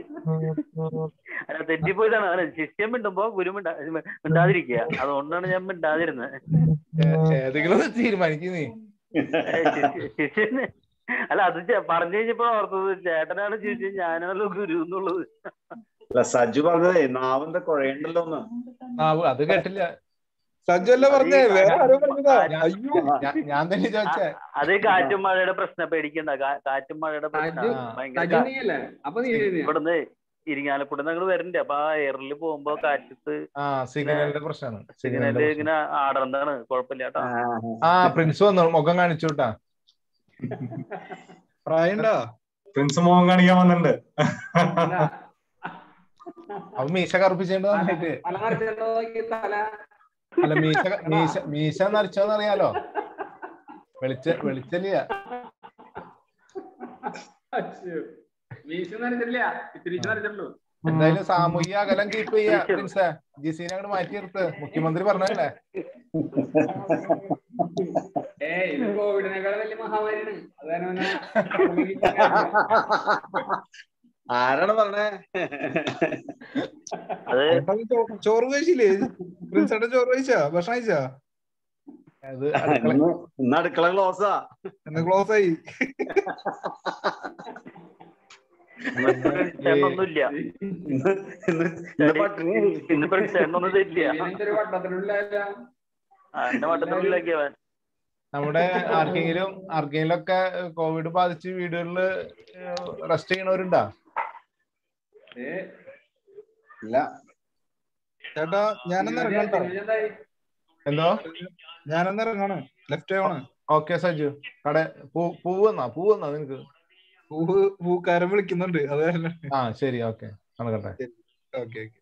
അല്ല തെറ്റിപ്പോയതാണ് അല്ല ശിഷ്യം മിണ്ടുമ്പോ ഗുരു മിണ്ടാ മിണ്ടാതിരിക്കുക അതുകൊണ്ടാണ് ഞാൻ മിണ്ടാതിരുന്നത് ഏതെങ്കിലും ഒന്ന് തീരുമാനിക്കും നീ ഏ, ശിഷ്യ- ശിഷ്യന് അല്ല അത് ചെ- പറഞ്ഞു കഴിഞ്ഞപ്പോ ഓർത്തത് ചേട്ടനാണ് ശിഷ്യൻ ഞാനാണല്ലോ ഗുരു എന്നുള്ളത് അല്ല സജു പറഞ്ഞതേ നാവിന്റെ കുഴയുണ്ടല്ലോ ഒന്ന് നാവ് അത് കേട്ടില്ല സജ്ജു അല്ല പറഞ്ഞേ വേറെ ആരോ പറഞ്ഞതാ അയ്യോ ഞാൻ- ഞാൻ തന്നെ ചോദിച്ചേ അത് ഈ കാറ്റും മഴയുടെ പ്രശ്നം പേടിക്കണ്ട കാ- കാറ്റും മഴയുടെ പ്രശ്നം സജു ഭയങ്കര സജു കാ- നീയല്ലേ അപ്പൊ നീ എഴുതിയ ഇവിടുന്ന് ഇരിങ്ങാലക്കുട ഞങ്ങൾ വരുന്നുണ്ട് അപ്പൊ ആ എയറിൽ പോകുമ്പോ കാറ്റത്ത് ആ സിഗ്നലിന്റെ പ്രശ്നമാണ് സിഗ്നല് ഇങ്ങനെ ആടർന്നാണ് കുഴപ്പമില്ല കേട്ടോ ആ പ്രിൻസ് വന്നു മുഖം കാണിച്ചു കേട്ടാ പ്രായണ്ടാ പ്രിൻസ് മോഹൻ കാണിക്കാൻ വന്നിട്ടുണ്ട് അപ്പൊ മീശ കറുപ്പിച്ചേണ്ട നന്നായിട്ട് തല മറിച്ചിട്ടോ നോക്കി തല അല്ല മീശ മീശ മീശ നരച്ചോന്ന് അറിയാലോ വെളിച്ച വെളിച്ചല്ല അച്ഛോ. മീശ നനച്ചിട്ടില്ല ഇത്തിരി നനച്ചിട്ടുള്ളൂ എന്തായാലും സാമൂഹിക അകലം കീപ്പ് ചെയ്യാ പ്രിൻസേ ജിസീനെ അങ്ങോട്ട് മാറ്റി നിർത്ത് മുഖ്യമന്ത്രി പറഞ്ഞല്ലേ ഏ ഇത് കോവിഡിനേക്കാൾ വലിയ മഹാമാരിയാണ് അത് കാരണം പിന്നെ ആരാണ് പറഞ്ഞേ ഏട്ടാ, നീ ചോ- ചോറ് കഴിച്ചില്ലേ പ്രിൻസ് ഏട്ടൻ ചോറ് കഴിച്ചാ ഭക്ഷണം കഴിച്ചാ അത് ഇന്ന് ഇന്ന് അടുക്കള ക്ലോസാ എന്ന് ക്ലോസ് ആയി ഒന്നുമില്ല ഇന്ന് ഇന്ന് ഇന്ന് പട്ടിണി ഇന്ന് പെണ്ണൊന്നും തരില്ല എന്തൊരു വട്ടത്തിലുള്ള ആ, എന്റെ വട്ടത്തിനുള്ളിലാക്കിയവൻ നമ്മുടെ ആർക്കെങ്കിലും ആർക്കെങ്കിലും ഒക്കെ കോവിഡ് ബാധിച്ച് വീടുകളിൽ റെസ്റ്റ് ചെയ്യണവരുണ്ടാ ഇല്ല ചേട്ടാ ഞാനൊന്ന് ഇറങ്ങട്ടോ എന്തോ ഞാനൊന്ന് ഇറങ്ങാണ് ലെഫ്റ്റ് ആണ് ഓക്കെ സജു കട പൂ പൂവെന്നാ പൂവെന്നാ നിനക്ക് പൂവ് പൂക്കാരൻ വിളിക്കുന്നുണ്ട് അത് കാരണം ആ ശരി ഓക്കെ നടക്കട്ടെ ഓക്കെ ഓക്കെ